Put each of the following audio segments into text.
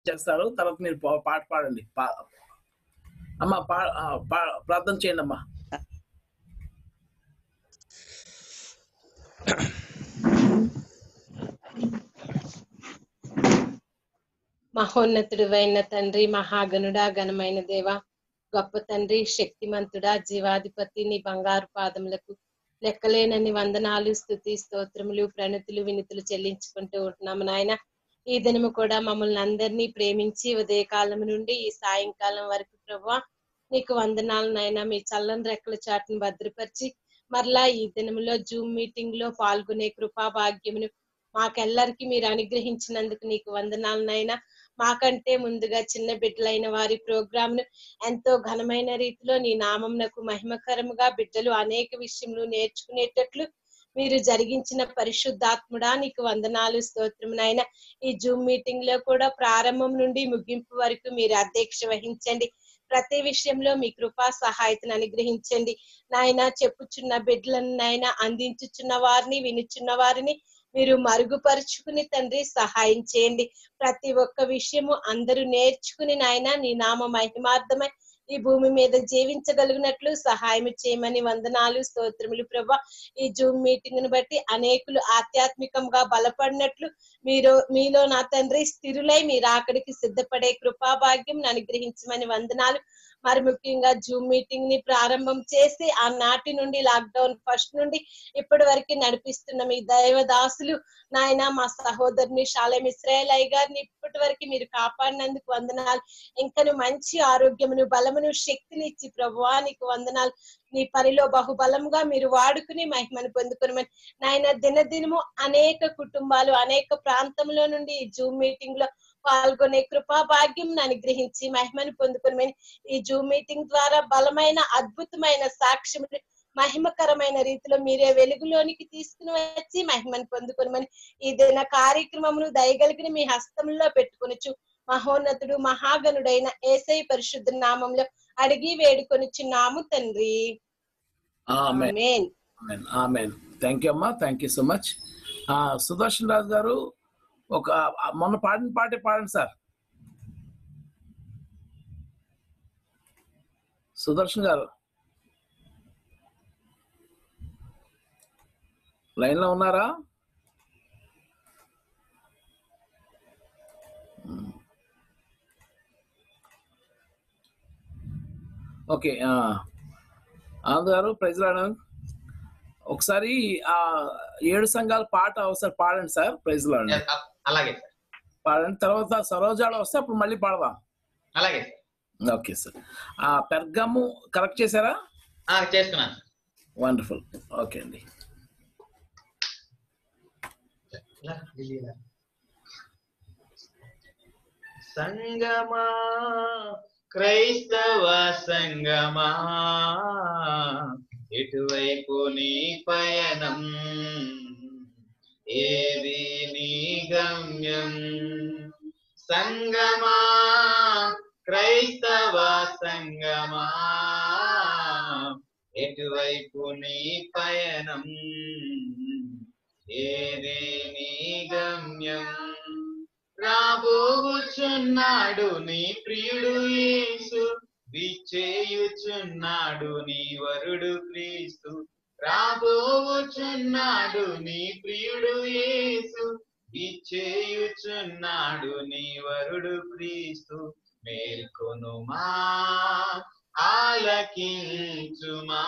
చేస్తారు తర్వాత మీరు పా- పాట పాడండి పా- అమ్మ పా ఆ, పా- ప్రార్థన చేయండి అమ్మా మహోన్నతుడువైన తండ్రి మహాగణుడా ఘనమైన దేవ గొప్ప తండ్రి శక్తిమంతుడా జీవాధిపతి నీ బంగారు పాదములకు లెక్కలేనన్ని వందనాలు స్థుతి స్తోత్రములు ప్రణతులు వినుతులు చెల్లించుకుంటూ ఉంటున్నాము నాయన ఈ దినము కూడా మమ్మల్ని అందరినీ ప్రేమించి ఉదయకాలం నుండి ఈ సాయంకాలం వరకు ప్రభా నీకు వందనాలు నాయన మీ చల్లని రెక్కల చాటును భద్రపరిచి మరలా ఈ దినములో జూమ్ మీటింగ్ లో పాల్గొనే కృపా భాగ్యమును మాకెల్లరికి మీరు అనుగ్రహించినందుకు నీకు వందనాలు నాయన మాకంటే ముందుగా చిన్న బిడ్డలైన వారి ప్రోగ్రామ్ ను ఎంతో ఘనమైన రీతిలో నీ నామంనకు మహిమకరముగా బిడ్డలు అనేక విషయములు నేర్చుకునేటట్లు మీరు జరిగించిన పరిశుద్ధాత్ముడా నీకు వందనాలు స్తోత్రం నాయన ఈ జూమ్ మీటింగ్ లో కూడా ప్రారంభం నుండి ముగింపు వరకు మీరు అధ్యక్ష వహించండి ప్రతి విషయంలో మీ కృపా సహాయతను అనుగ్రహించండి నాయన చెప్పుచున్న బిడ్డలను నాయన అందించుచున్న వారిని వినుచున్న వారిని మీరు మరుగుపరుచుకుని తండ్రి సహాయం చేయండి ప్రతి ఒక్క విషయము అందరూ నేర్చుకుని నాయన నీ నామ మహిమార్థమై ఈ భూమి మీద జీవించగలిగినట్లు సహాయం చేయమని వందనాలు స్తోత్రములు ప్రభా ఈ జూమ్ మీటింగ్ ను బట్టి అనేకులు ఆధ్యాత్మికంగా బలపడినట్లు మీరు మీలో నా తండ్రి స్థిరులై మీరు అక్కడికి సిద్ధపడే కృపాభాగ్యం అనుగ్రహించమని వందనాలు మరి ముఖ్యంగా జూమ్ మీటింగ్ ని ప్రారంభం చేసి ఆ నాటి నుండి లాక్డౌన్ ఫస్ట్ నుండి ఇప్పటి వరకు నడిపిస్తున్న మీ దైవదాసులు నాయన మా సహోదరుని శాలెం ఇస్రాయల్ అయ్య గారిని ఇప్పటి వరకు మీరు కాపాడినందుకు వందనాలు ఇంకను మంచి ఆరోగ్యమును బలమును శక్తిని ఇచ్చి ప్రభువా నీకు వందనాలు నీ పనిలో బహుబలంగా మీరు వాడుకుని మహిమను పొందుకునమని నాయన దినదినము అనేక కుటుంబాలు అనేక ప్రాంతంలో నుండి ఈ జూమ్ మీటింగ్ లో పాల్గొనే కృపా భాగ్యం అనుగ్రహించి మహిమను పొందుకునమని ఈ జూమ్ మీటింగ్ ద్వారా బలమైన అద్భుతమైన సాక్ష్యం మహిమకరమైన రీతిలో మీరే వెలుగులోనికి తీసుకుని వచ్చి మహిమను పొందుకునమని ఈ దిన కార్యక్రమమును దయగలిగిన మీ హస్తంలో పెట్టుకొనొచ్చు మహోన్నతుడు మహాగణుడైన ఏసై పరిశుద్ధ నామంలో అడిగి వేడుకొనిచున్నాము తండ్రి amen amen amen amen thank you అమ్మా thank you so much Sudarshan Raju garu ఒక ఆ, మొన్న పాడిన పాటే పాడండి సార్ సుదర్శన్ గారు లైన్ లో ఉన్నారా ఓకే ఆనంద్ గారు ప్రైజ్ రావడం ఒకసారి ఆ ఏడు సంఘాల పాట ఒకసారి పాడండి సార్ ప్రైజ్ లాడండి అ- అలాగే సార్ పాడండి తర్వాత సరోజాలు వస్తే అప్పుడు మళ్ళీ పాడదాం అలాగే సార్ ఓకే సార్ ఆ పెర్గము కరెక్ట్ చేశారా ఆ, చేస్తున్నాను సార్. వండర్ఫుల్ ఓకే అండి ఇలా, ఢిల్లీ ఇలా. సంగమా క్రైస్తవ సంగమా ఎటువైపు నీ పయనం ఏది నీ గమ్యం సంగమా క్రైస్తవ సంగమా ఎటువైపు నీ పయనం ఏది నీ గమ్యం రాబోచున్నాడు నీ ప్రియుడు యేసు విచ్చేయుచున్నాడు నీ వరుడు క్రీస్తు రాబోచున్నాడు నీ ప్రియుడు యేసు విచ్చేయుచున్నాడు నీ వరుడు క్రీస్తు మేల్కొనుమా ఆలకించుమా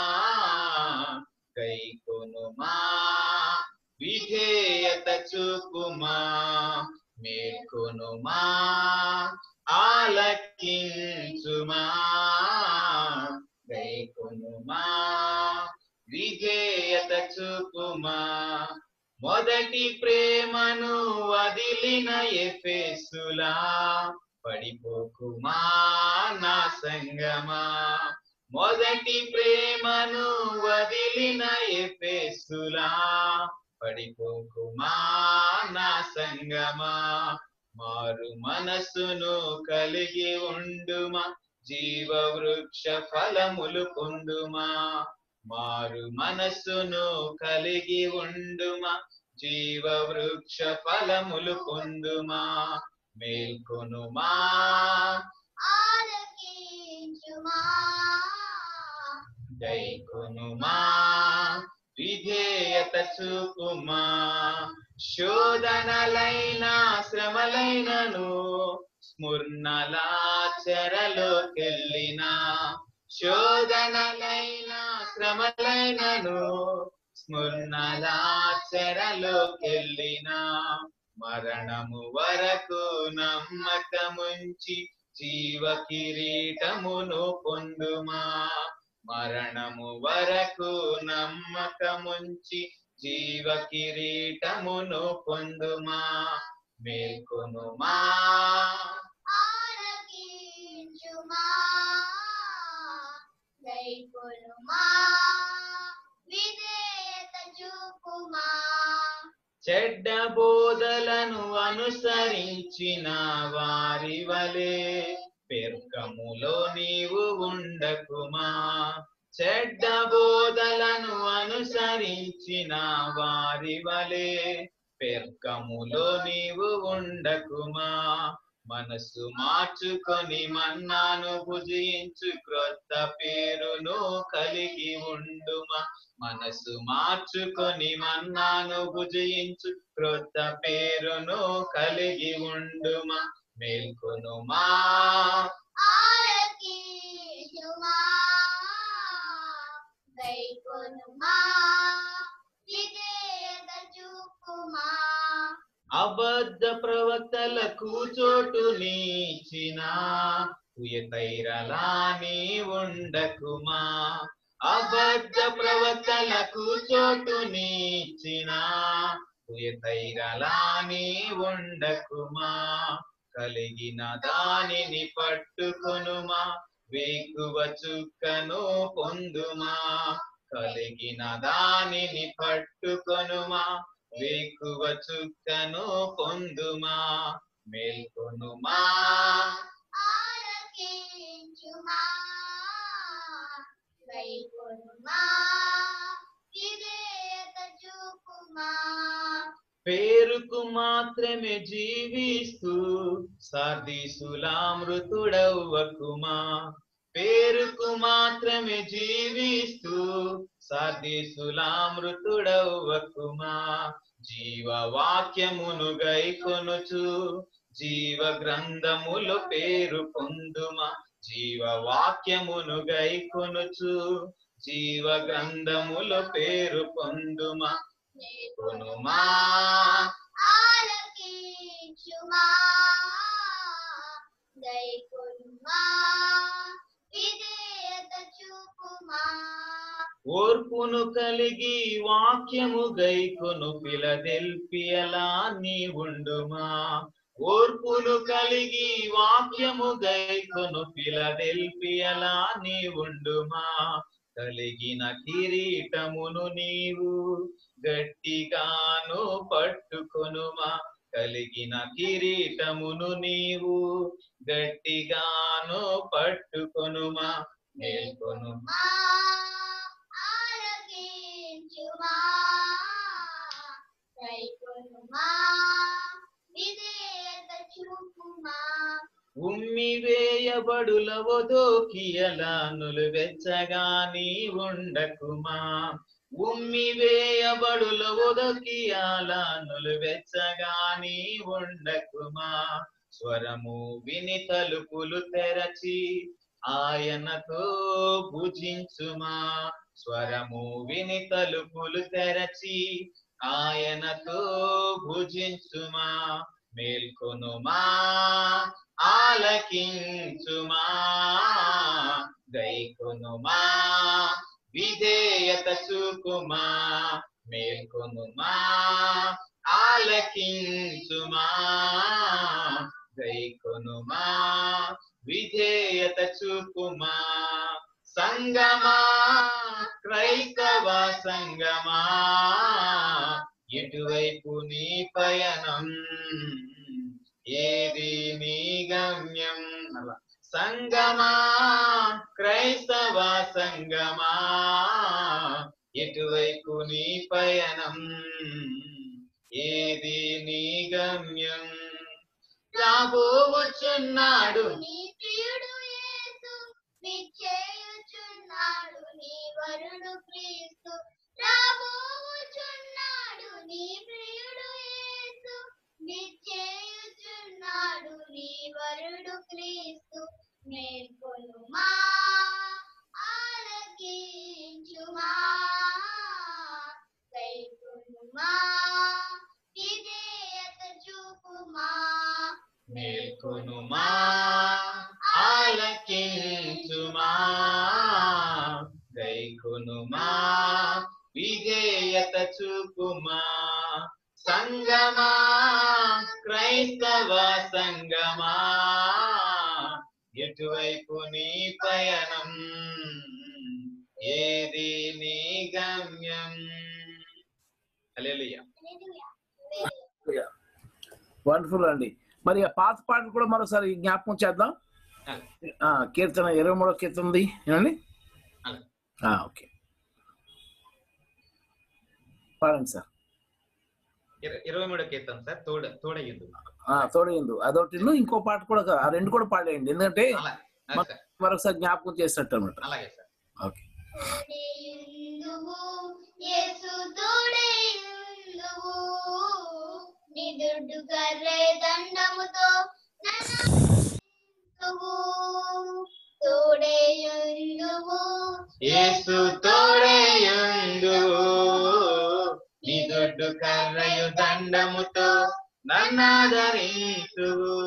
కైకొనుమా విధేయత చూపుమా మేల్కొనుమా ఆలకించుమా కైకొనుమా విధేయత చూపుమా మొదటి ప్రేమను వదిలిన ఎఫెసులా పడిపోకుమా నా సంగమా మొదటి ప్రేమను వదిలిన ఎఫెసులా పడిపోకుమా నా సంగమా మారు మనస్సును కలిగి ఉండుమా జీవ వృక్ష ఫలములు పొందుమా మారు మనస్సును కలిగి ఉండుమా జీవ వృక్ష ఫలములు పొందుమా మేల్కొనుమా ఆలకించుమా దైకొనుమా విధేయత చూపుమా శోధనలైన శ్రమలైనను స్మృణలాచరలోకెళ్ళిన శోధనలైన శ్రమలైనను స్మృణలాచరలోకెళ్ళిన మరణము వరకు నమ్మకముంచి జీవ కిరీటమును పొందుమా మరణము వరకు నమ్మకముంచి జీవ కిరీటమును పొందుమా మేల్కొనుమా ఆలకించుమా దైకొనుమా విధేయత చూపుమా చెడ్డ బోధలను అనుసరించిన వారి వలె పెర్కములో నీవు ఉండకుమా చెడ్డ బోధలను అనుసరించిన వారి వలె పెర్కములో నీవు ఉండకుమా మనసు మార్చుకొని మన్నాను భుజించు క్రొత్త పేరును కలిగి ఉండుమా మనసు మార్చుకొని మన్నాను భుజించు క్రొత్త పేరును కలిగి ఉండుమా మేల్కొనుమా ఆలకించుమా దైకొనుమా విధేయత చూపుమా అబద్ధ ప్రవక్తలకు చోటు నీచిన ఉయతైరలాని ఉండకుమా అబద్ధ ప్రవక్తలకు చోటు నీచిన ఉయతైరలాని ఉండకుమా కలిగిన దానిని పట్టుకొనుమా వేగువ చుక్కను పొందుమా కలిగిన దానిని పట్టుకొనుమా వేకువ చుక్కను పొందుమా మేల్కొనుమా ఆలకించుమా దైకొనుమా విధేయత చూపుమా పేరుకు మాత్రమే జీవిస్తూ సార్దీసులామృతుడవ్వకుమా పేరుకు మాత్రమే జీవిస్తూ సార్దీసులామృతుడవ్వకుమా జీవవాక్యమును గైకొనుచు జీవ గ్రంథములు పేరు పొందుమా జీవవాక్యమును గైకొనుచు జీవ గ్రంథములు పేరు పొందుమా కొనుమా ఆలకించుమా దైకొనుమా విధేయత చూపుమా ఓర్పును కలిగి వాక్యము గైకొను ఫిలదెల్పియలా నీ ఉండుమా ఓర్పును కలిగి వాక్యము గైకొను ఫిలదెల్పియలా నీ ఉండుమా కలిగిన కిరీటమును నీవు గట్టిగాను పట్టుకొనుమా కలిగిన కిరీటమును నీవు గట్టిగాను పట్టుకొనుమా మేల్కొను మా ఆలకించుమా దైకొనుమా విధేయత చూపుమా ఉమ్మి వేయబడుల వదోకియలా నులువెచ్చగా నీ ఉండకుమా ఉమ్మి వేయబడుల వదకియాలా నులువెచ్చగా నీ ఉండకుమా స్వరము విని తలుపులు తెరచి ఆయనతో భుజించుమా స్వరము విని తలుపులు తెరచి ఆయనతో భుజించుమా మేల్కొనుమా ఆలకించుమా గైకొనుమా విధేయత చూపుమా మేల్కొనుమా ఆలకించుమా గైకొనుమా విధేయత చూపుమా సంగమా క్రైస్తవ సంగమా ఎటువైపు నీ పయనం ఏది నీ గమ్యం అలా సంగమా క్రైస్తవ సంగమా ఎటువైపు నీ పయనం ఏది నీ గమ్యం రాబోవచ్చున్నాడు నీ ప్రియుడు యేసు విచ్చేయుచున్నాడు నీ వరుడు క్రీస్తు రాబోచున్నాడు నీ ప్రియుడు యేసు విచ్చేయుచున్నాడు నీ వరుడు క్రీస్తు మేల్కొనుమా ఆలకించుమా కైకొనుమా విధేయత చూపుమా మేల్కొనుమా ఆలకించుమా గైకొనుమా విధేయత చూపుమా సంగమా క్రైస్తవ సంగమా ఎటువైపు నీ పయనం ఏది నీ గమ్యం హల్లెలూయా వండర్ఫుల్ అండి మరి ఆ పాత పాటలు కూడా మరోసారి జ్ఞాపకం చేద్దాం ఆ, కీర్తన ఇరవై మూడో కీర్తన ఉంది ఏమండి అలాగే. ఆ, ఓకే పాడండి సార్ ఇర- ఇరవై మూడో కీర్తన సార్ తోడ తోడయ్యింది ఆ, తోడైందు అదొకటి ఇంకో పాట కూడా కా- ఆ రెండు కూడా పాడేయండి ఎందుకంటే అలాగే అలాగే సార్ మరొకసారి జ్ఞాపకం చేసినట్టు అనమాట అలాగే సార్ ఓకే తోడేయుందువు, యేసు తోడేయుందువు. నీ దుడ్డు కర్రే దండముతో నన్ను తోడేయుందువు. యేసు తోడేయుండు నీ దొడ్డు కర్రయు దండముతో నన్నాదరించు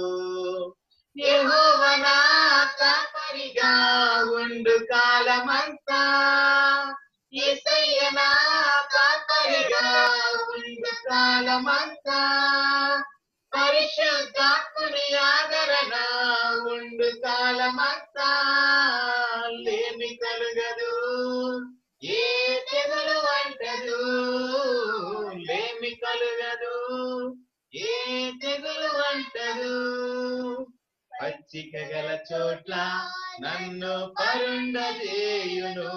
యెహోవనా కాపరిగా ఉండు కాలమంతా యేసయ్యనా కాపరిగా ఉండు కాలమంతా పరిశుద్ధాత్ముని ఆదరణ ఉండు కాలమంతా లేమి కలుగదు ఏ తెగులు అంటదు లేమి కలుగదు ఏ తెగులు అంటదు పచ్చిక గల చోట్ల నన్ను పరుండజేయును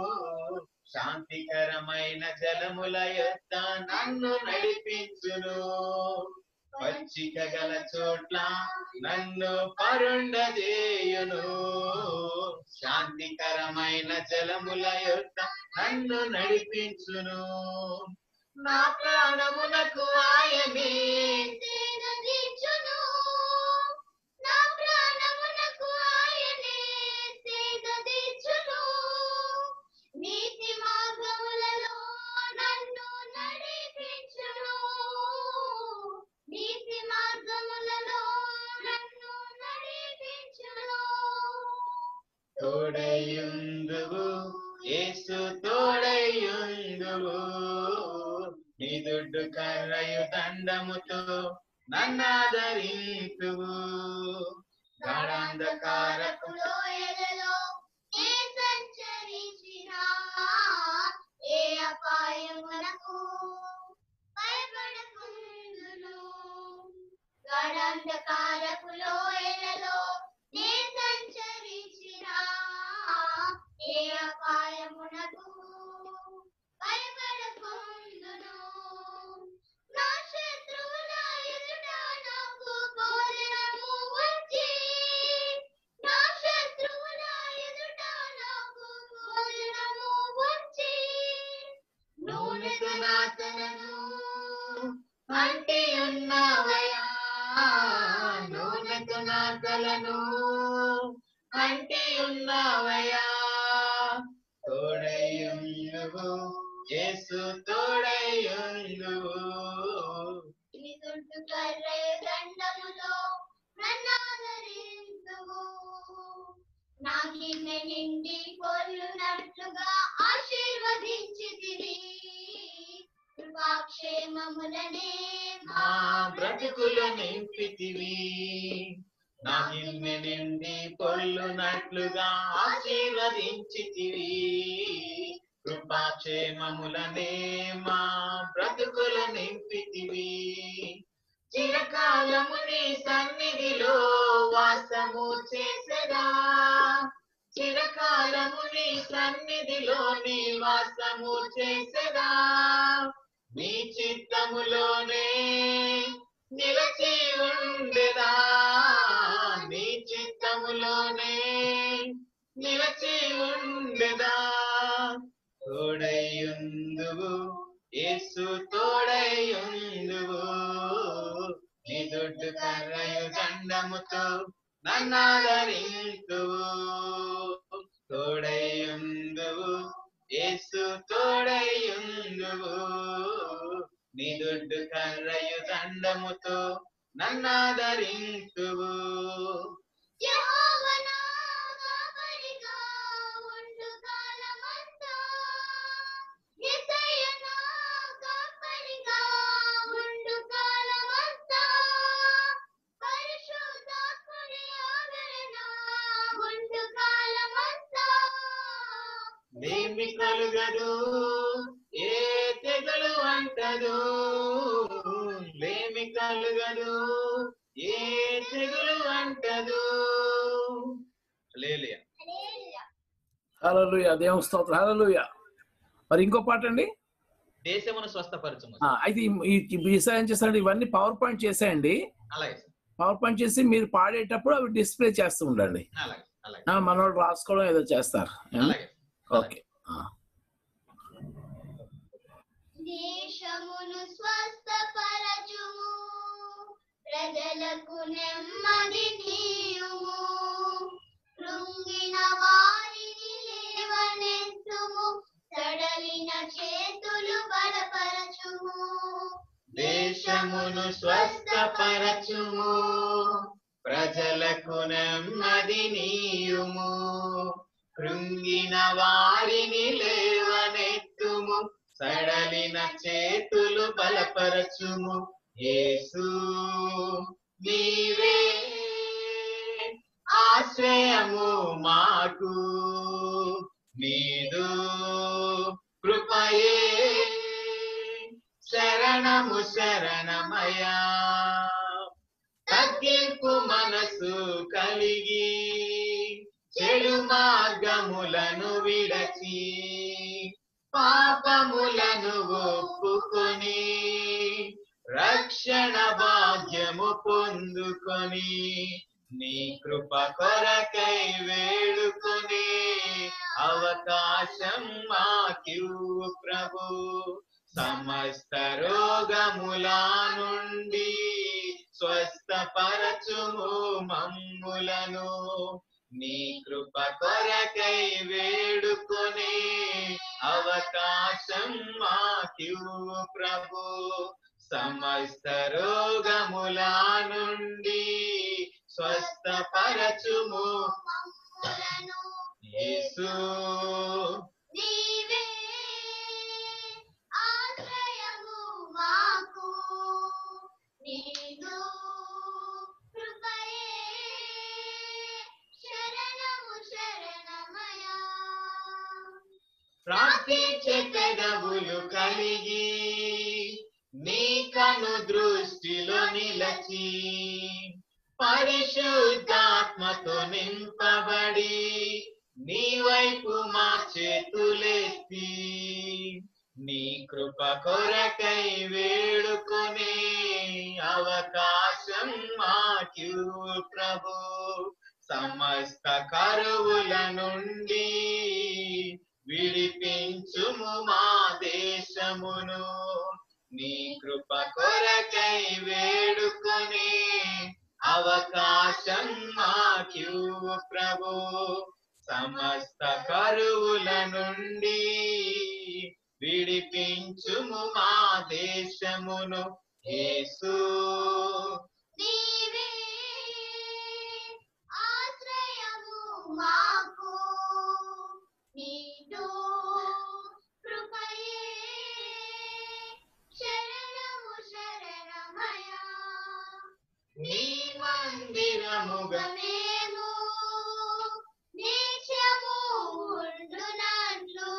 శాంతికరమైన జలముల యొక్క నన్ను నడిపించును పచ్చిక గల చోట్ల నన్ను పరుండజేయును శాంతికరమైన జలముల యొక్క నన్ను నడిపించును నా ప్రాణమునకు ఆయనే సేదదీర్చును. నా ప్రాణమునకు ఆయనే సేదదీర్చును. నీతి మార్గములలో నన్ను నడిపించును నీతి మార్గములలో నన్ను నడిపించును తోడయుందువు యేసు తోడయుందువు నీ దుడ్డు కర్రయు దండముతో నన్నాదరింతువు గాఢాంధకారపు లోయలలో ఏ సంచరించినా ఏ అపాయమునకు భయపడకుందును గాఢాంధకారపు లోయలలో ఏ సంచరించినా ఏ అపాయమునకు భయపడకుందును నా శత్రువుల ఎదుట నాకు భోజనము వచ్చి నా శత్రువుల ఎదుట నాకు భోజనము వచ్చి నూనెతో నాతనను అంటి ఉన్నావయా నూనెతో నాకలను అంటి ఉన్నావయా తోడయుందువు యేసు తోడయుందువు నీ దుడ్డు కర్రయ దండములో నన్నాదరింతువు నా గిన్నె నిండి పొర్లునట్లుగా ఆశీర్వదించితివి కృపాక్షేమములనే మా బ్రతుకులు నింపితివి నా గిన్నె నిండి పొల్లునట్లుగా ఆశీర్వదించితివి కృపాక్షేమములనే మా బ్రతుకులు నింపితివి చిరకాలము నీ సన్నిధిలో వాసము చేసగా చిరకాలము నీ సన్నిధిలో నీ వాసము చేసగా నీ చిత్తములోనే నిలచి ఉండేదా నీ చిత్తములోనే నిలచి ఉండేదా తోడయుందువు యేసు తోడయుందువు నీ దొడ్డు కర్రయు దండముతో నన్నాదరింతువు తోడయుందువు యేసు తోడయుందువు నీ దొడ్డు కర్రయు దండముతో నన్నాదరింతువు యెహోవా నా కాపరిగా ఉండు కాలమంతా. యేసయ్య నా కాపరిగా ఉండు కాలమంతా. పరిశుద్ధాత్ముని ఆదరణ ఉండు కాలమంతా. నేమి కలుగదు ఏ తెగలు అంటదు లేమి కలుగదు ఏ తెగులు అంటదు లేలియా హల్లెలూయా. హల్లెలూయా దేవుని స్తోత్రం హల్లెలూయా మరి ఇంకో పాట అండి దేశమును స్వస్థపరచుము ఆ, అయితే ఈ- ఈ ఈ విషయం ఏం చేస్తారంటే ఇవన్నీ పవర్ పాయింట్ చేసేయండి అలాగే సార్ పవర్ పాయింట్ చేసి మీరు పాడేటప్పుడు అవి డిస్ప్లే చేస్తూ ఉండండి అలాగే అలాగే ఆ, మనోళ్ళు రాసుకోవడం ఏదో చేస్తారు అలాగే ఓకే ఆ. దేశమును స్వస్థపరచుము ప్రజలకు నెమ్మది నీయుము కృంగిన వారిని లేవనెత్తుము సడలిన చేతులు బలపరచుము దేశమును స్వస్థపరచుము ప్రజలకు నెమ్మది నీయుము కృంగిన వారిని లేవనెత్తుము సడలిన చేతులు బలపరచుము యేసు నీవే ఆశ్రయము మాకు నీదు కృపయే శరణము శరణమయా తగ్గింపు మనసు కలిగి చెడు మార్గములను విడచి పాపములను ఒప్పుకొని రక్షణ భాగ్యము పొందుకొని నీ కృప కొరకై వేడుకొని అవకాశం మాకివ్వు ప్రభు సమస్త రోగముల నుండి స్వస్థపరచుము మమ్ములను నీ కృప కొరకై వేడుకొని అవకాశం మాకివ్వు ప్రభు సమస్త రోగముల నుండి స్వస్థపరచుము మమ్ములను యేసు నీవే ఆశ్రయము మాకు నీదు కృపయే శరణము శరణమయా ప్రార్థించే పెదవులు కలిగి నీ కను దృష్టిలో నిలచి పరిశుద్ధాత్మతో నింపబడి నీ వైపు మా చేతులెత్తి నీ కృప కొరకై వేడుకొని అవకాశం మాకు ప్రభు సమస్త కరువుల నుండి విడిపించుము మా దేశమును నీ కృప కొరకై వేడుకొని అవకాశం మాకు ప్రభు సమస్త కరువుల నుండి విడిపించుము మా దేశమును యేసు నీవే ఆశ్రయము మాకు నీదు కృపయే శరణము శరణమయా నీ మందిరముగా మేము నిత్యము ఉండునట్లు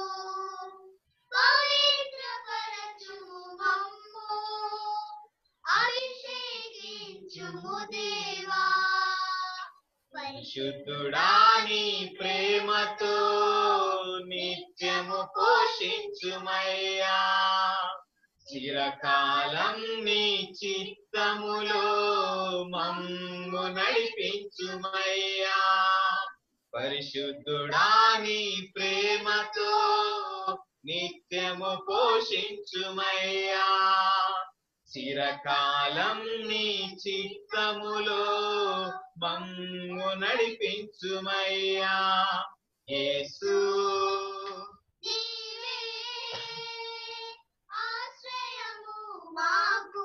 పవిత్రపరచుము మమ్ము అభిషేకించుము దేవా పరిశుద్ధుడాని ప్రేమతో నిత్యము పోషించుమయ్యా చిరకాలం నీ చిత్త చిత్తములో మమ్ము నడిపించుమయ్యా పరిశుద్ధుడా నీ ప్రేమతో నిత్యము పోషించుమయ్యా చిరకాలం నీ చిత్తములో మమ్ము నడిపించుమయ్యా యేసు నీవే ఆశ్రయము మాకు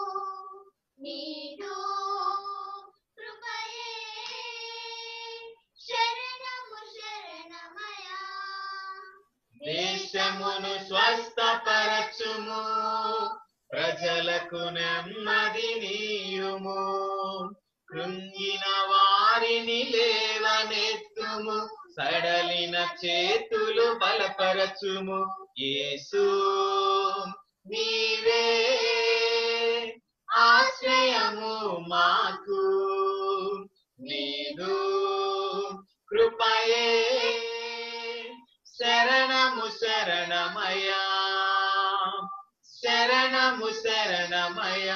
నీడు కృపయే శరణము శరణమయా దేశమును స్వస్థపరచుము ప్రజలకు నెమ్మది నీయుము కృంగిన వారిని లేవనెత్తుము సడలిన చేతులు బలపరచుము యేసు నీవే ఆశ్రయము మాకు నీదు కృపయే శరణము శరణమయా శరణము శరణమయా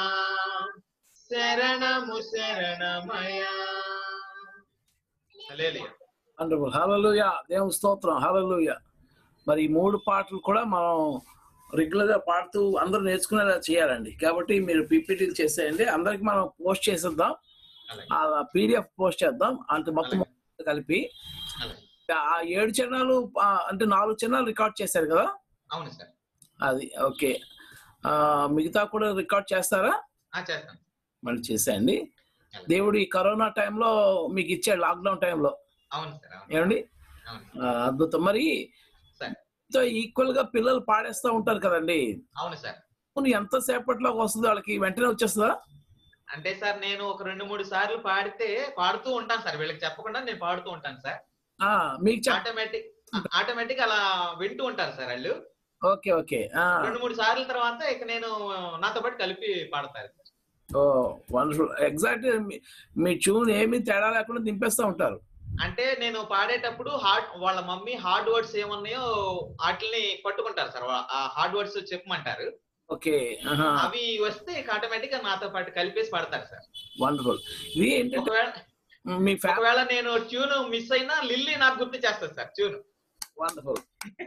శరణము శరణమయా హల్లెలూయా వండర్ఫుల్ హలలుయ దేవుని స్తోత్రం హలలుయ మరి ఈ మూడు పాటలు కూడా మనం రెగ్యులర్ గా పాడుతూ అందరూ నేర్చుకునేలా చేయాలండి కాబట్టి మీరు పీపీటీలు చేసేయండి అందరికి మనం పోస్ట్ చేసేద్దాం అలాగే ఆ పీడిఎఫ్ పోస్ట్ చేద్దాం అంటే మొత్తం కలిపి అలాగే ఆ ఏడు చిన్నాలు ఆ, అంటే నాలుగు చిన్నాలు రికార్డ్ చేశారు కదా అవును సార్ అది ఓకే ఆ, మిగతా కూడా రికార్డ్ చేస్తారా ఆ చేస్తాం మళ్ళీ చేసేయండి దేవుడు ఈ కరోనా టైంలో మీకు ఇచ్చాడు లాక్డౌన్ టైంలో అవును సార్ అవును ఏమండి అవును ఆ, అద్భుతం మరి సార్ ఈక్వల్ గా పిల్లలు పాడేస్తా ఉంటారు కదండి అవును సార్ అవును ఎంత సేపట్లోకి వస్తుంది వాళ్ళకి వెంటనే వచ్చేస్తుందా అంటే సార్ నేను ఒక రెండు మూడు సార్లు పాడితే పాడుతూ ఉంటాను సార్ వీళ్ళకి చెప్పకుండా నేను పాడుతూ ఉంటాను సార్ ఆ, మీకు చెప్ ఆటోమేటిక్ ఆటోమేటిక్ అలా వింటూ ఉంటారు సార్ వాళ్ళు ఓకే ఓకే ఆ, రెండు మూడు సార్లు తర్వాత ఇక నేను నాతో పాటు కలిపి పాడతారు సార్ ఓ వండర్ఫుల్ ఎగ్జాక్ట్ మీ ట్యూన్ ఏమీ తేడా లేకుండా దింపేస్తా ఉంటారు అంటే నేను పాడేటప్పుడు హార్డ్ వాళ్ళ మమ్మీ హార్డ్ వర్డ్స్ ఏమున్నాయో వాటిని పట్టుకుంటారు సార్ వా- ఆ హార్డ్ వర్డ్స్ చెప్పమంటారు ఓకే అవి వస్తే ఆటోమేటిక్ గా నాతో పాటు కలిపేసి పాడతారు సార్ వండర్ఫుల్ ఇది ఏంటంటే ఒకవేళ మీ ఫ్యామిలీ ఒకవేళ నేను ట్యూన్ మిస్ అయినా లిల్లీ నాకు గుర్తు చేస్తుంది సార్ ట్యూన్ వండర్ఫుల్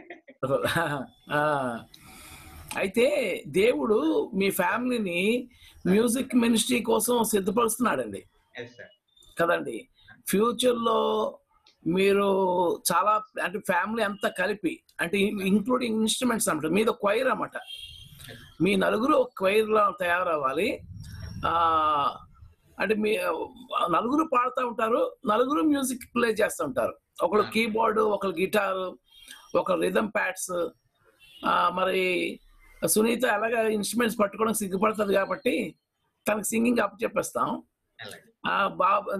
అయితే దేవుడు మీ ఫ్యామిలీని మ్యూజిక్ మినిస్ట్రీ కోసం సిద్ధపరుస్తున్నాడండి ఎస్ సార్ కదండి ఫ్యూచర్ లో మీరు చాలా అంటే ఫ్యామిలీ అంతా కలిపి అంటే ఇంక్లూడింగ్ ఇన్స్ట్రుమెంట్స్ అన్నమాట మీద క్వైర్ అన్నమాట మీ నలుగురు ఒక క్వైర్ లా తయారవ్వాలి ఆ అంటే మీ నలుగురు పాడుతూ ఉంటారు నలుగురు మ్యూజిక్ ప్లే చేస్తూ ఉంటారు ఒకళ్ళు కీబోర్డ్ ఒకళ్ళు గిటారు ఒక రిథమ్ ప్యాడ్స్ మరి సునీత ఎలాగ ఇన్స్ట్రుమెంట్స్ పట్టుకోవడం సిగ్గుపడుతుంది కాబట్టి తనకు సింగింగ్ అప్ చెప్పేస్తాం అలాగే ఆ బాబు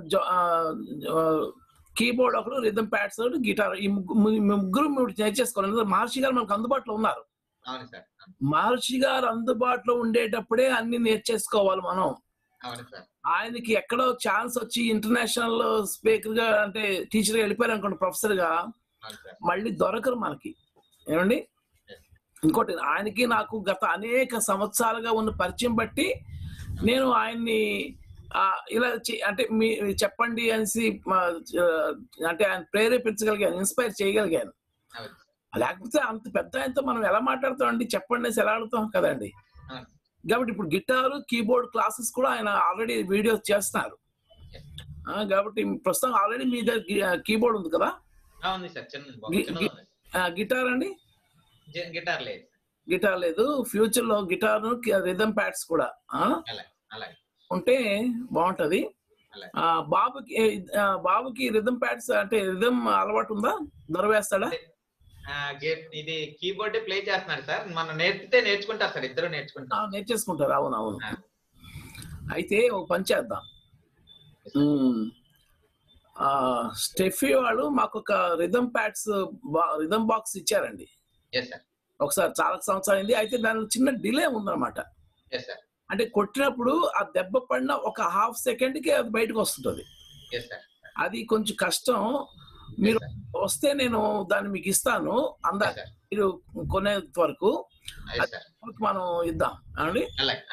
కీబోర్డ్ ఒకడు రిథమ్ ప్యాడ్స్ ఒకటి గిటార్ ఈ ముగ్గు- ము- ముగ్గురు మీరు నేర్చేసుకోవాలి ఎందుకంటే మహర్షి గారు మనకు అందుబాటులో ఉన్నారు అవును సార్ మహర్షి గారు అందుబాటులో ఉండేటప్పుడే అన్ని నేర్చేసుకోవాలి మనం అవును సార్ ఆయనకి ఎక్కడో ఛాన్స్ వచ్చి ఇంటర్నేషనల్ స్పీకర్ గా అంటే టీచర్ గా వెళ్ళిపోయారు అనుకోండి ప్రొఫెసర్ గా అవును సార్ మళ్ళీ దొరకరు మనకి ఏమండి ఇంకోటి ఆయనకి నాకు గత అనేక సంవత్సరాలుగా ఉన్న పరిచయం బట్టి నేను ఆయన్ని ఆ, ఇలా చే- అంటే మీ చెప్పండి అనేసి మా, ఆ, అంటే ఆయన ప్రేరేపించగలిగాను ఇన్స్పైర్ చేయగలిగాను అవును లేకపోతే అంత పెద్ద ఆయనతో మనం ఎలా మాట్లాడతాం అండి చెప్పండి అనేసి ఎలా అడుగుతాం కదండి అవును కాబట్టి ఇప్పుడు గిటారు కీబోర్డ్ క్లాసెస్ కూడా ఆయన ఆల్రెడీ వీడియోస్ చేస్తున్నారు ఆ, కాబట్టి ప్రస్తుతం ఆల్రెడీ మీ దగ్గర కీబోర్డ్ ఉంది కదా ఆ, ఉంది సార్ చిన్న గి- చిన్నది గి- ఉంది ఆ, గిటార్ అండి జి- గిటార్ లేదు గిటార్ లేదు ఫ్యూచర్ లో గిటార్ రిథమ్ ప్యాడ్స్ కూడా ఆ, అలాగే అలాగే ఉంటే బాగుంటది అలాగే ఆ, బాబుకి ఆ, బాబుకి రిథమ్ ప్యాడ్స్ అంటే రిథమ్ అలవాటు ఉందా దొరవేస్తాడా ఆ, గే- ఇది కీబోర్డ్ ప్లే చేస్తున్నారు సార్ మనం నేర్పితే నేర్చుకుంటారు సార్ ఇద్దరు ఆ, నేర్చుకుంటారు నేర్చేసుకుంటారు అవును అవును ఆ. అయితే ఒక పని చేద్దాం ఉమ్, ఆ, స్టెఫీ వాళ్ళు మాకు ఒక రిథమ్ ప్యాడ్స్ రిథమ్ బాక్స్ ఇచ్చారండి ఎస్ సార్ ఒకసారి చాలా సంవత్సరాలు అయింది అయితే దానిలో చిన్న డిలే ఉందన్నమాట ఎస్ సార్ అంటే కొట్టినప్పుడు ఆ దెబ్బ పడిన ఒక హాఫ్ సెకండ్ కి అది బయటకు వస్తుంటది ఎస్ సార్ అది కొంచెం కష్టం మీరు వస్తే నేను దాన్ని మీకు ఇస్తాను అందా మీరు కొనే వరకు ఎస్ సార్ మనం ఇద్దాం అండి అలాగే అలాగే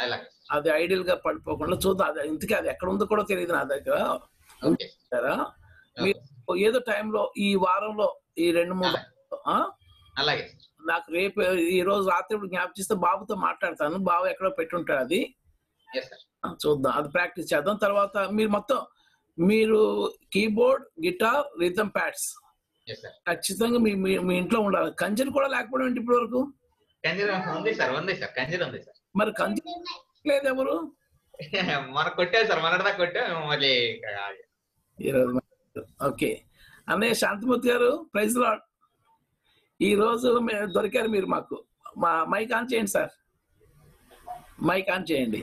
అది ఐడియల్ గా పడిపోకుండా చూద్దాం అది ఇంతకీ అది ఎక్కడ ఉందో కూడా తెలియదు నా దగ్గర ఓకే కదా మీరు ఏదో టైంలో ఈ వారంలో ఈ రెండు మూడు ఆ? అలాగే నాకు రేపు ఈ రోజు రాత్రి ఇప్పుడు జ్ఞాపకం చేస్తే బాబుతో మాట్లాడతాను బాబు ఎక్కడో పెట్టుంటాడు అది ఎస్ సార్ ఆ, చూద్దాం అది ప్రాక్టీస్ చేద్దాం తర్వాత మీరు మొత్తం మీరు keyboard guitar rhythm pads yes sir ఖచ్చితంగా మీ మీ మీ ఇంట్లో ఉండాలి కంచెలు కూడా లేకపోవడం ఏంటి ఇప్పటి వరకు కంజీర్ ఉంది సార్ ఉంది సార్ కంజీర్ ఉంది సార్ మరి కంచె లేదు ఎవరు మన కొట్టారు సార్ మనదా కొట్టా మళ్ళీ ఈరోజు ఓకే అన్నయ్య శాంతిమూర్తి గారు ప్రైజ్ లాడ్ ఈ రోజు మేము దొరికారు మీరు మాకు మా మైక్ ఆన్ చేయండి సార్ మైక్ ఆన్ చేయండి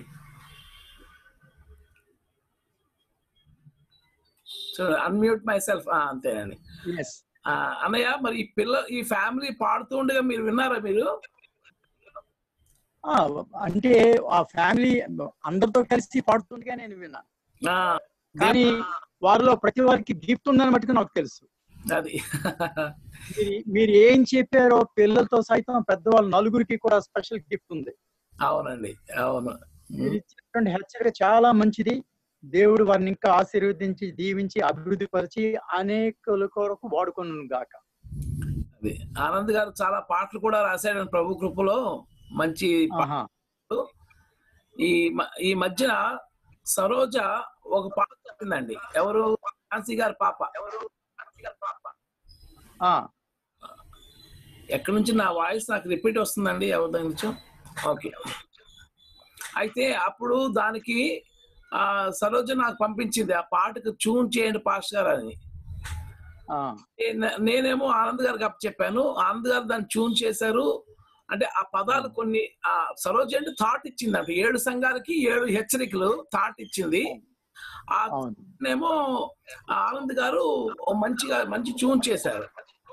చూడండి అన్మ్యూట్ మై సెల్ఫ్ అంతేనండి ఎస్ ఆ, అన్నయ్య మరి ఈ పిల్ల ఈ ఫ్యామిలీ పాడుతూ ఉండగా మీరు విన్నారా మీరు అంటే ఆ ఫ్యామిలీ అందరితో కలిసి పాడుతుండగా నేను విన్నాను ఆ, కానీ వారిలో ప్రతి వారికి గిఫ్ట్ ఉందని మటుకు నాకు తెలుసు అది మీరు- మీరు ఏం చెప్పారో పిల్లలతో సైతం పెద్దవాళ్ళు నలుగురికి కూడా స్పెషల్ గిఫ్ట్ ఉంది అవునండి అవును మీరు ఇచ్చినటువంటి హెచ్చరిక చాలా మంచిది దేవుడు వారిని ఇంకా ఆశీర్వదించి దీవించి అభివృద్ధి పరిచి అనేకుల కొరకు వాడుకొను గాక అది ఆనంద్ గారు చాలా పాటలు కూడా రాశాడు ప్రభు కృపలో మంచి ఆహా. పాటలు ఈ మ- ఈ మధ్యన సరోజ ఒక పాట చెప్పిందండి ఎవరు ఝాన్సీ గారి పాప ఎవరు ఝాన్సీ గారి పాప ఆ, ఎక్కడి నుంచి నా వాయిస్ నాకు రిపీట్ వస్తుందండి ఎవరి దగ్గర నుంచి ఓకే అయితే అప్పుడు దానికి ఆ సరోజ నాకు పంపించింది ఆ పాటకు ట్యూన్ చేయండి పాస్టర్ గారు అని ఆ, నే- నేనేమో ఆనంద్ గారికి అప్ చెప్పాను ఆనంద్ గారు దాన్ని ట్యూన్ చేశారు అంటే ఆ పదాలు కొన్ని ఆ సరోజ అంటే థాట్ ఇచ్చింది అంటే ఏడు సంఘాలకి ఏడు హెచ్చరికలు థాట్ ఇచ్చింది ఆ అవును ఏమో ఆనంద్ గారు ఓ మంచిగా మంచి ట్యూన్ చేశారు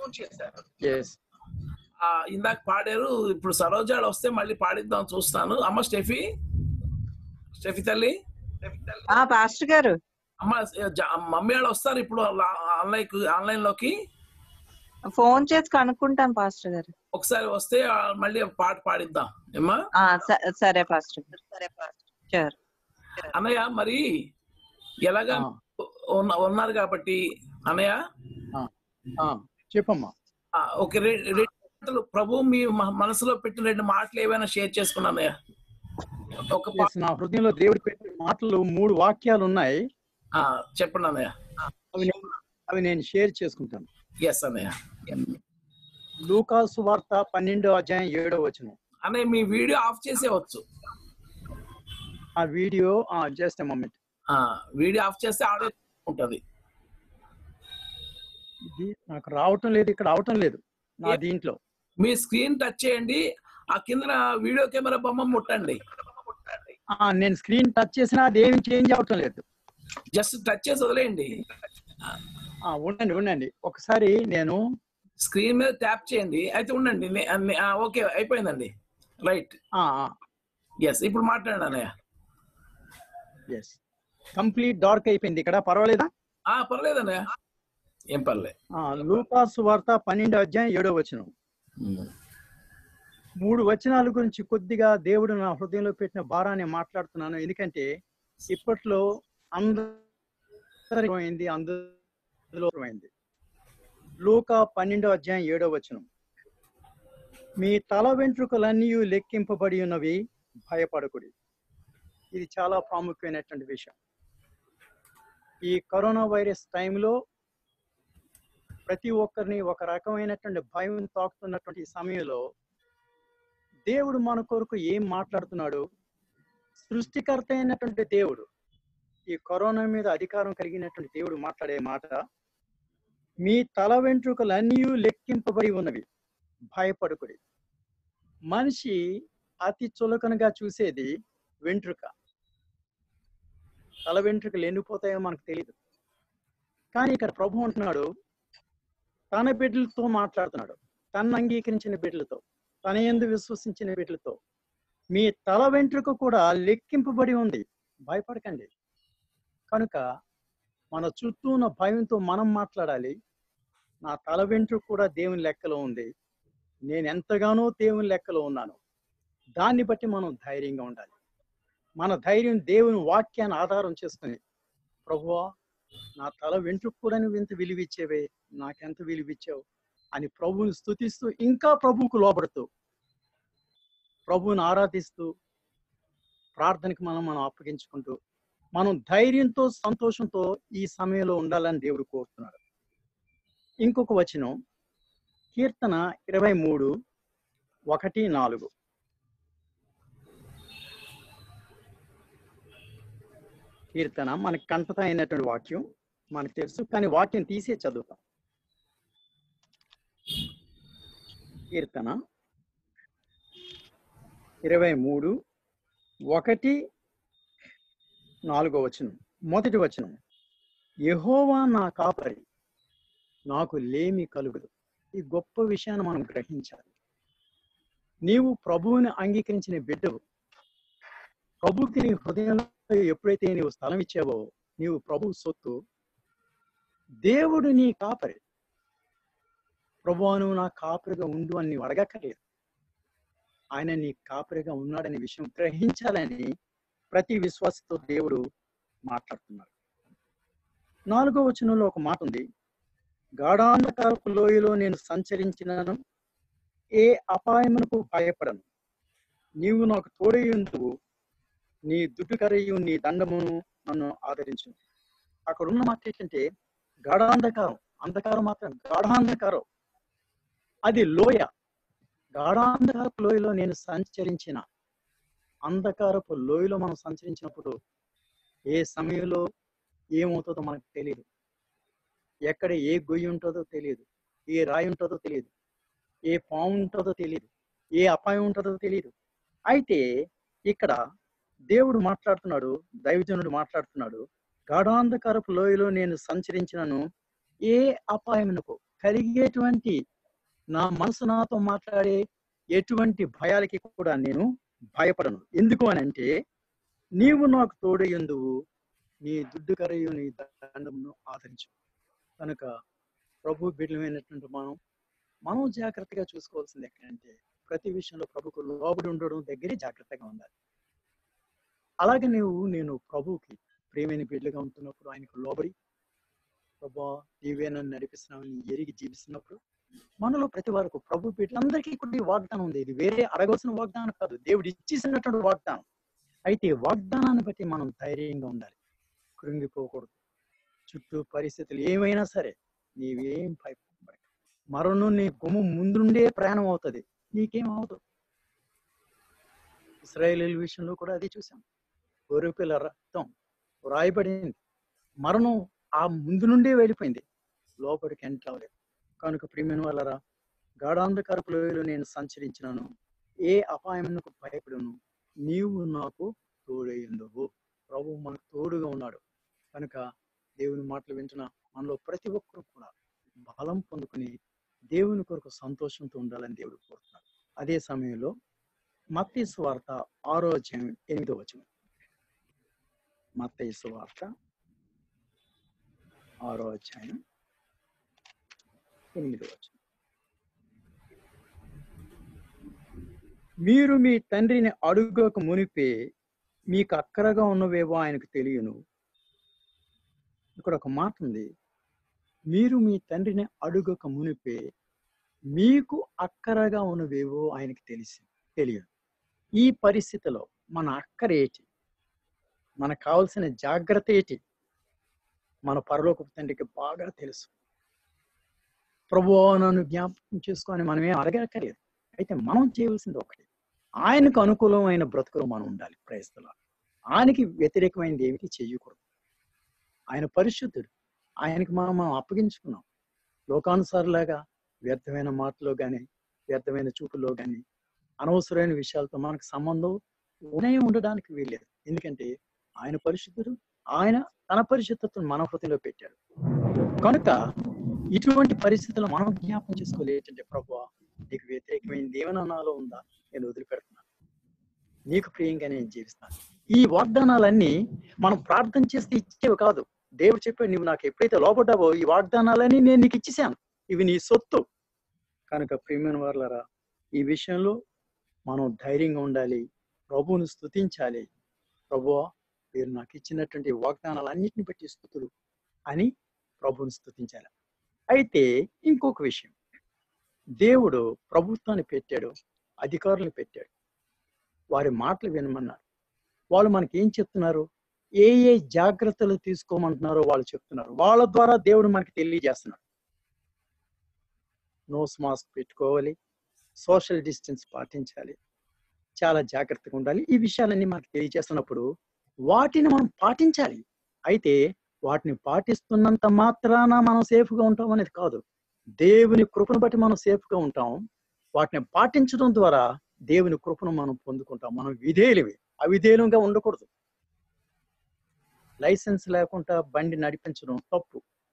ఎస్ ఆ ఇందాక పాడారు ఇప్పుడు సరోజాడు వస్తే మళ్ళీ పాడిద్దాం చూస్తాను అమ్మ స్టెఫీ స్టెఫీ తల్లి ఆ పాస్టర్ గారు అమ్మ జ- మమ్మీ వాళ్ళు వస్తారు ఇప్పుడు ఆన్లైన్ ఆన్లైన్ లోకి ఫోన్ చేసి కనుక్కుంటాను పాస్టర్ గారు ఒకసారి వస్తే ఆ, మళ్ళీ ఒక పాట పాడిద్దాం ఏమ్మా ఆ స- సరే పాస్టర్ గారు సరే పాస్టర్ షూర్ అన్నయ్య మరి ఎలాగా ఆ. ఉన్న- ఉన్నారు కాబట్టి అన్నయ్య ఆ, చెప్పమ్మా ఆ, ఒక రె- రెండు మాటలు ప్రభు మీ మ- మనసులో పెట్టిన రెండు మాటలు ఏవైనా షేర్ చేసుకున్నా అన్నయ్య ఒక పా- Yes, నా హృదయంలో దేవుడు పెట్టిన మాటలు మూడు వాక్యాలు ఉన్నాయి ఆ, చెప్పండి అన్నయ్య అవి నేను అవి నేను షేర్ చేసుకుంటాను ఎస్ అన్నయ్య లూకాసు వార్త పన్నెండో అధ్యాయం ఏడో వచనం అన్నయ్య మీ వీడియో ఆఫ్ చేసేవచ్చు ఆ వీడియో జస్ట్ మూమెంట్ ఆ, వీడియో ఆఫ్ చేస్తే ఆడియో ఉంటది ఇది నాకు రావటం లేదు ఇక్కడ అవటం లేదు నా దీంట్లో మీ స్క్రీన్ టచ్ చేయండి ఆ కింద వీడియో కెమెరా బొమ్మ ముట్టండి ఆ, నేను స్క్రీన్ టచ్ చేసినా అది ఏమి చేంజ్ అవటం లేదు జస్ట్ టచ్ చేసి వదిలేయండి ఆ, ఉండండి ఉండండి ఒకసారి నేను స్క్రీన్ మీద ట్యాప్ చేయండి అయితే ఉండండి నే- నే- ఆ, ఓకే అయిపోయిందండి రైట్ ఎస్ ఇప్పుడు మాట్లాడండి అన్నయ్య ఎస్ కంప్లీట్ డార్క్ అయిపోయింది ఇక్కడ పర్వాలేదా ఆ పర్లేదు అన్నయ్య ఏం పర్లేదు ఆ, లూకాసు వార్త పన్నెండో అధ్యాయం ఏడో వచనం మూడు వచనాల గురించి కొద్దిగా దేవుడు నా హృదయంలో పెట్టిన భారాన్ని మాట్లాడుతున్నాను ఎందుకంటే ఇప్పట్లో అందరి అయింది అందులో అయింది లూకా పన్నెండో అధ్యాయం ఏడో వచనం మీ తల వెంట్రుకలన్నీ లెక్కింపబడి ఉన్నవి భయపడకుడి ఇది చాలా ప్రాముఖ్యమైనటువంటి విషయం ఈ కరోనా వైరస్ టైంలో ప్రతి ఒక్కరిని ఒక రకమైనటువంటి భయం తాకుతున్నటువంటి సమయంలో దేవుడు మన కొరకు ఏం మాట్లాడుతున్నాడు సృష్టికర్త అయినటువంటి దేవుడు ఈ కరోనా మీద అధికారం కలిగినటువంటి దేవుడు మాట్లాడే మాట మీ తల వెంట్రుకలన్నీ లెక్కింపబడి ఉన్నవి భయపడుకుడి మనిషి అతి చులకనగా చూసేది వెంట్రుక తల వెంట్రుకలు ఎండిపోతాయో మనకు తెలియదు కానీ ఇక్కడ ప్రభు అంటున్నాడు తన బిడ్డలతో మాట్లాడుతున్నాడు తను అంగీకరించిన బిడ్డలతో తన ఎందు విశ్వసించిన బిడ్డలతో మీ తల వెంట్రుక కూడా లెక్కింపబడి ఉంది భయపడకండి కనుక మన చుట్టూ ఉన్న భయంతో మనం మాట్లాడాలి నా తల వెంట్రుక కూడా దేవుని లెక్కలో ఉంది నేను ఎంతగానో దేవుని లెక్కలో ఉన్నాను దాన్ని బట్టి మనం ధైర్యంగా ఉండాలి మన ధైర్యం దేవుని వాక్యాన్ని ఆధారం చేసుకుని ప్రభువా నా తల వెంట్రుకు కూడా నువ్వు ఎంత విలువిచ్చేవే నాకెంత విలువిచ్చావు అని ప్రభువుని స్తుతిస్తూ ఇంకా ప్రభువుకు లోబడుతూ ప్రభువుని ఆరాధిస్తూ ప్రార్థనకి మనం మనం అప్పగించుకుంటూ మనం ధైర్యంతో సంతోషంతో ఈ సమయంలో ఉండాలని దేవుడు కోరుతున్నాడు ఇంకొక వచనం కీర్తన ఇరవై మూడు ఒకటి నాలుగు కీర్తన మనకి కంటత అయినటువంటి వాక్యం మనకు తెలుసు కానీ వాక్యం తీసే చదువుతాం కీర్తన ఇరవై మూడు ఒకటి నాలుగో వచనం మొదటి వచనం యెహోవా నా కాపరి నాకు లేమి కలుగుదు ఈ గొప్ప విషయాన్ని మనం గ్రహించాలి నీవు ప్రభువుని అంగీకరించిన బిడ్డవు ప్రభుకి నీ హృదయంలో ఎప్పుడైతే నీవు స్థలం ఇచ్చావో నీవు ప్రభు సొత్తు దేవుడు నీ కాపరి ప్రభువా నువ్వు నా కాపరిగా ఉండు అని నీవు అడగక్కర్లేదు ఆయన నీ కాపరిగా ఉన్నాడనే విషయం గ్రహించాలని ప్రతి విశ్వాసతో దేవుడు మాట్లాడుతున్నాడు నాలుగో వచనంలో ఒక మాట ఉంది గాఢాంధకారపు లోయలో నేను సంచరించినాను ఏ అపాయమునకు భయపడను నీవు నాకు తోడయ్యందుకు నీ దుడ్డుకరయు నీ దండమును నన్ను ఆదరించు అక్కడ ఉన్న మాట ఏంటంటే గాఢాంధకారం అంధకారం మాత్రం గాఢాంధకారం అది లోయ గాఢాంధకారపు లోయలో నేను సంచరించిన అంధకారపు లోయలో మనం సంచరించినప్పుడు ఏ సమయంలో ఏమవుతుందో మనకు తెలియదు ఎక్కడ ఏ గొయ్యి ఉంటుందో తెలియదు ఏ రాయి ఉంటుందో తెలియదు ఏ పాము ఉంటుందో తెలియదు ఏ అపాయం ఉంటుందో తెలియదు అయితే ఇక్కడ దేవుడు మాట్లాడుతున్నాడు దైవజనుడు మాట్లాడుతున్నాడు గాఢాంధకారపు లోయలో నేను సంచరించినను ఏ అపాయమునకు కలిగేటువంటి నా మనసు నాతో మాట్లాడే ఎటువంటి భయాలకి కూడా నేను భయపడను ఎందుకు అని అంటే నీవు నాకు తోడయ్యందువు నీ దుడ్డు కరయు నీ దండమును ఆదరించు కనుక ప్రభు బిడ్డలమైనటువంటి మనం మనం జాగ్రత్తగా చూసుకోవాల్సింది ఎక్కడంటే ప్రతి విషయంలో ప్రభుకు లోబడి ఉండడం దగ్గరే జాగ్రత్తగా ఉండాలి అలాగే నీవు నేను ప్రభువుకి ప్రేమైన బిడ్డలుగా ఉంటున్నప్పుడు ఆయనకు లోబడి ప్రభా నీవే నన్ను నడిపిస్తున్నావని ఎరిగి జీవిస్తున్నప్పుడు మనలో ప్రతి వరకు ప్రభు బిడ్డలందరికీ కూడా ఈ వాగ్దానం ఉంది ఇది వేరే అడగవలసిన వాగ్దానం కాదు దేవుడు ఇచ్చేసినటువంటి వాగ్దానం అయితే ఈ వాగ్దానాన్ని బట్టి మనం ధైర్యంగా ఉండాలి కృంగిపోకూడదు చుట్టూ పరిస్థితులు ఏమైనా సరే నీవేం భయపడ మరణం నీ గుమ్మ ముందుండే ప్రయాణం అవుతుంది నీకేం అవుతుంది ఇస్రాయేలీల విషయంలో కూడా అది చూసాం గొర్రెపిల్ల రక్తం రాయబడింది మరణం ఆ ముందు నుండే వెళ్ళిపోయింది లోపలికి ఎంటర్ అవ్వలేదు కనుక ప్రియమైన వాళ్ళరా గాఢాంధకారపు లోయలో నేను సంచరించినాను ఏ అపాయమునకు భయపడను నీవు నాకు తోడయ్యుండవు ప్రభు మనకు తోడుగా ఉన్నాడు కనుక దేవుని మాటలు వింటున్న మనలో ప్రతి ఒక్కరు కూడా బలం పొందుకుని దేవుని కొరకు సంతోషంతో ఉండాలని దేవుడు కోరుతున్నాడు అదే సమయంలో మత్తయి వార్త ఆరో అధ్యాయం ఎనిమిదో వచనం మత్తయి వార్త ఆరో అధ్యాయం ఎనిమిదో వచనం మీరు మీ తండ్రిని అడుగక మునిపే మీకు అక్కరగా ఉన్నవేవో ఆయనకు తెలియను ఇక్కడ ఒక మాట ఉంది మీరు మీ తండ్రిని అడుగక మునిపే మీకు అక్కరగా ఉన్నవేవో ఆయనకు తెలిసి తెలియదు ఈ పరిస్థితిలో మన అక్కర ఏటి మనకు కావాల్సిన జాగ్రత్త ఏటి మన పరలోకపు తండ్రికి బాగా తెలుసు ప్రభు నన్ను జ్ఞాపకం చేసుకొని మనమేం అడగక్కర్లేదు అయితే మనం చేయవలసింది ఒకటి ఆయనకు అనుకూలమైన బ్రతుకులు మనం ఉండాలి ప్రయత్నాలు ఆయనకి వ్యతిరేకమైనది ఏమిటి చేయకూడదు ఆయన పరిశుద్ధుడు ఆయనకి మనం మనం అప్పగించుకున్నాం లోకానుసారులాగా వ్యర్థమైన మాటలో కానీ వ్యర్థమైన చూపులో కానీ అనవసరమైన విషయాలతో మనకు సంబంధం ఉదయం ఉండడానికి వీల్లేదు ఎందుకంటే ఆయన పరిశుద్ధుడు ఆయన తన పరిశుద్ధతను మన హృదయంలో పెట్టాడు కనుక ఇటువంటి పరిస్థితుల్లో మనం జ్ఞాపకం చేసుకోవాలి ఏంటంటే ప్రభు నీకు వ్యతిరేకమైనది ఏమైనా నాలో ఉందా నేను వదిలిపెడుతున్నాను నీకు ప్రియంగా నేను జీవిస్తాను ఈ వాగ్దానాలన్నీ మనం ప్రార్థన చేస్తే ఇచ్చేవి కాదు దేవుడు చెప్పాడు నువ్వు నాకు ఎప్పుడైతే లోపడ్డావో ఈ వాగ్దానాలన్నీ నేను నీకు ఇచ్చేసాను ఇవి నీ సొత్తు కనుక ప్రియమైన వాళ్ళరా ఈ విషయంలో మనం ధైర్యంగా ఉండాలి ప్రభువును స్తుతించాలి ప్రభువా మీరు నాకు ఇచ్చినటువంటి వాగ్దానాలన్నింటిని బట్టి స్థుతులు అని ప్రభువుని స్థుతించాలి అయితే ఇంకొక విషయం దేవుడు ప్రభుత్వాన్ని పెట్టాడు అధికారులు పెట్టాడు వారి మాటలు వినమన్నారు వాళ్ళు మనకి ఏం చెప్తున్నారు ఏ ఏ జాగ్రత్తలు తీసుకోమంటున్నారో వాళ్ళు చెప్తున్నారు వాళ్ళ ద్వారా దేవుడు మనకి తెలియజేస్తున్నాడు నోస్ మాస్క్ పెట్టుకోవాలి సోషల్ డిస్టెన్స్ పాటించాలి చాలా జాగ్రత్తగా ఉండాలి ఈ విషయాలన్నీ మనకు తెలియజేస్తున్నప్పుడు వాటిని మనం పాటించాలి అయితే వాటిని పాటిస్తున్నంత మాత్రాన మనం సేఫ్ గా ఉంటాం అనేది కాదు దేవుని కృపను బట్టి మనం సేఫ్ గా ఉంటాం వాటిని పాటించడం ద్వారా దేవుని కృపను మనం పొందుకుంటాం మనం విధేయులవి అవిధేయులంగా ఉండకూడదు లైసెన్స్ లేకుండా బండి నడిపించడం తప్పు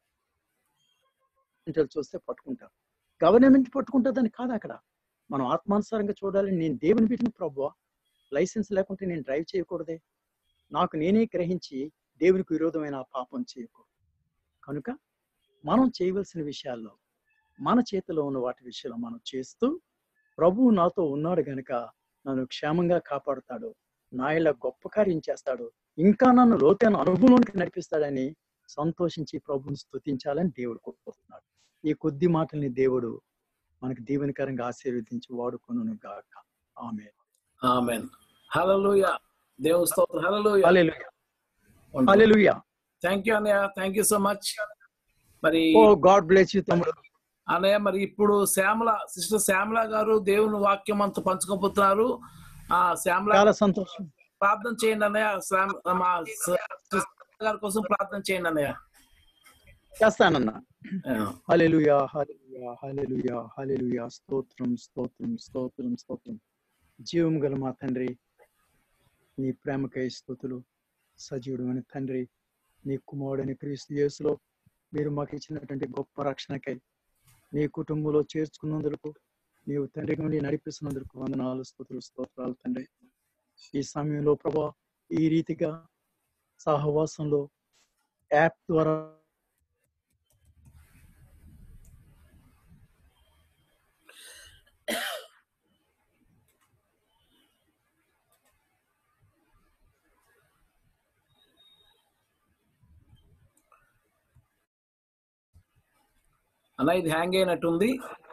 అంటే చూస్తే పట్టుకుంటారు గవర్నమెంట్ పట్టుకుంటుందని కాదు అక్కడ మనం ఆత్మానుసారంగా చూడాలి నేను దేవుని బిడ్డను ప్రభు లైసెన్స్ లేకుంటే నేను డ్రైవ్ చేయకూడదే నాకు నేనే గ్రహించి దేవునికి విరోధమైన ఆ పాపం చేయకూడదు కనుక మనం చేయవలసిన విషయాల్లో మన చేతిలో ఉన్న వాటి విషయంలో మనం చేస్తూ ప్రభువు నాతో ఉన్నాడు గనుక నన్ను క్షేమంగా కాపాడుతాడు నా ఇలా గొప్ప కార్యం చేస్తాడు ఇంకా నన్ను లోతైన అనుభవంలోకి నడిపిస్తాడని సంతోషించి ప్రభువుని స్తుతించాలని దేవుడు కోరుకుంటున్నాడు ఈ కొద్ది మాటల్ని దేవుడు మనకు దీవెనకరంగా ఆశీర్వదించి వాడుకొను గాక ఆమె ఆమెన్ హల్లెలూయా దేవుని స్తోత్రం హల్లెలూయా హల్లెలూయా థ్యాంక్ యూ అన్నయ్య థ్యాంక్ యూ సో మచ్ మరి ఓ గాడ్ బ్లెస్ యు తమ్ముడు అన్నయ్య మరి ఇప్పుడు శ్యామల సిస్టర్ శ్యామల గారు దేవుని వాక్యం అంతా పంచుకోబోతున్నారు ఆ శ్యామల చాలా సంతోషం ప్రార్థన చేయండి అన్నయ్య శ్యామ- మా సిస్టర్ గారి కోసం ప్రార్థన చేయండి అన్నయ్య చేస్తానన్నా ఆ, హల్లెలూయా హల్లెలూయా హల్లెలూయా హల్లెలూయా స్తోత్రం స్తోత్రం స్తోత్రం స్తోత్రం జీవం గల మా తండ్రి నీ ప్రేమకై స్థుతులు సజీవుడు అని తండ్రి నీ కుమారుడని క్రీస్తు యేసులో మీరు మాకు ఇచ్చినటువంటి గొప్ప రక్షణకై నీ కుటుంబంలో చేర్చుకున్నందుకు నీవు తండ్రి నుండి నడిపిస్తున్నందుకు వందనాలు స్థుతులు స్తోత్రాలు తండ్రి ఈ సమయంలో ప్రభా ఈ రీతిగా సహవాసంలో యాప్ ద్వారా అన్న ఇది హ్యాంగ్ అయినట్టుంది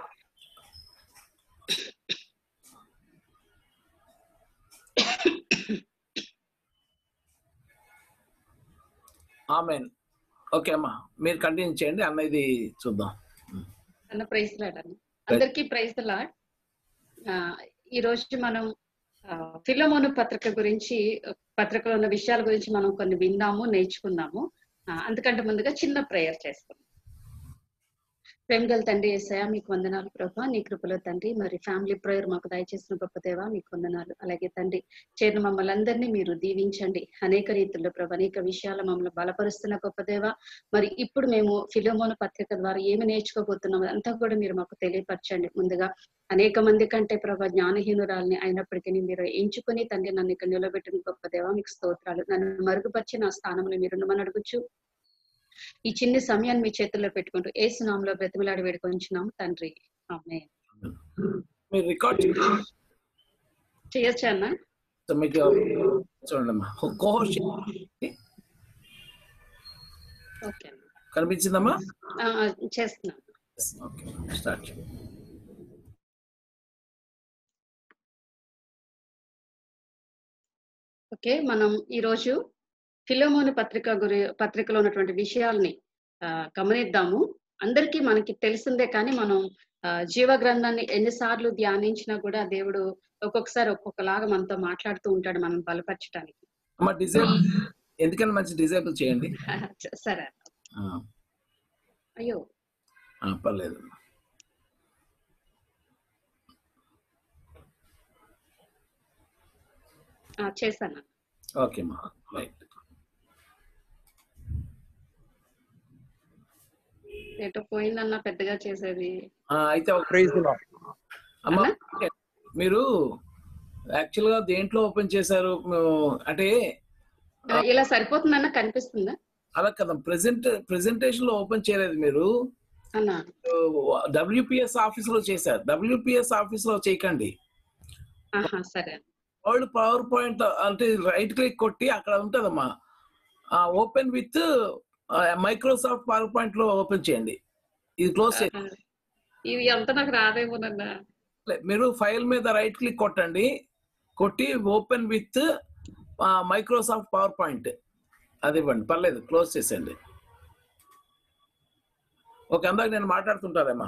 ఆమెన్ ఓకే అమ్మా మీరు కంటిన్యూ చేయండి అన్న ఇది చూద్దాం అన్న ప్రైజ్ లాడ్ అన్న అందరికీ ప్రైజ్ లాడ్ ఈ రోజు మనం ఆ, ఫిలోమోను పత్రిక గురించి పత్రికలో ఉన్న విషయాల గురించి మనం కొన్ని విందాము నేర్చుకుందాము ఆ, అందుకంటే ముందుగా చిన్న ప్రేయర్ చేసుకుందాం ప్రేమగల తండ్రి ఏసయా మీకు వందనాలు ప్రభా నీ కృపలో తండ్రి మరి ఫ్యామిలీ ప్రేయర్ మాకు దయచేసిన గొప్ప దేవా మీకు వందనాలు అలాగే తండ్రి చేరిన మమ్మల్ని అందరినీ మీరు దీవించండి అనేక రీతుల్లో ప్రభా అనేక విషయాలు మమ్మల్ని బలపరుస్తున్న గొప్ప దేవా మరి ఇప్పుడు మేము ఫిలోమోన పత్రిక ద్వారా ఏమి నేర్చుకోబోతున్నాం అంతా కూడా మీరు మాకు తెలియపరచండి ముందుగా అనేక మంది కంటే ప్రభా జ్ఞానహీనురాల్ని అయినప్పటికీ మీరు ఎంచుకొని తండ్రి నన్ను ఇక్కడ నిలబెట్టిన గొప్ప దేవా మీకు స్తోత్రాలు నన్ను మరుగుపరిచి నా స్థానంలో మీరు ఉండమని అడుగుచు ఈ చిన్ని సమయాన్ని మీ చేతుల్లో పెట్టుకుంటూ ఏ సునామంలో బ్రతిమలాడి వేడుకొంచున్నాం తండ్రి ఆమె మీరు రికార్డ్ చేయొచ్చా అన్న మీకు చూడండి అమ్మా కోహోస్ట్ ఓకే అన్న. కనిపించిందమ్మా ఆ, ఆ, చేస్తున్నాను ఓకే స్టార్ట్ ఓకే మనం ఈరోజు ఫిలోమోని పత్రిక గురి పత్రికలో ఉన్నటువంటి విషయాల్ని ఆ, గమనిద్దాము అందరికీ మనకి తెలిసిందే కానీ మనం ఆ, జీవ గ్రంథాన్ని ఎన్నిసార్లు ధ్యానించినా కూడా దేవుడు ఒక్కొక్కసారి ఒక్కొక్కలాగా మనతో మాట్లాడుతూ ఉంటాడు మనం బలపరచడానికి అమ్మా డిజైబుల్ ఎందుకని మంచి డిజైబుల్ చేయండి సరే ఆ, అయ్యో ఆ, పర్లేదు ఆ, చేశాను ఓకే అమ్మా రైట్ ఏటో పోయిందన్న పెద్దగా చేసేది ఆ, అయితే ఒక ప్రైజ్ అమ్మా మీరు యాక్చువల్ గా దేంట్లో ఓపెన్ చేశారు మేము- అంటే ఆ, ఇలా సరిపోతుందన్న కనిపిస్తుందా అలా కదా ప్రెసెంట్ ప్రెసెంటేషన్ లో ఓపెన్ చేయలేదు మీరు అన్న డబ్ల్యూపిఎస్ ఆఫీస్ లో చేశారు డబ్ల్యూపిఎస్ ఆఫీస్ లో చేయకండి ఆహా సరే వరల్డ్ పవర్ పాయింట్ అంటే రైట్ క్లిక్ కొట్టి అక్కడ ఉంటుందమ్మా open with Microsoft PowerPoint లో ఓపెన్ చేయండి ఇది క్లోజ్ చేయండి ఇవి అంత నాకు రాదేమోనన్నా మీరు ఫైల్ మీద రైట్ క్లిక్ కొట్టండి కొట్టి open with Microsoft PowerPoint అది ఇవ్వండి పర్లేదు క్లోజ్ చేసేయండి ఓకే అందాక నేను మాట్లాడుతుంటారేమ్మా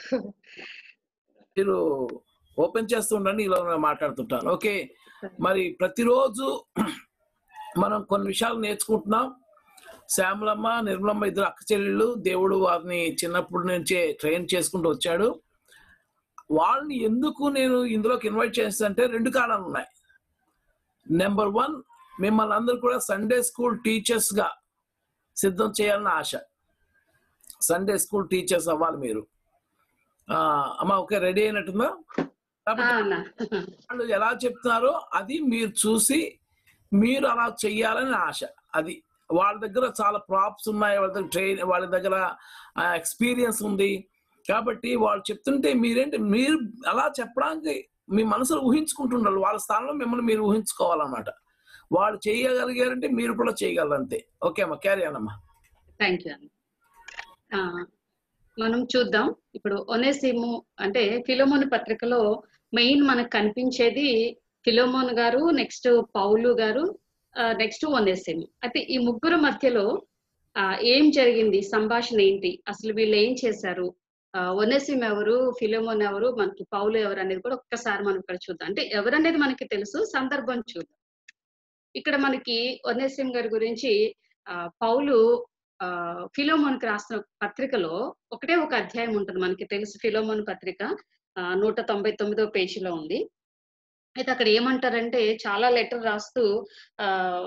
మీరు ఓపెన్ చేస్తూ ఉండండి ఇలా నేను మాట్లాడుతుంటాను ఓకే మరి ప్రతిరోజు మనం కొన్ని విషయాలు నేర్చుకుంటున్నాం శ్యామలమ్మ నిర్మలమ్మ ఇద్దరు అక్క చెల్లెళ్ళు దేవుడు వారిని చిన్నప్పటి నుంచే ట్రైన్ చేసుకుంటూ వచ్చాడు వాళ్ళని ఎందుకు నేను ఇందులోకి ఇన్వైట్ చేస్తానంటే రెండు కారణాలు ఉన్నాయి నెంబర్ వన్ మిమ్మల్ని అందరూ కూడా సండే స్కూల్ టీచర్స్ గా సిద్ధం చేయాలని ఆశ సండే స్కూల్ టీచర్స్ అవ్వాలి మీరు ఆ, అమ్మ ఓకే రెడీ అయినట్టుందా ఆ, కాబట్టి అన్న వాళ్ళు ఎలా చెప్తున్నారో అది మీరు చూసి మీరు అలా చెయ్యాలని ఆశ అది వాళ్ళ దగ్గర చాలా ప్రాప్స్ ఉన్నాయి వాళ్ళ దగ్గర ట్రైన్ వాళ్ళ దగ్గర ఎక్స్పీరియన్స్ ఉంది కాబట్టి వాళ్ళు చెప్తుంటే మీరేంటి మీరు అలా చెప్పడానికి మీ మనసులో ఊహించుకుంటున్నారు వాళ్ళ స్థానంలో మిమ్మల్ని మీరు ఊహించుకోవాలన్నమాట వాళ్ళు చేయగలిగారంటే మీరు కూడా చేయగలరు అంతే ఓకే అమ్మా క్యారీ అన్నమ్మా థ్యాంక్ యూ అన్న ఆ, మనం చూద్దాం ఇప్పుడు ఒనేసిము అంటే ఫిలోమోన్ పత్రికలో మెయిన్ మనకు కనిపించేది ఫిలోమోన్ గారు నెక్స్ట్ పౌలు గారు నెక్స్ట్ ఒనేసిము అయితే ఈ ముగ్గురు మధ్యలో ఆ, ఏం జరిగింది సంభాషణ ఏంటి అసలు వీళ్ళు ఏం చేశారు ఒనేసిమ్ ఎవరు ఫిలోమోన్ ఎవరు మనకి పౌలు ఎవరు అనేది కూడా ఒక్కసారి మనం ఇక్కడ చూద్దాం అంటే ఎవరనేది మనకి తెలుసు సందర్భం చూద్దాం ఇక్కడ మనకి ఒనేసిమ్ గారి గురించి ఆ, పౌలు ఆ ఫిలోమోన్కి రాసిన పత్రికలో ఒకటే ఒక అధ్యాయం ఉంటుంది మనకి తెలుసు ఫిలోమోన్ పత్రిక ఆ, నూట తొంభై తొమ్మిదో పేజీలో ఉంది అయితే అక్కడ ఏమంటారంటే చాలా లెటర్ రాస్తూ ఆ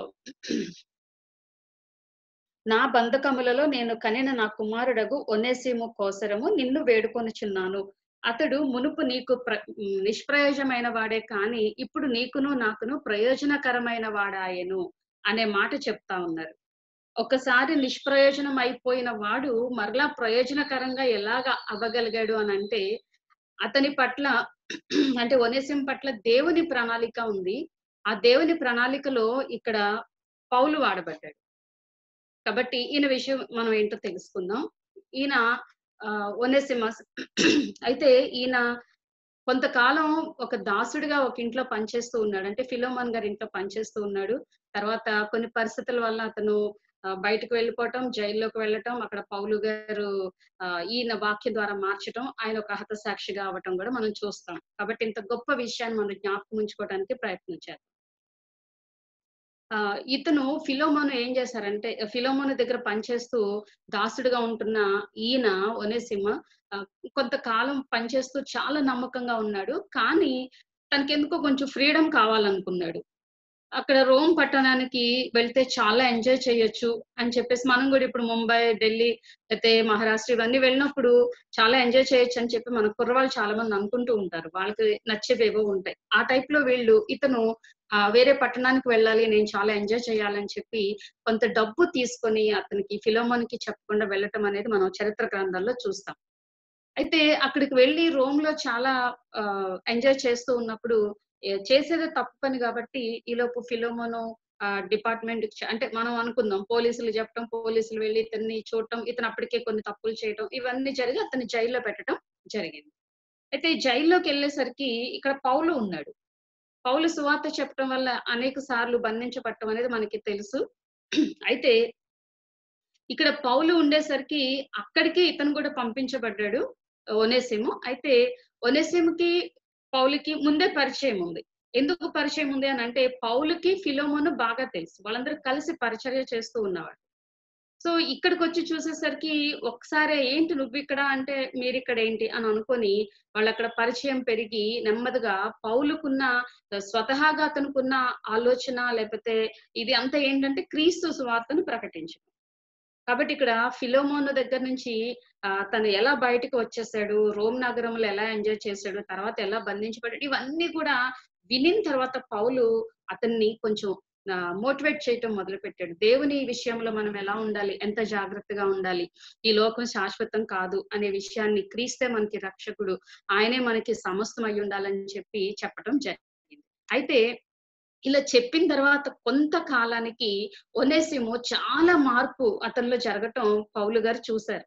నా బంధకములలో నేను కనిన నా కుమారుడగు ఒనేసిము కోసరము నిన్ను వేడుకొనుచున్నాను అతడు మునుపు నీకు ప్ర ఉమ్, నిష్ప్రయోజమైన వాడే కాని ఇప్పుడు నీకును నాకును ప్రయోజనకరమైన వాడాయను అనే మాట చెప్తా ఉన్నారు ఒకసారి నిష్ప్రయోజనం అయిపోయిన వాడు మరలా ప్రయోజనకరంగా ఎలాగ అవ్వగలిగాడు అని అంటే అతని పట్ల అంటే ఒనేసిం పట్ల దేవుని ప్రణాళిక ఉంది ఆ దేవుని ప్రణాళికలో ఇక్కడ పౌలు వాడబడ్డాడు కాబట్టి ఈయన విషయం మనం ఏంటో తెలుసుకుందాం ఈయన ఒనేసిమస్ అయితే ఈయన కొంతకాలం ఒక దాసుడిగా ఒక ఇంట్లో పనిచేస్తూ ఉన్నాడు అంటే ఫిలోమన్ గారి ఇంట్లో పనిచేస్తూ ఉన్నాడు తర్వాత కొన్ని పరిస్థితుల వల్ల అతను ఆ, బయటకు వెళ్ళిపోవటం జైల్లోకి వెళ్ళటం అక్కడ పౌలు గారు ఆ, ఈయన వాక్యం ద్వారా మార్చటం ఆయన ఒక హతసాక్షిగా అవ్వటం కూడా మనం చూస్తాం కాబట్టి ఇంత గొప్ప విషయాన్ని మనం జ్ఞాపకం ఉంచుకోవడానికి ప్రయత్నించారు ఆ ఇతను ఫిలోమోను ఏం చేశారంటే ఫిలోమోను దగ్గర పనిచేస్తూ దాసుడుగా ఉంటున్న ఈయన ఒనేసిమ ఆ, కొంతకాలం పనిచేస్తూ చాలా నమ్మకంగా ఉన్నాడు కానీ తనకెందుకో కొంచెం ఫ్రీడమ్ కావాలనుకున్నాడు అక్కడ రోమ్ పట్టణానికి వెళ్తే చాలా ఎంజాయ్ చేయొచ్చు అని చెప్పేసి మనం కూడా ఇప్పుడు ముంబై ఢిల్లీ అయితే మహారాష్ట్ర ఇవన్నీ వెళ్ళినప్పుడు చాలా ఎంజాయ్ చేయొచ్చు అని చెప్పి మన కుర్రవాళ్ళు చాలా మంది అనుకుంటూ ఉంటారు వాళ్ళకి నచ్చేవేవో ఉంటాయి ఆ టైప్ లో వీళ్ళు ఇతను ఆ వేరే పట్టణానికి వెళ్ళాలి నేను చాలా ఎంజాయ్ చేయాలని చెప్పి కొంత డబ్బు తీసుకొని అతనికి ఫిలోమోన్కి చెప్పకుండా వెళ్ళటం అనేది మనం చరిత్ర గ్రంథాల్లో చూస్తాం అయితే అక్కడికి వెళ్ళి రోమ్ లో చాలా ఎంజాయ్ చేస్తూ ఉన్నప్పుడు ఏ- చేసేదే తప్పు పని కాబట్టి ఈలోపు ఫిలోమోను డిపార్ట్మెంట్ అంటే మనం అనుకుందాం పోలీసులు చెప్పడం పోలీసులు వెళ్ళి ఇతన్ని చూడటం ఇతను అప్పటికే కొన్ని తప్పులు చేయటం ఇవన్నీ జరిగి అతన్ని జైల్లో పెట్టడం జరిగింది అయితే ఈ జైల్లోకి వెళ్ళేసరికి ఇక్కడ పౌలు ఉన్నాడు పౌలు సువార్త చెప్పడం వల్ల అనేక సార్లు బంధించబడటం అనేది మనకి తెలుసు అయితే ఇక్కడ పౌలు ఉండేసరికి అక్కడికి ఇతను కూడా పంపించబడ్డాడు ఒనేసిము అయితే ఒనేసిముకి పౌలుకి ముందే పరిచయం ఉంది ఎందుకు పరిచయం ఉంది అని అంటే పౌలుకి ఫిలోమోను బాగా తెలుసు వాళ్ళందరూ కలిసి పరిచర్య చేస్తూ ఉన్నవాడు సో ఇక్కడికి వచ్చి చూసేసరికి ఒకసారి ఏంటి నువ్వు ఇక్కడ అంటే మీరు ఇక్కడ ఏంటి అని అనుకొని వాళ్ళు అక్కడ పరిచయం పెరిగి నెమ్మదిగా పౌలుకున్న స్వతహాగా అతనుకున్న ఆలోచన లేకపోతే ఇది అంతా ఏంటంటే క్రీస్తు సువార్తను ప్రకటించడం కాబట్టి ఇక్కడ ఫిలోమోను దగ్గర నుంచి ఆ, తను ఎలా బయటకు వచ్చేసాడు రోమ్ నగరంలో ఎలా ఎంజాయ్ చేశాడు తర్వాత ఎలా బంధించబడ్డాడు ఇవన్నీ కూడా వినిన తర్వాత పౌలు అతన్ని కొంచెం మోటివేట్ చేయటం మొదలు పెట్టాడు దేవుని విషయంలో మనం ఎలా ఉండాలి ఎంత జాగ్రత్తగా ఉండాలి ఈ లోకం శాశ్వతం కాదు అనే విషయాన్ని క్రీస్తే మనకి రక్షకుడు ఆయనే మనకి సమస్తం అయి ఉండాలని చెప్పి చెప్పడం జరిగింది అయితే ఇలా చెప్పిన తర్వాత కొంతకాలానికి ఒనేసిము చాలా మార్పు అతనిలో జరగటం పౌలు గారు చూశారు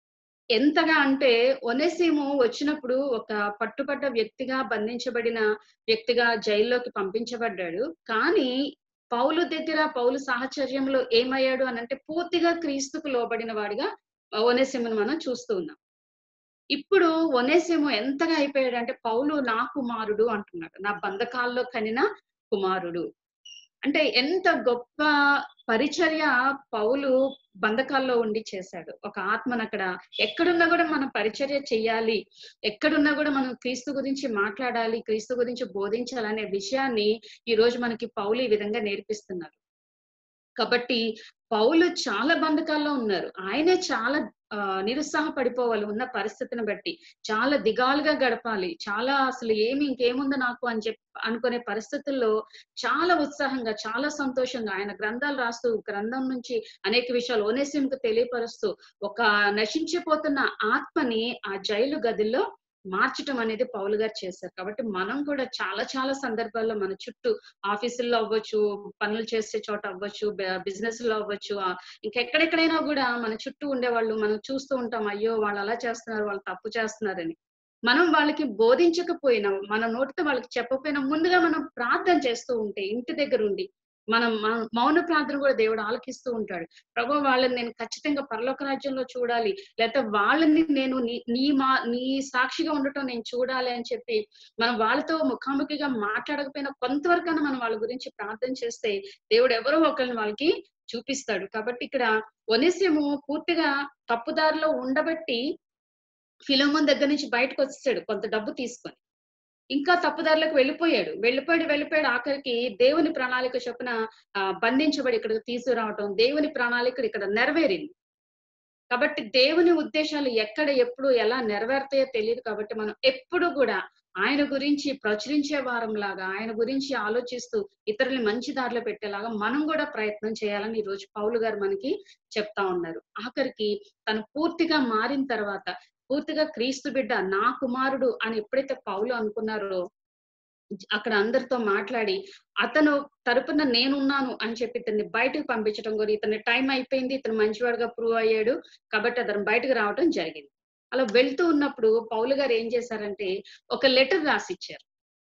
ఎంతగా అంటే ఒనేసిము వచ్చినప్పుడు ఒక పట్టుబడ్డ వ్యక్తిగా బంధించబడిన వ్యక్తిగా జైల్లోకి పంపించబడ్డాడు కానీ పౌలు దగ్గర పౌలు సాహచర్యంలో ఏమయ్యాడు అని అంటే పూర్తిగా క్రీస్తుకు లోబడిన వాడిగా ఒనేసిమును మనం చూస్తూ ఉన్నాం ఇప్పుడు ఒనేసిము ఎంతగా అయిపోయాడు అంటే పౌలు నా కుమారుడు అంటున్నాడు నా బంధకాల్లో కనిన కుమారుడు అంటే ఎంత గొప్ప పరిచర్య పౌలు బంధకాల్లో ఉండి చేశాడు ఒక ఆత్మను అక్కడ ఎక్కడున్నా కూడా మనం పరిచర్య చెయ్యాలి ఎక్కడున్నా కూడా మనం క్రీస్తు గురించి మాట్లాడాలి క్రీస్తు గురించి బోధించాలనే విషయాన్ని ఈ రోజు మనకి పౌలు ఈ విధంగా నేర్పిస్తున్నారు కాబట్టి పౌలు చాలా బంధకాల్లో ఉన్నారు ఆయనే చాలా ఆ, నిరుత్సాహపడిపోవాలి ఉన్న పరిస్థితిని బట్టి చాలా దిగాలుగా గడపాలి చాలా అసలు ఏమి ఇంకేముందో నాకు అని చెప్పి అనుకునే పరిస్థితుల్లో చాలా ఉత్సాహంగా చాలా సంతోషంగా ఆయన గ్రంథాలు రాస్తూ గ్రంథం నుంచి అనేక విషయాలు ఓనేసింకు తెలియపరుస్తూ ఒక నశించిపోతున్న ఆత్మని ఆ జైలు గదిలో మార్చటం అనేది పౌలు గారు చేశారు కాబట్టి మనం కూడా చాలా చాలా సందర్భాల్లో మన చుట్టూ ఆఫీసుల్లో అవ్వచ్చు పనులు చేసే చోట అవ్వచ్చు బిజినెస్ లో అవ్వచ్చు ఆ, ఇంకెక్కడెక్కడైనా కూడా మన చుట్టూ ఉండేవాళ్ళు మనం చూస్తూ ఉంటాం అయ్యో వాళ్ళు అలా చేస్తున్నారు వాళ్ళు తప్పు చేస్తున్నారని మనం వాళ్ళకి బోధించకపోయినా మన నోటితో వాళ్ళకి చెప్పకపోయినా ముందుగా మనం ప్రార్థన చేస్తూ ఉంటే ఇంటి దగ్గర ఉండి మనం మ- మౌన ప్రార్థన కూడా దేవుడు ఆలకిస్తూ ఉంటాడు ప్రభు వాళ్ళని నేను ఖచ్చితంగా పరలోక రాజ్యంలో చూడాలి లేకపోతే వాళ్ళని నేను నీ నీ మా నీ సాక్షిగా ఉండటం నేను చూడాలి అని చెప్పి మనం వాళ్ళతో ముఖాముఖిగా మాట్లాడకపోయినా కొంతవరకైనా మనం వాళ్ళ గురించి ప్రార్థన చేస్తే దేవుడు ఎవరో ఒకరిని వాళ్ళకి చూపిస్తాడు కాబట్టి ఇక్కడ ఒనేసిము పూర్తిగా తప్పుదారిలో ఉండబట్టి ఫిలోమోన్ దగ్గర నుంచి బయటకు వచ్చేసాడు కొంత డబ్బు తీసుకొని ఇంకా తప్పుదారులకు వెళ్ళిపోయాడు వెళ్ళిపోయాడు వెళ్ళిపోయాడు ఆఖరికి దేవుని ప్రణాళిక చొప్పున ఆ, బంధించబడి ఇక్కడికి తీసుకురావటం దేవుని ప్రణాళిక ఇక్కడ నెరవేరింది కాబట్టి దేవుని ఉద్దేశాలు ఎక్కడ ఎప్పుడు ఎలా నెరవేరుతాయో తెలియదు కాబట్టి మనం ఎప్పుడు కూడా ఆయన గురించి ప్రచురించే వారం లాగా ఆయన గురించి ఆలోచిస్తూ ఇతరుల్ని మంచి దారిలో పెట్టేలాగా మనం కూడా ప్రయత్నం చేయాలని ఈ రోజు పౌలు గారు మనకి చెప్తా ఉన్నారు ఆఖరికి తను పూర్తిగా మారిన తర్వాత పూర్తిగా క్రీస్తు బిడ్డ నా కుమారుడు అని ఎప్పుడైతే పౌలు అనుకున్నారో అక్కడ అందరితో మాట్లాడి అతను తరపున నేనున్నాను అని చెప్పి ఇతన్ని బయటకు పంపించడం కూడా ఇతని టైం అయిపోయింది ఇతను మంచివాడుగా ప్రూవ్ అయ్యాడు కాబట్టి అతను బయటకు రావడం జరిగింది అలా వెళ్తూ ఉన్నప్పుడు పౌలు గారు ఏం చేశారంటే ఒక లెటర్ రాసిచ్చారు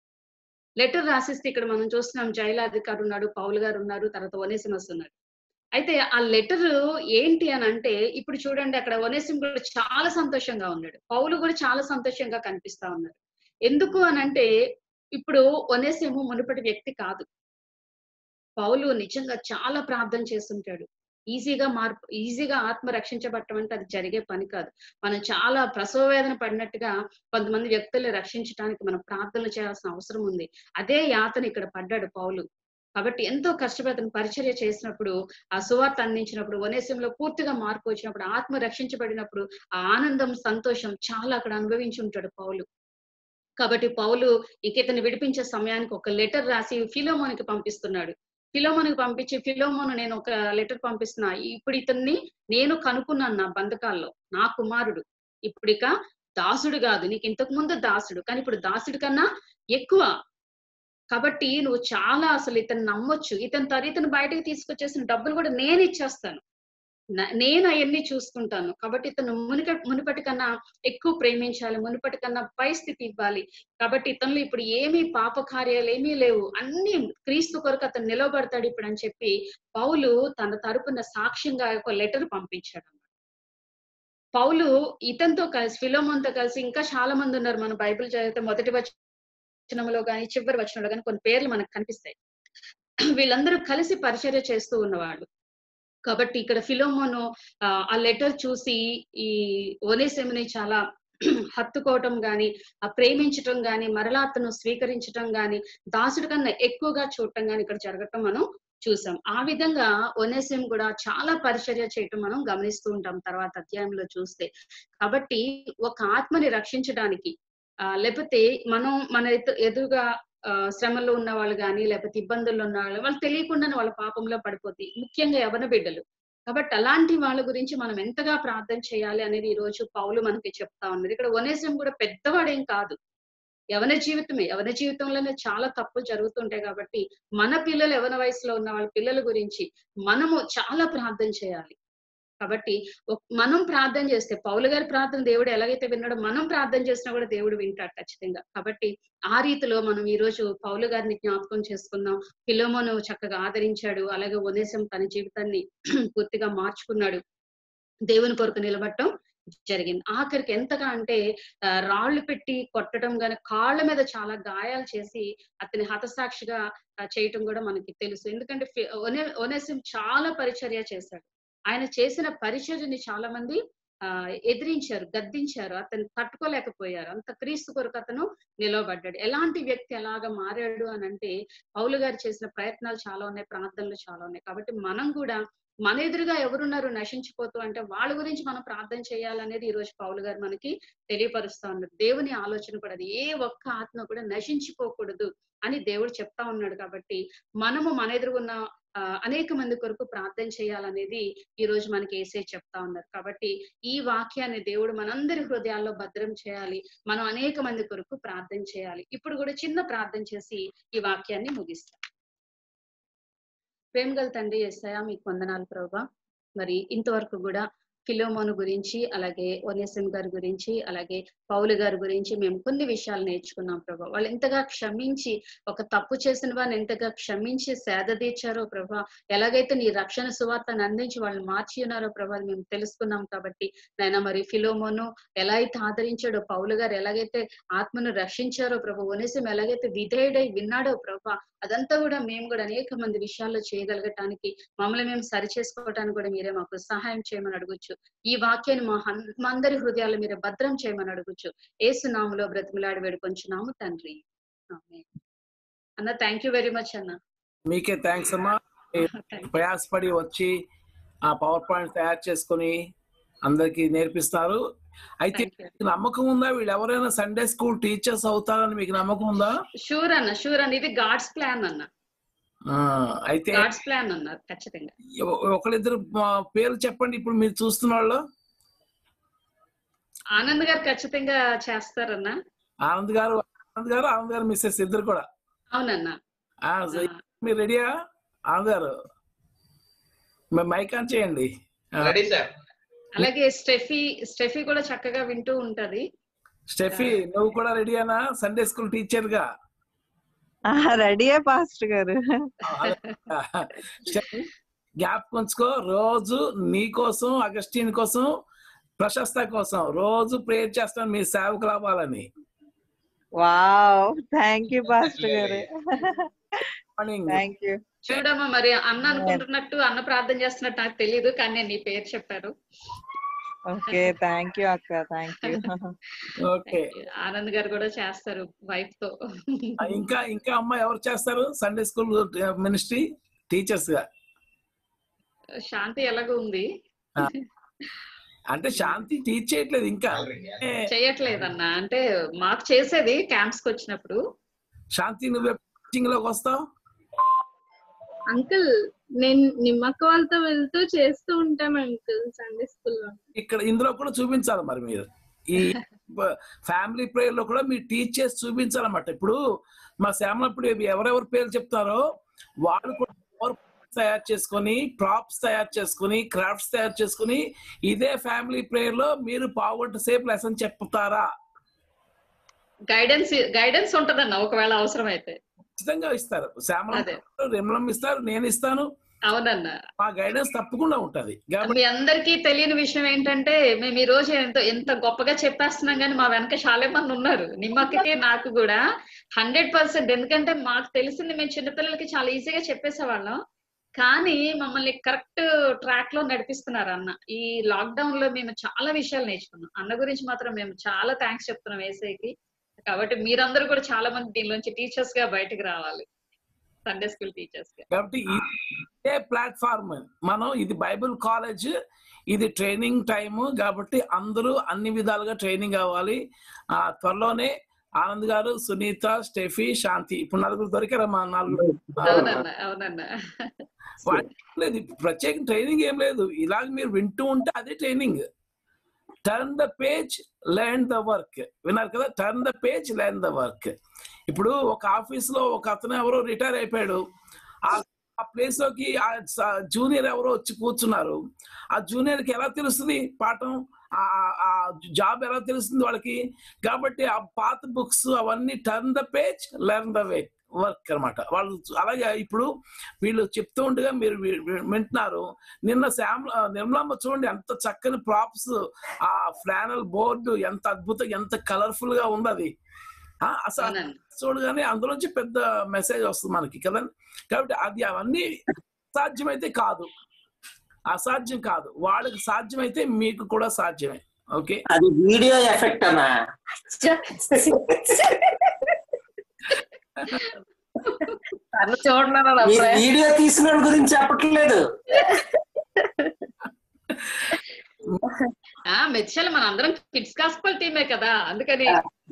లెటర్ రాసిస్తే ఇక్కడ మనం చూస్తున్నాం జైలాధికారి ఉన్నాడు పౌలు గారు ఉన్నారు తర్వాత ఒనేసిమస్ ఉన్నాడు అయితే ఆ లెటర్ ఏంటి అని అంటే ఇప్పుడు చూడండి అక్కడ ఒనేసిం కూడా చాలా సంతోషంగా ఉన్నాడు పౌలు కూడా చాలా సంతోషంగా కనిపిస్తా ఉన్నారు ఎందుకు అని అంటే ఇప్పుడు ఒనేసిము మునుపటి వ్యక్తి కాదు పౌలు నిజంగా చాలా ప్రార్థన చేస్తుంటాడు ఈజీగా మార్పు ఈజీగా ఆత్మ రక్షించబడటం అంటే అది జరిగే పని కాదు మనం చాలా ప్రసవ వేదన పడినట్టుగా కొంతమంది వ్యక్తుల్ని రక్షించడానికి మనం ప్రార్థనలు చేయాల్సిన అవసరం ఉంది అదే యాతన ఇక్కడ పడ్డాడు పౌలు కాబట్టి ఎంతో కష్టపడి అతను పరిచర్య చేసినప్పుడు ఆ సువార్త అందించినప్పుడు వనేశంలో పూర్తిగా మార్పు వచ్చినప్పుడు ఆత్మ రక్షించబడినప్పుడు ఆ ఆనందం సంతోషం చాలా అక్కడ అనుభవించి ఉంటాడు పౌలు కాబట్టి పౌలు ఇక ఇతను విడిపించే సమయానికి ఒక లెటర్ రాసి ఫిలోమోనికి పంపిస్తున్నాడు ఫిలోమోనికి పంపించి ఫిలోమోను నేను ఒక లెటర్ పంపిస్తున్నా ఇప్పుడు ఇతన్ని నేను కనుక్కున్నాను నా బంధకాల్లో నా కుమారుడు ఇప్పుడు ఇక దాసుడు కాదు నీకు ఇంతకు ముందు దాసుడు కానీ ఇప్పుడు దాసుడి కన్నా ఎక్కువ కాబట్టి నువ్వు చాలా అసలు ఇతను నమ్మొచ్చు ఇతని తర ఇతను బయటకు తీసుకొచ్చేసిన డబ్బులు కూడా నేను ఇచ్చేస్తాను న- నేను అవన్నీ చూసుకుంటాను కాబట్టి ఇతను మునిక మునుపటి కన్నా ఎక్కువ ప్రేమించాలి మునుపటి కన్నా పై స్థితి ఇవ్వాలి కాబట్టి ఇతనిలో ఇప్పుడు ఏమీ పాప కార్యాలు ఏమీ లేవు అన్ని క్రీస్తు కొరకు అతను నిలబడతాడు ఇప్పుడు అని చెప్పి పౌలు తన తరపున సాక్ష్యంగా ఒక లెటర్ పంపించాడు పౌలు ఇతనితో కలిసి ఫిలోమోన్తో కలిసి ఇంకా చాలా మంది ఉన్నారు మన బైబిల్ చదివితే మొదటి వచనంలో కానీ చివరి వచనంలో కానీ కొన్ని పేర్లు మనకు కనిపిస్తాయి వీళ్ళందరూ కలిసి పరిచర్య చేస్తూ ఉన్నవాళ్ళు కాబట్టి ఇక్కడ ఫిలోమోను ఆ, ఆ లెటర్ చూసి ఈ ఓనేసెమిని చాలా హత్తుకోవటం గాని ఆ ప్రేమించటం గాని మరలా అతను స్వీకరించటం గాని దాసుడి కన్నా ఎక్కువగా చూడటం గాని ఇక్కడ జరగటం మనం చూసాం ఆ విధంగా ఒనేసిం కూడా చాలా పరిచర్య చేయటం మనం గమనిస్తూ ఉంటాం తర్వాత అధ్యాయంలో చూస్తే కాబట్టి ఒక ఆత్మని రక్షించడానికి ఆ లేకపోతే మనం మన ఎదు- ఎదురుగా ఆ, శ్రమలో ఉన్న వాళ్ళు కానీ లేకపోతే ఇబ్బందుల్లో ఉన్న వాళ్ళు వాళ్ళు తెలియకుండానే వాళ్ళ పాపంలో పడిపోతాయి ముఖ్యంగా యవన బిడ్డలు కాబట్టి అలాంటి వాళ్ళ గురించి మనం ఎంతగా ప్రార్థన చేయాలి అనేది ఈ రోజు పౌలు మనకి చెప్తా ఉన్నారు ఇక్కడ ఒనేసం కూడా పెద్దవాడేం కాదు యవన జీవితమే యవన జీవితంలోనే చాలా తప్పులు జరుగుతుంటాయి కాబట్టి మన పిల్లలు యవన వయసులో ఉన్న వాళ్ళ పిల్లల గురించి మనము చాలా ప్రార్థన చేయాలి కాబట్టి ఒక్- మనం ప్రార్థన చేస్తే పౌలు గారి ప్రార్థన దేవుడు ఎలాగైతే విన్నాడో మనం ప్రార్థన చేసినా కూడా దేవుడు వింటాడు ఖచ్చితంగా కాబట్టి ఆ రీతిలో మనం ఈ రోజు పౌలు గారిని జ్ఞాపకం చేసుకుందాం ఫిలోమోను చక్కగా ఆదరించాడు అలాగే ఉదేశం తన జీవితాన్ని పూర్తిగా మార్చుకున్నాడు దేవుని కొరకు నిలబడటం జరిగింది ఆఖరికి ఎంతగా అంటే ఆ, రాళ్లు పెట్టి కొట్టడం గాని కాళ్ళ మీద చాలా గాయాలు చేసి అతని హతసాక్షిగా ఆ, చేయటం కూడా మనకి తెలుసు ఎందుకంటే ఫి- ఒనే ఒనేసిం చాలా పరిచర్య చేశాడు ఆయన చేసిన పరిచర్యని చాలా మంది ఆ ఎదిరించారు గద్దించారు అతను తట్టుకోలేకపోయారు అంత క్రీస్తు కొరకు అతను నిలవబడ్డాడు ఎలాంటి వ్యక్తి ఎలాగ మారాడు అని అంటే పౌలు గారు చేసిన ప్రయత్నాలు చాలా ఉన్నాయి ప్రార్థనలు చాలా ఉన్నాయి కాబట్టి మనం కూడా మన ఎదురుగా ఎవరున్నారు నశించిపోతూ అంటే వాళ్ళ గురించి మనం ప్రార్థన చేయాలనేది ఈ రోజు పౌలు గారు మనకి తెలియపరుస్తా ఉన్నారు దేవుని ఆలోచన కూడా అది ఏ ఒక్క ఆత్మ కూడా నశించిపోకూడదు అని దేవుడు చెప్తా ఉన్నాడు కాబట్టి మనము మన ఎదురుగున్న ఆ, అనేక మంది కొరకు ప్రార్థన చేయాలనేది ఈ రోజు మనకి ఏసే చెప్తా ఉన్నారు కాబట్టి ఈ వాక్యాన్ని దేవుడు మనందరి హృదయాల్లో భద్రం చేయాలి మనం అనేక మంది కొరకు ప్రార్థన చేయాలి ఇప్పుడు కూడా చిన్న ప్రార్థన చేసి ఈ వాక్యాన్ని ముగిస్తాం ప్రేమ గల తండ్రి ఎస్ఐయా మీకు వందనాలు ప్రభా మరి ఇంతవరకు కూడా ఫిలోమోను గురించి అలాగే ఒనేసిం గారి గురించి అలాగే పౌలు గారి గురించి మేము కొన్ని విషయాలు నేర్చుకున్నాం ప్రభా వాళ్ళు ఎంతగా క్షమించి ఒక తప్పు చేసిన వారిని ఎంతగా క్షమించి సేద తీర్చారో ప్రభా ఎలాగైతే నీ రక్షణ సువార్తను అందించి వాళ్ళని మార్చి ఉన్నారో ప్రభా అది మేము తెలుసుకున్నాం కాబట్టి నాయన మరి ఫిలోమోను ఎలా అయితే ఆదరించాడో పౌలు గారు ఎలాగైతే ఆత్మను రక్షించారో ప్రభా ఒనేసిం ఎలాగైతే విధేయుడై విన్నాడో ప్రభా అదంతా కూడా మేము కూడా అనేక మంది విషయాల్లో చేయగలగటానికి మమ్మల్ని మేము సరి చేసుకోవటానికి కూడా మీరే మాకు సహాయం చేయమని అడగొచ్చు ఈ వాక్యాన్ని మా హన్- మా అందరి హృదయాల్లో మీరే భద్రం చేయమని అడగొచ్చు ఏసునాములో బ్రతిమలాడి వేడుకొంచున్నాము తండ్రి ఆమేన్. అన్న థ్యాంక్ యూ వెరీ మచ్ అన్న మీకే థ్యాంక్స్ అమ్మా Thank you. ప్రయాసపడి వచ్చి ఆ పవర్ పాయింట్ తయారు చేసుకొని అందరికి నేర్పిస్తారు అయితే Thank you. మీకు నమ్మకం ఉందా వీళ్ళు ఎవరైనా సండే స్కూల్ టీచర్స్ అవుతారని మీకు నమ్మకం ఉందా షూర్ అన్న షూర్ అన్న ఇది గాడ్స్ ప్లాన్ అన్న ఆ, అయితే గాడ్స్ ప్లాన్ అన్న ఖచ్చితంగా ఒ- ఒకళ్ళిద్దరు ఆ, పేర్లు చెప్పండి ఇప్పుడు మీరు చూస్తున్న వాళ్ళు ఆనంద్ గారు ఖచ్చితంగా చేస్తారన్న ఆనంద్ గారు ఆనంద్ గారు ఆనంద్ గారు మిస్సెస్ ఇద్దరు కూడా అవునన్న ఆ, సరే. మీరు రెడీయా ఆనంద్ గారు మరి మైక్ ఆన్ చేయండి ఆ, రెడీ సార్ అలాగే స్టెఫీ స్టెఫీ కూడా చక్కగా వింటూ ఉంటది స్టెఫీ నువ్వు కూడా రెడీయానా సండే స్కూల్ టీచర్ గా రెడీయే పాస్టర్ గారు గ్యాప్ ఉంచుకో రోజు నీ కోసం అగస్టిన్ కోసం ప్రశస్త కోసం రోజు ప్రేయర్ చేస్తాను మీ సేవకులు అవ్వాలని wow thank you pastor garu morning thank you చూడమ్మా మరి అన్న అనుకుంటున్నట్టు అన్న ప్రార్థన చేస్తున్నట్టు నాకు తెలియదు కానీ నేను నీ పేరు చెప్పారు ఓకే థ్యాంక్ యూ అక్క thank you okay Anand garu కూడా చేస్తారు వైఫ్ తో ఇంకా ఇంకా అమ్మ ఎవరు చేస్తారు సండే స్కూల్ మినిస్ట్రీ టీచర్స్ గా శాంతి ఎలాగో ఉంది అంటే శాంతి టీచ్ చేయట్లేదు ఇంకా ఏ, చేయట్లేదన్న అంటే మాకు చేసేది క్యాంప్స్ కి వచ్చినప్పుడు శాంతి నువ్వు టీచింగ్ లోకి వస్తావు అంకుల్ నేను నిమ్మక్క వాళ్ళతో వెళ్తూ చేస్తూ ఉంటాం అంకుల్ సండే స్కూల్లో ఇక్కడ ఇందులో కూడా చూపించాలి మరి మీరు ఈ ఫ్యామిలీ ప్రేయర్ లో కూడా మీరు టీచ్ చేసి చూపించాలన్నమాట ఇప్పుడు మా శ్యామలప్పుడు ఎవరెవరు పేర్లు చెప్తారో వాళ్ళు కూడా power points తయారు చేసుకొని ప్రాప్స్ తయారు చేసుకొని క్రాఫ్ట్స్ తయారు చేసుకొని ఇదే ఫ్యామిలీ ప్రేయర్ లో మీరు పావుగంట సేపు లెసన్ చెప్తారా గైడెన్స్ గైడెన్స్ ఉంటదన్న ఒకవేళ అవసరం అయితే ఖచ్చితంగా ఇస్తారు శ్యామల అదే. రెమలం ఇస్తారు నేను ఇస్తాను అవునన్న మా గైడెన్స్ తప్పకుండా ఉంటది కాబట్టి మీ అందరికీ తెలియని విషయం ఏంటంటే మేము ఈ రోజు ఎంత ఎంత గొప్పగా చెప్పేస్తున్నాం కానీ మా వెనక చాలా మంది ఉన్నారు నిమ్మక్కకి నాకు కూడా హండ్రెడ్ పర్సెంట్ ఎందుకంటే మాకు తెలిసింది మేము చిన్నపిల్లలకి చాలా ఈజీగా చెప్పేసేవాళ్ళం కానీ మమ్మల్ని కరెక్ట్ ట్రాక్ లో నడిపిస్తున్నారు అన్న ఈ లాక్డౌన్ లో మేము చాలా విషయాలు నేర్చుకున్నాం అన్న గురించి మాత్రం మేము చాలా థ్యాంక్స్ చెప్తున్నాం ఏసైకి కాబట్టి మీరందరూ కూడా చాలా మంది దీనిలోంచి టీచర్స్ గా బయటకు రావాలి సండే స్కూల్ టీచర్స్ గా కాబట్టి ఇదే ప్లాట్ఫామ్ మనం ఇది బైబిల్ కాలేజ్ ఇది ట్రైనింగ్ టైము కాబట్టి అందరూ అన్ని విధాలుగా ట్రైనింగ్ అవ్వాలి ఆ త్వరలోనే ఆనంద్ గారు సునీత స్టెఫీ శాంతి ఇప్పుడు నలుగురు దొరికారా మా నలుగురు అవునన్న అవునన్న వాటి లేదు ప్రత్యేక ట్రైనింగ్ ఏం లేదు ఇలాగ మీరు వింటూ ఉంటే అదే training turn the page learn the work విన్నారు కదా turn the page learn the work ఇప్పుడు ఒక ఆఫీస్ లో ఒక అతను ఎవరో రిటైర్ అయిపోయాడు ఆ- ఆ ప్లేస్ లోకి ఆ జూనియర్ ఎవరో వచ్చి కూర్చున్నారు ఆ జూనియర్ కి ఎలా తెలుస్తుంది పాఠం ఆ- ఆ- ఆ జాబ్ ఎలా తెలుస్తుంది వాళ్ళకి కాబట్టి ఆ పాత బుక్స్ అవన్నీ turn the page learn the way work అన్నమాట వాళ్ళు అలాగే ఇప్పుడు వీళ్ళు చెప్తూ ఉండగా మీరు వి- వి- వింటున్నారు నిన్న శ్యామ్ ఆ, నిర్మలమ్మ చూడండి ఎంత చక్కని ప్రాప్స్ ఆ ఫ్లానల్ బోర్డు ఎంత అద్భుతం ఎంత కలర్ఫుల్ గా ఉంది అది ఆ, అసలు అవునండి చూడగానే అందులోంచి పెద్ద మెసేజ్ వస్తుంది మనకి కదా కాబట్టి అది అవన్నీ సాధ్యమైతే కాదు అసాధ్యం కాదు వాళ్ళకి సాధ్యమైతే మీకు కూడా సాధ్యమే ఓకే అది వీడియో ఎఫెక్ట్ అన్నా తను చూడన్నాడు మీరు వీడియో తీసిన వాళ్ళ గురించి చెప్పట్లేదు ఆ మెచ్చల్ మన అందరం కిడ్స్ గాస్పల్ టీమే కదా అందుకని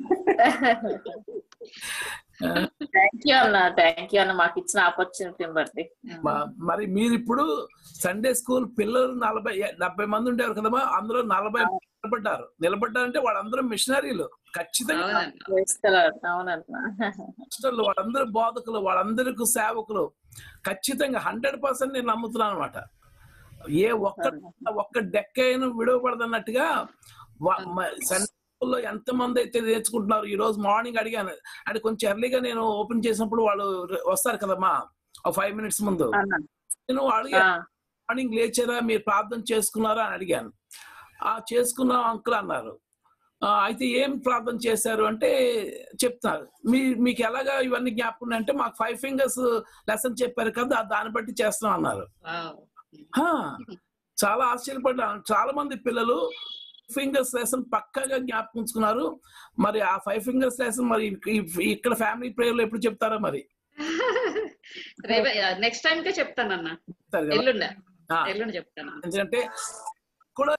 థ్యాంక్ యూ అన్న థ్యాంక్ యూ అన్న మాకు ఇచ్చిన ఆపర్చునిటీని బట్టి మ- మరి మీరు ఇప్పుడు సండే స్కూల్ పిల్లలు నలభై డెబ్బై మంది ఉండేవారు కదమ్మా అందులో నలభై నిలబడ్డారు నిలబడ్డారంటే వాళ్ళందరూ మిషనరీలు ఖచ్చితంగా అవునండి వేస్తున్నాడు అవునన్నా మాస్టర్లు వాళ్ళందరూ బోధకులు వాళ్ళందరికీ సేవకులు ఖచ్చితంగా హండ్రెడ్ పర్సెంట్ నేను నమ్ముతున్నాను అనమాట ఏ ఒక్క ఒక్క డెక్క అయినా విడవబడదన్నట్టుగా వా- మ- సండే స్కూల్లో ఎంత మంది అయితే నేర్చుకుంటున్నారు ఈ రోజు మార్నింగ్ అడిగాను అంటే కొంచెం ఎర్లీగా నేను ఓపెన్ చేసినప్పుడు వాళ్ళు ర- వస్తారు కదమ్మా ఒక ఫైవ్ మినిట్స్ ముందు అన్న నేను అడిగా మార్నింగ్ లేచారా మీరు ప్రార్థన చేసుకున్నారా అని అడిగాను ఆ చేసుకున్నాం అంకుల్ అన్నారు "ఆ, అయితే ఏం ప్రార్థన చేశారు అంటే చెప్తున్నారు మీ మీకు ఎలాగా ఇవన్నీ జ్ఞాపకం ఉన్నాయి?" అంటే మాకు ఫైవ్ ఫింగర్స్ లెసన్ చెప్పారు కదా దాన్ని బట్టి చేస్తాం అన్నారు వావ్. "హా, చాలా ఆశ్చర్యపడ్డాను చాలా మంది పిల్లలు ఫింగర్స్ లెసన్ పక్కాగా జ్ఞాపకం ఉంచుకున్నారు మరి ఆ ఫైవ్ ఫింగర్స్ లెసన్ మరి ఈ- ఇక్కడ ఫ్యామిలీ ప్రేయర్ లో ఎప్పుడు చెప్తారా మరి రేపు నెక్స్ట్ టైం కే చెప్తానన్న చెప్తారు కదా ఎల్లుండ ఆ. ఎల్లుండి చెప్తాను ఎందుకంటే కూడా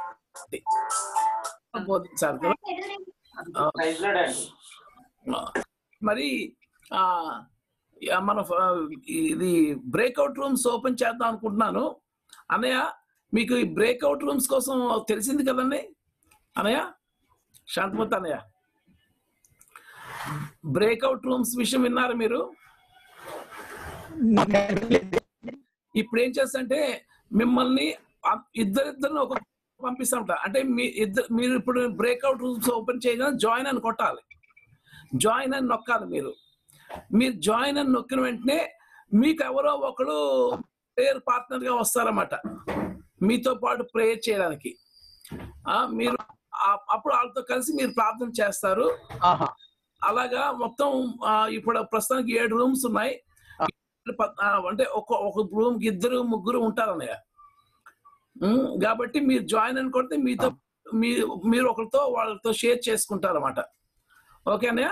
బోధించాలి కదా ప్రైజ్ లార్డ్ అండి. మరి ఆ యా, మన ఫ- ఇది బ్రేక్అవుట్ రూమ్స్ ఓపెన్ చేద్దాం అనుకుంటున్నాను అన్నయ్య మీకు ఈ బ్రేక్అవుట్ రూమ్స్ కోసం తెలిసింది కదండి అన్నయ్య శాంతమూర్తి అన్నయ్య బ్రేక్అవుట్ రూమ్స్ విషయం విన్నారు మీరు ఇప్పుడు ఏం చేస్తంటే మిమ్మల్ని అ- ఇద్దరిద్దరిని ఒక పంపిస్తాంట అంటే మీ ఇద్దరు మీరు ఇప్పుడు బ్రేక్అవుట్ రూమ్స్ ఓపెన్ చేయగానే జాయిన్ అని కొట్టాలి జాయిన్ అని నొక్కాలి మీరు మీరు జాయిన్ అని నొక్కిన వెంటనే మీకు ఎవరో ఒకడు ప్రేయర్ పార్ట్నర్ గా వస్తారన్నమాట మీతో పాటు ప్రేయర్ చేయడానికి ఆ మీరు ఆ- అప్పుడు వాళ్ళతో కలిసి మీరు ప్రార్థన చేస్తారు ఆహా అలాగా మొత్తం ఆ, ఇప్పుడు ప్రస్తుతానికి ఏడు రూమ్స్ ఉన్నాయి ప- ఆ, అంటే ఒక ఒక రూమ్ కి ఇద్దరు ముగ్గురు ఉంటారు అన్నయ్య ఉమ్, కాబట్టి మీరు జాయిన్ అని కొడితే మీతో మీ మీరు ఒకరితో వాళ్ళతో షేర్ చేసుకుంటారు అనమాట ఓకే అన్నయ్య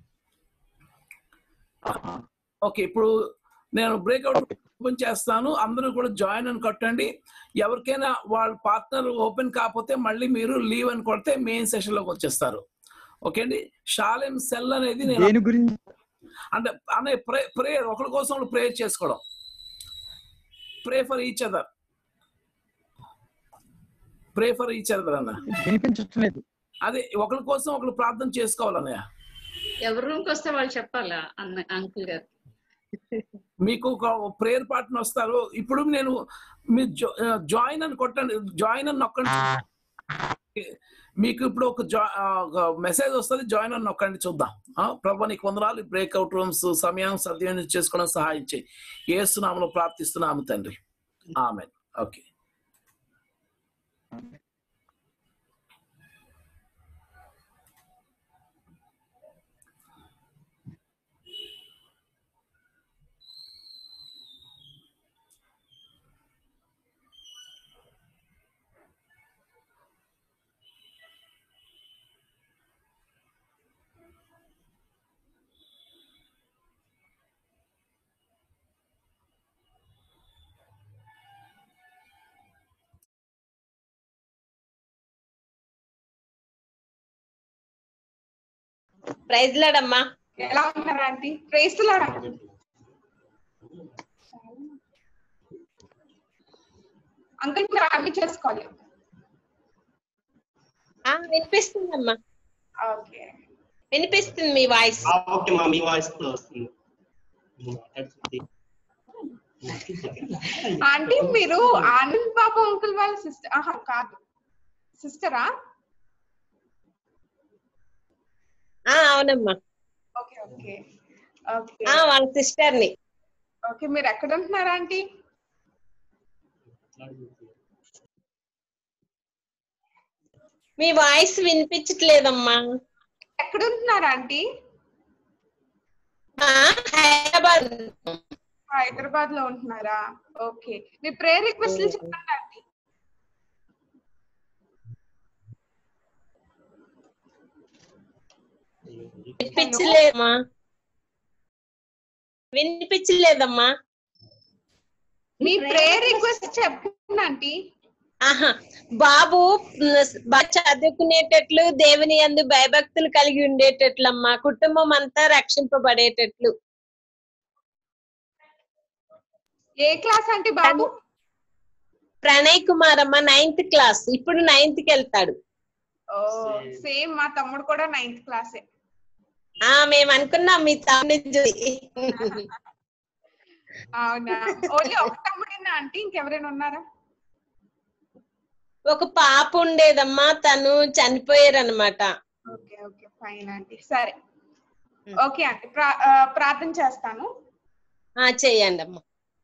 ఓకే ఇప్పుడు నేను బ్రేక్అవుట్ ఓపెన్ చేస్తాను అందరూ కూడా జాయిన్ అని కొట్టండి ఎవరికైనా వాళ్ళ పార్ట్నర్ ఓపెన్ కాకపోతే మళ్ళీ మీరు లీవ్ అని కొడితే మెయిన్ సెషన్ లోకి వచ్చేస్తారు ఓకే అండి షాలెం సెల్ అనేది నేను దేని గురించి అంటే అనే ప్రే ప్రేయర్ ఒకరి కోసం ఒకరు ప్రేయర్ చేసుకోవడం pray for each other pray for each other అన్న వినిపించట్లేదు అదే ఒకరి కోసం ఒకరు ప్రార్థన చేసుకోవాలన్నయ్య ఎవరి రూమ్ కి వస్తే వాళ్ళు చెప్పాలా అన్న అంకుల్ గారు మీకు ఒక ప్రేయర్ పార్ట్నర్ వస్తారు ఇప్పుడు నేను మీరు జాయిన్ అని కొట్టండి జాయిన్ అని నొక్కండి మీకు ఇప్పుడు ఒక జా మెసేజ్ వస్తుంది జాయిన్ అని నొక్కండి చూద్దాం ఆ, ప్రభు నీకు వందనాలు బ్రేక్అవుట్ రూమ్స్ సమయం సద్వినియోగం చేసుకోవడం సహాయం చేయి ఏసునామలో ప్రార్థిస్తున్నాము తండ్రి ఆమె ఓకే ప్రైజ్ లాడమ్మా ఎలా ఉన్నారు ఆంటీ ప్రేస్తున్నారా అంకుల్ మీరు అవి చేసుకోవాలి ఆ, వినిపిస్తుందమ్మా ఓకే వినిపిస్తుంది మీ వాయిస్ ఓకే మా మీ వాయిస్ కూడా వస్తుంది ఆంటీ మీరు ఆనంద్ బాబు అంకుల్ వాళ్ళ సిస్టర్ ఆహా కాదు సిస్టరా ఆ అవునమ్మా ఓకే ఓకే ఓకే ఆ వాళ్ళ సిస్టర్ ని ఓకే మీరు ఎక్కడ ఉంటున్నారా ఆంటీ మీ వాయిస్ వినిపించట్లేదమ్మా ఎక్కడ ఉంటున్నారా ఆంటీ ఆ, హైదరాబాద్ హైదరాబాద్ లో ఉంటున్నారా ఓకే మీ ప్రేయర్ రిక్వెస్ట్లు చెప్పండి ఆంటీ వినిపించలేదమ్మా వినిపించలేదమ్మా మీ ప్రేయర్ రిక్వెస్ట్ చెప్పండి ఆంటీ ఆహా బాబు మ్, బాగా చదువుకునేటట్లు దేవుని అందు భయభక్తులు కలిగి ఉండేటట్లమ్మా కుటుంబం అంతా రక్షింపబడేటట్లు ఏ క్లాస్ ఆంటీ బాబు ప్రణయ్ కుమార్ అమ్మ నైన్త్ క్లాస్ ఇప్పుడు నైన్త్ కి వెళ్తాడు ఓ సేమ్ మా తమ్ముడు కూడా నైన్త్ క్లాసే ఆ మేము అనుకున్నాం మీ తమ్ముడిని చూసి అవునా ఓన్లీ ఒక తమ్ముడేనా ఆంటీ ఇంకెవరైనా ఉన్నారా ఒక పాప ఉండేదమ్మా తను చనిపోయారు అనమాట ఓకే ఓకే ఫైన్ ఆంటీ సరే ఓకే ఆంటీ ప్రా- ఆ, ప్రార్థన చేస్తాను చెయ్యండి అమ్మా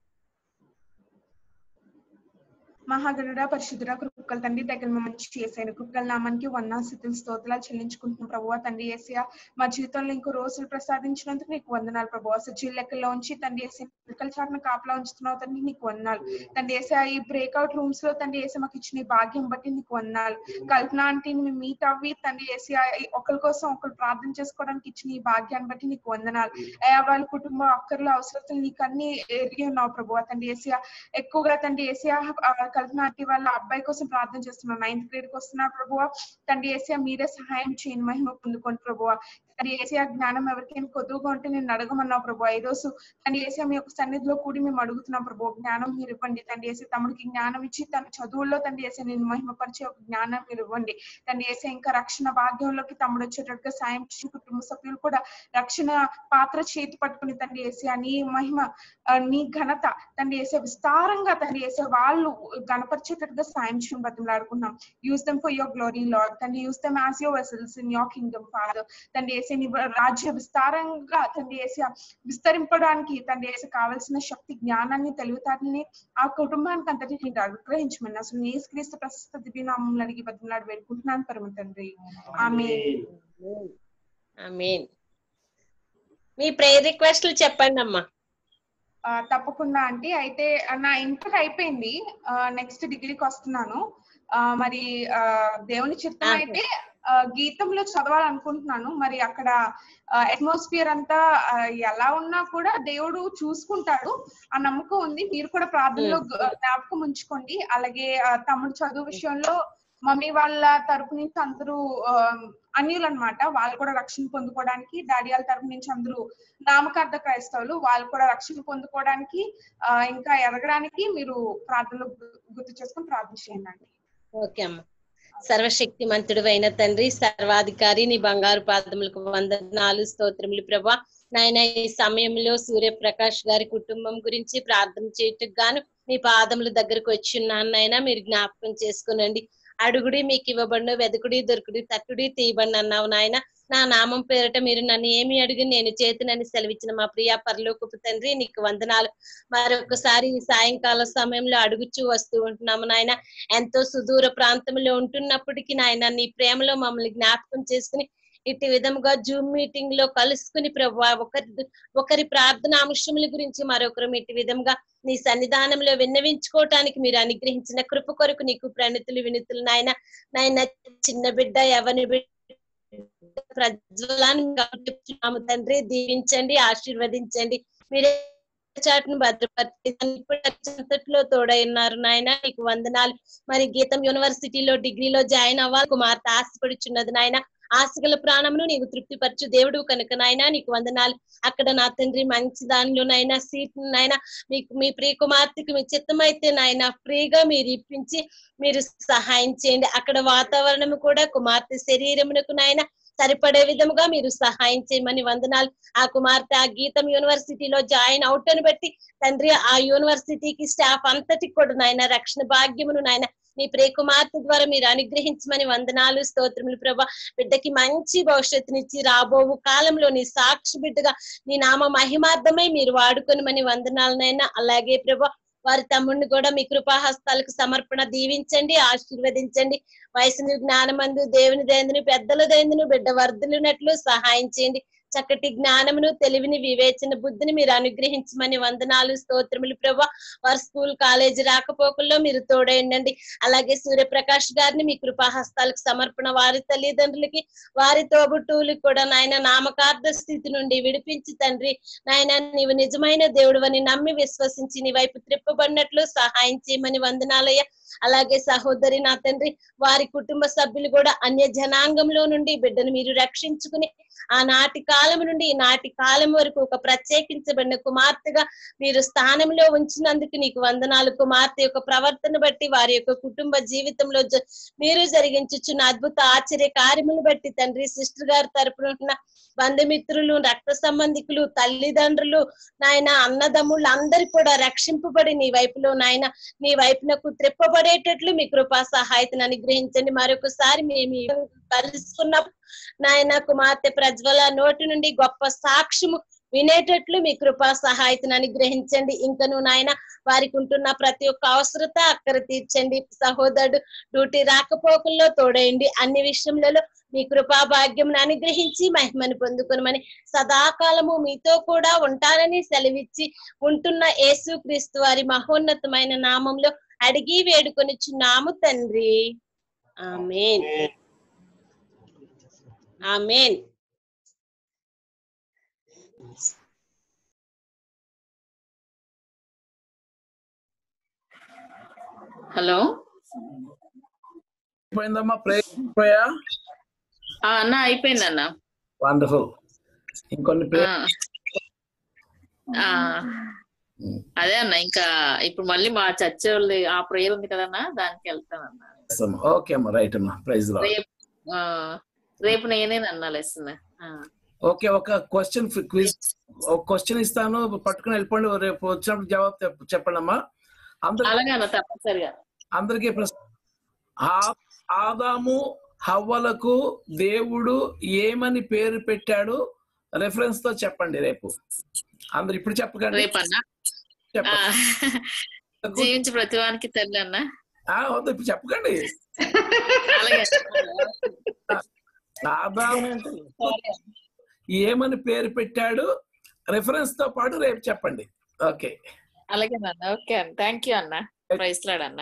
మహాగణుడ పరిశుద్ధుడ కృపకల తండ్రి దగ్గర మమ్మల్ని చేసాను కృపకల నామానికి వన్నా స్థితులు స్తోత్రాలు చెల్లించుకుంటున్నాం ప్రభు తండ్రి ఏసియా మా జీవితంలో ఇంకో రోజులు ప్రసాదించినందుకు నీకు వందనాలు ప్రభు సజీవ లెక్కల్లో ఉంచి తండ్రి ఏసీ పిల్లకల చాటున కాపలా ఉంచుతున్నావు తండ్రి నీకు వందనాలు తండ్రి ఏసా ఈ బ్రేక్అవుట్ రూమ్స్ లో తండ్రి ఏసీ మాకు ఇచ్చిన ఈ భాగ్యం బట్టి నీకు వందనాలు కల్పన ఆంటీని మేము మీట్ అవ్వి తండ్రి ఏసీ ఒకరి కోసం ఒకరు ప్రార్థన చేసుకోవడానికి ఇచ్చిన ఈ భాగ్యాన్ని బట్టి నీకు వందనాలు అయ్యా వాళ్ళ కుటుంబ అక్కర్లు అవసరతలు నీకు అన్ని ఎరిగి ఉన్నావు ప్రభు తండ్రి ఏసియా ఎక్కువగా తండ్రి ఏసియా కల్పన ఆంటీ వాళ్ళ అబ్బాయి కోసం ప్రార్థన చేస్తున్నాం నైన్త్ గ్రేడ్ కి వస్తున్నారు ప్రభువ తండ్రి ఏసియా మీరే సహాయం చేయండి మహిమ పొందుకోండి ప్రభువ తండ్రి ఏసియా జ్ఞానం ఎవరికైనా కొద్దుగా ఉంటే నేను అడగమన్నావు ప్రభు ఈ రోజు తండ్రి ఏసియా మీ యొక్క సన్నిధిలో కూడి మేము అడుగుతున్నాం ప్రభు జ్ఞానం మీరు ఇవ్వండి తండ్రి ఏసీ తమ్ముడికి జ్ఞానం ఇచ్చి తన చదువుల్లో తండ్రి ఏసీ నేను మహిమపరిచే ఒక జ్ఞానం మీరు ఇవ్వండి తండ్రి ఏసీ ఇంకా రక్షణ భాగ్యంలోకి తమ్ముడు వచ్చేటట్టుగా సాయం చేసి కుటుంబ సభ్యులు కూడా రక్షణ పాత్ర చేతి పట్టుకుని తండ్రి ఏసీ నీ మహిమ ఆ, నీ ఘనత తండ్రి వేసే విస్తారంగా తండ్రి వేసే వాళ్ళు గణపరిచేటట్టుగా సాయం చేయడం బతిమలాడుకున్నాం use them for your glory lord తండ్రి use them as your vessels in your kingdom father తండ్రి వేసే నీ రాజ్య విస్తారంగా తండ్రి వేసే విస్తరింపడానికి తండ్రి వేసే కావాల్సిన శక్తి జ్ఞానాన్ని తెలివితేటల్ని ఆ కుటుంబానికి అంతటి నేను అనుగ్రహించమని అసలు నీ క్రీస్తు ప్రశస్త దివ్యనామం అడిగి బతిమలాడి వేడుకుంటున్నాను పరమ తండ్రి ఆమె ఆమేన్ మీ ప్రేయర్ రిక్వెస్ట్లు చెప్పండి అమ్మా ఆ, తప్పకుండా ఆంటీ అయితే ఆ, నా ఇంటర్ అయిపోయింది నెక్స్ట్ డిగ్రీకి వస్తున్నాను ఆ, మరి ఆ, దేవుని చిత్తం అయితే ఆ, గీతంలో చదవాలనుకుంటున్నాను మరి అక్కడ అట్మాస్ఫియర్ అంతా ఆ, ఎలా ఉన్నా కూడా దేవుడు చూసుకుంటాడు ఆ నమ్మకం ఉంది మీరు కూడా ప్రార్థనలో గ- జ్ఞాపకం ఉంచుకోండి అలాగే ఆ, తమ్ముడు చదువు విషయంలో మమ్మీ వాళ్ళ తరపు నుంచి అందరూ ఆ, అన్యులు అనమాట వాళ్ళు కూడా రక్షణ పొందుకోవడానికి డాడీ వాళ్ళ తరపు నుంచి అందరూ నామకార్థ క్రైస్తవులు వాళ్ళు కూడా రక్షణ పొందుకోవడానికి ఆ, ఇంకా ఎదగడానికి మీరు ప్రార్థనలు గు- గుర్తు చేసుకొని ప్రార్థన చేయండి అండి ఓకే అమ్మా సర్వశక్తి మంతుడు అయిన తండ్రి సర్వాధికారి నీ బంగారు పాదములకు వందనాలు స్తోత్రములు ప్రభా నాయన ఈ సమయంలో సూర్యప్రకాష్ గారి కుటుంబం గురించి ప్రార్థన చేయటకు గాను మీ పాదముల దగ్గరకు వచ్చి ఉన్నాను నాయన మీరు జ్ఞాపకం చేసుకునండి అడుగుడి మీకు ఇవ్వబడిన వెదకుడి దొరుకుడి తట్టుడి తీయబడి అన్నావు నాయన నా నామం పేరట మీరు నన్ను ఏమి అడిగి నేను చేతునని సెలవిచ్చిన మా ప్రియ పరలోకపు తండ్రి నీకు వందనాలు మరొకసారి ఈ సాయంకాల సమయంలో అడుగుచూ వస్తూ ఉంటున్నాము నాయన ఎంతో సుదూర ప్రాంతంలో ఉంటున్నప్పటికీ నాయన నీ ప్రేమలో మమ్మల్ని జ్ఞాపకం చేసుకుని ఇటు విధముగా జూమ్ మీటింగ్ లో కలుసుకుని ప్రభు ఒకరి ఒకరి ప్రార్థన అంశముల గురించి మరొకరు ఇటు విధంగా నీ సన్నిధానంలో విన్నవించుకోవటానికి మీరు అనుగ్రహించిన కృప కొరకు నీకు ప్రణితులు వినుతులు నాయన నాయన చిన్న బిడ్డ ఎవరి బిడ్డ ప్రజ్వలాన్ని చెప్తున్నాము తండ్రి దీవించండి ఆశీర్వదించండి మీరే చాటును భద్రపరిచి ఇప్పుడు అంతట్లో తోడై ఉన్నారు నాయన నీకు వందనాలు మరి గీతం యూనివర్సిటీలో డిగ్రీలో జాయిన్ అవ్వాలి కుమార్తె ఆశపడుచున్నది నాయన ఆశగల ప్రాణమును నీవు తృప్తిపరచు దేవుడు కనుక నాయనా నీకు వందనాలు అక్కడ నా తండ్రి మంచి దానిలోనైనా సీట్ నైనా మీకు మీ ప్రియ కుమార్తెకి మీ చిత్తమైతే నాయన ఫ్రీగా మీరు ఇప్పించి మీరు సహాయం చేయండి అక్కడ వాతావరణం కూడా కుమార్తె శరీరమునకు నాయన సరిపడే విధముగా మీరు సహాయం చేయమని వందనాలు ఆ కుమార్తె ఆ గీతం యూనివర్సిటీలో జాయిన్ అవుట్ అని బట్టి తండ్రి ఆ యూనివర్సిటీకి స్టాఫ్ అంతటికి కూడా నాయన రక్షణ భాగ్యమును నాయన నీ ప్రియ కుమార్తె ద్వారా మీరు అనుగ్రహించమని వందనాలు స్తోత్రములు ప్రభా బిడ్డకి మంచి భవిష్యత్తునిచ్చి రాబోవు కాలంలో నీ సాక్షి బిడ్డగా నీ నామ మహిమార్థమై మీరు వాడుకొనమని వందనాలనైనా అలాగే ప్రభా వారి తమ్ముడిని కూడా మీ కృపాహస్తాలకు సమర్పణ దీవించండి ఆశీర్వదించండి వయసుని జ్ఞానమందు దేవుని దయందును పెద్దల దయందును బిడ్డ వర్ధలునట్లు సహాయం చేయండి చక్కటి జ్ఞానమును తెలివిని వివేచన బుద్ధిని మీరు అనుగ్రహించమని వందనాలు స్తోత్రములు ప్రభా వారి స్కూల్ కాలేజీ రాకపోకల్లో మీరు తోడైండండి అలాగే సూర్యప్రకాష్ గారిని మీ కృపాహస్తాలకు సమర్పణ వారి తల్లిదండ్రులకి వారి తోబుట్టువులకి కూడా నాయన నామకార్థ స్థితి నుండి విడిపించి తండ్రి నాయన నీవు నిజమైన దేవుడు నమ్మి విశ్వసించి నీ వైపు త్రిప్పబడినట్లు సహాయం చేయమని వందనాలయ్య అలాగే సహోదరి నా తండ్రి వారి కుటుంబ సభ్యులు కూడా అన్య జనాంగంలో నుండి బిడ్డను మీరు రక్షించుకుని ఆనాటి కాలం నుండి ఈనాటి కాలం వరకు ఒక ప్రత్యేకించబడిన కుమార్తెగా మీరు స్థానంలో ఉంచినందుకు నీకు వందనాలు కుమార్తె యొక్క ప్రవర్తన బట్టి వారి యొక్క కుటుంబ జీవితంలో జ- మీరు జరిగించుచున్న అద్భుత ఆశ్చర్య కార్యములు బట్టి తండ్రి సిస్టర్ గారి తరపున ఉన్న బంధుమిత్రులు రక్త సంబంధికులు తల్లిదండ్రులు నాయన అన్నదమ్ముళ్ళు అందరు కూడా రక్షింపబడి నీ వైపులో నాయన నీ వైపునకు త్రిప్పబడేటట్లు మీ కృపా సహాయతను అనుగ్రహించండి మరొకసారి మేము కలుసుకున్నప్పుడు నాయన కుమార్తె ప్రజ్వల నోటి నుండి గొప్ప సాక్ష్యము వినేటట్లు మీ కృపా సహాయతను అనుగ్రహించండి ఇంకను నాయన వారికి ఉంటున్న ప్రతి ఒక్క అవసరత అక్కర తీర్చండి సహోదరుడు డ్యూటీ రాకపోకల్లో తోడేయండి అన్ని విషయములలో మీ కృపా భాగ్యం అనుగ్రహించి మహిమను పొందుకొనమని సదాకాలము మీతో కూడా ఉంటానని సెలవిచ్చి ఉంటున్న యేసు క్రీస్తు వారి మహోన్నతమైన నామంలో అడిగి వేడుకొనిచున్నాము తండ్రి ఆమెన్ ఆమెన్ హలో అయిపోయిందమ్మా ప్రే అయిపోయా ఆ, అన్న అయిపోయింది అన్న వండర్ఫుల్ ఇంకొన్ని ప్రే ఆ. ఆ, అదే అన్న ఇంకా ఇప్పుడు మళ్ళీ మా చర్చ వాళ్ళది ఆ ప్రేయర్ ఉంది కదన్నా దానికి వెళ్తానన్న ఓకే అమ్మా రైట్ అమ్మా ప్రైజ్ లో రేపు ఆ, రేపు నేనేనన్నా లెసన్ ఓకే ఒక క్వశ్చన్ క్విజ్ ఒక క్వశ్చన్ ఇస్తాను పట్టుకుని వెళ్ళిపోండి రేపు వచ్చినప్పుడు జవాబు చెప్- చెప్పండి అమ్మా అందరు అలాగే అన్న తప్పనిసరిగా అందరికీ ప్రశ్న ఆ- ఆదాము హవ్వలకు దేవుడు ఏమని పేరు పెట్టాడు రెఫరెన్స్ తో చెప్పండి రేపు అందరు ఇప్పుడు చెప్పకండి రేపన్నా చెప్పండి జీవించి ప్రతివానికి తల్లి అన్న ఆ, వద్దు ఇప్పుడు చెప్పకండి అలాగే ఆదాము ఏమని పేరు పెట్టాడు రెఫరెన్స్ తో పాటు రేపు చెప్పండి ఓకే అలాగే అన్న ఓకే అన్న థ్యాంక్ యూ అన్న ప్రైస్ లాడ్ అన్న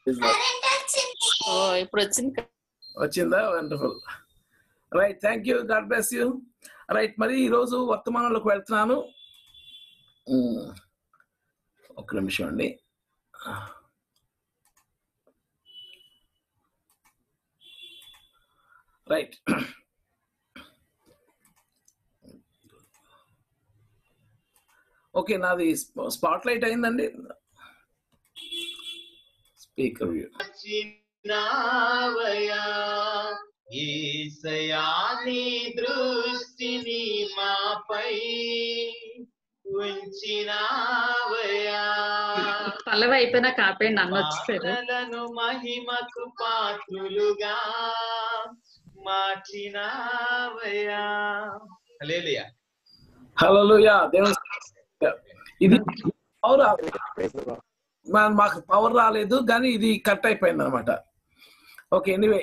ఓ ఇప్పుడు వచ్చింది కదా. వచ్చిందా wonderful right thank you God bless you right మరి ఈరోజు వర్తమానంలోకి వెళ్తున్నాను ఉమ్, ఒక్క నిమిషం అండి రైట్ ఓకే నాది స్పాట్ లైట్ అయిందండి స్పీకర్ వ్యూ వచ్చినావయా ఈసయా నీ దృష్టిని మాపై ఉంచినావయా పల్లవి అయిపోయినాక ఆపేయండి అన్న వచ్చేసారు మాటలను మహిమకు పాత్రులుగా మార్చినావయా హల్లెలూయా హలోయా దేవుని ఇది పవర్ మా- మాకు పవర్ రాలేదు కానీ ఇది కట్ అయిపోయింది అనమాట ఓకే ఎనీవే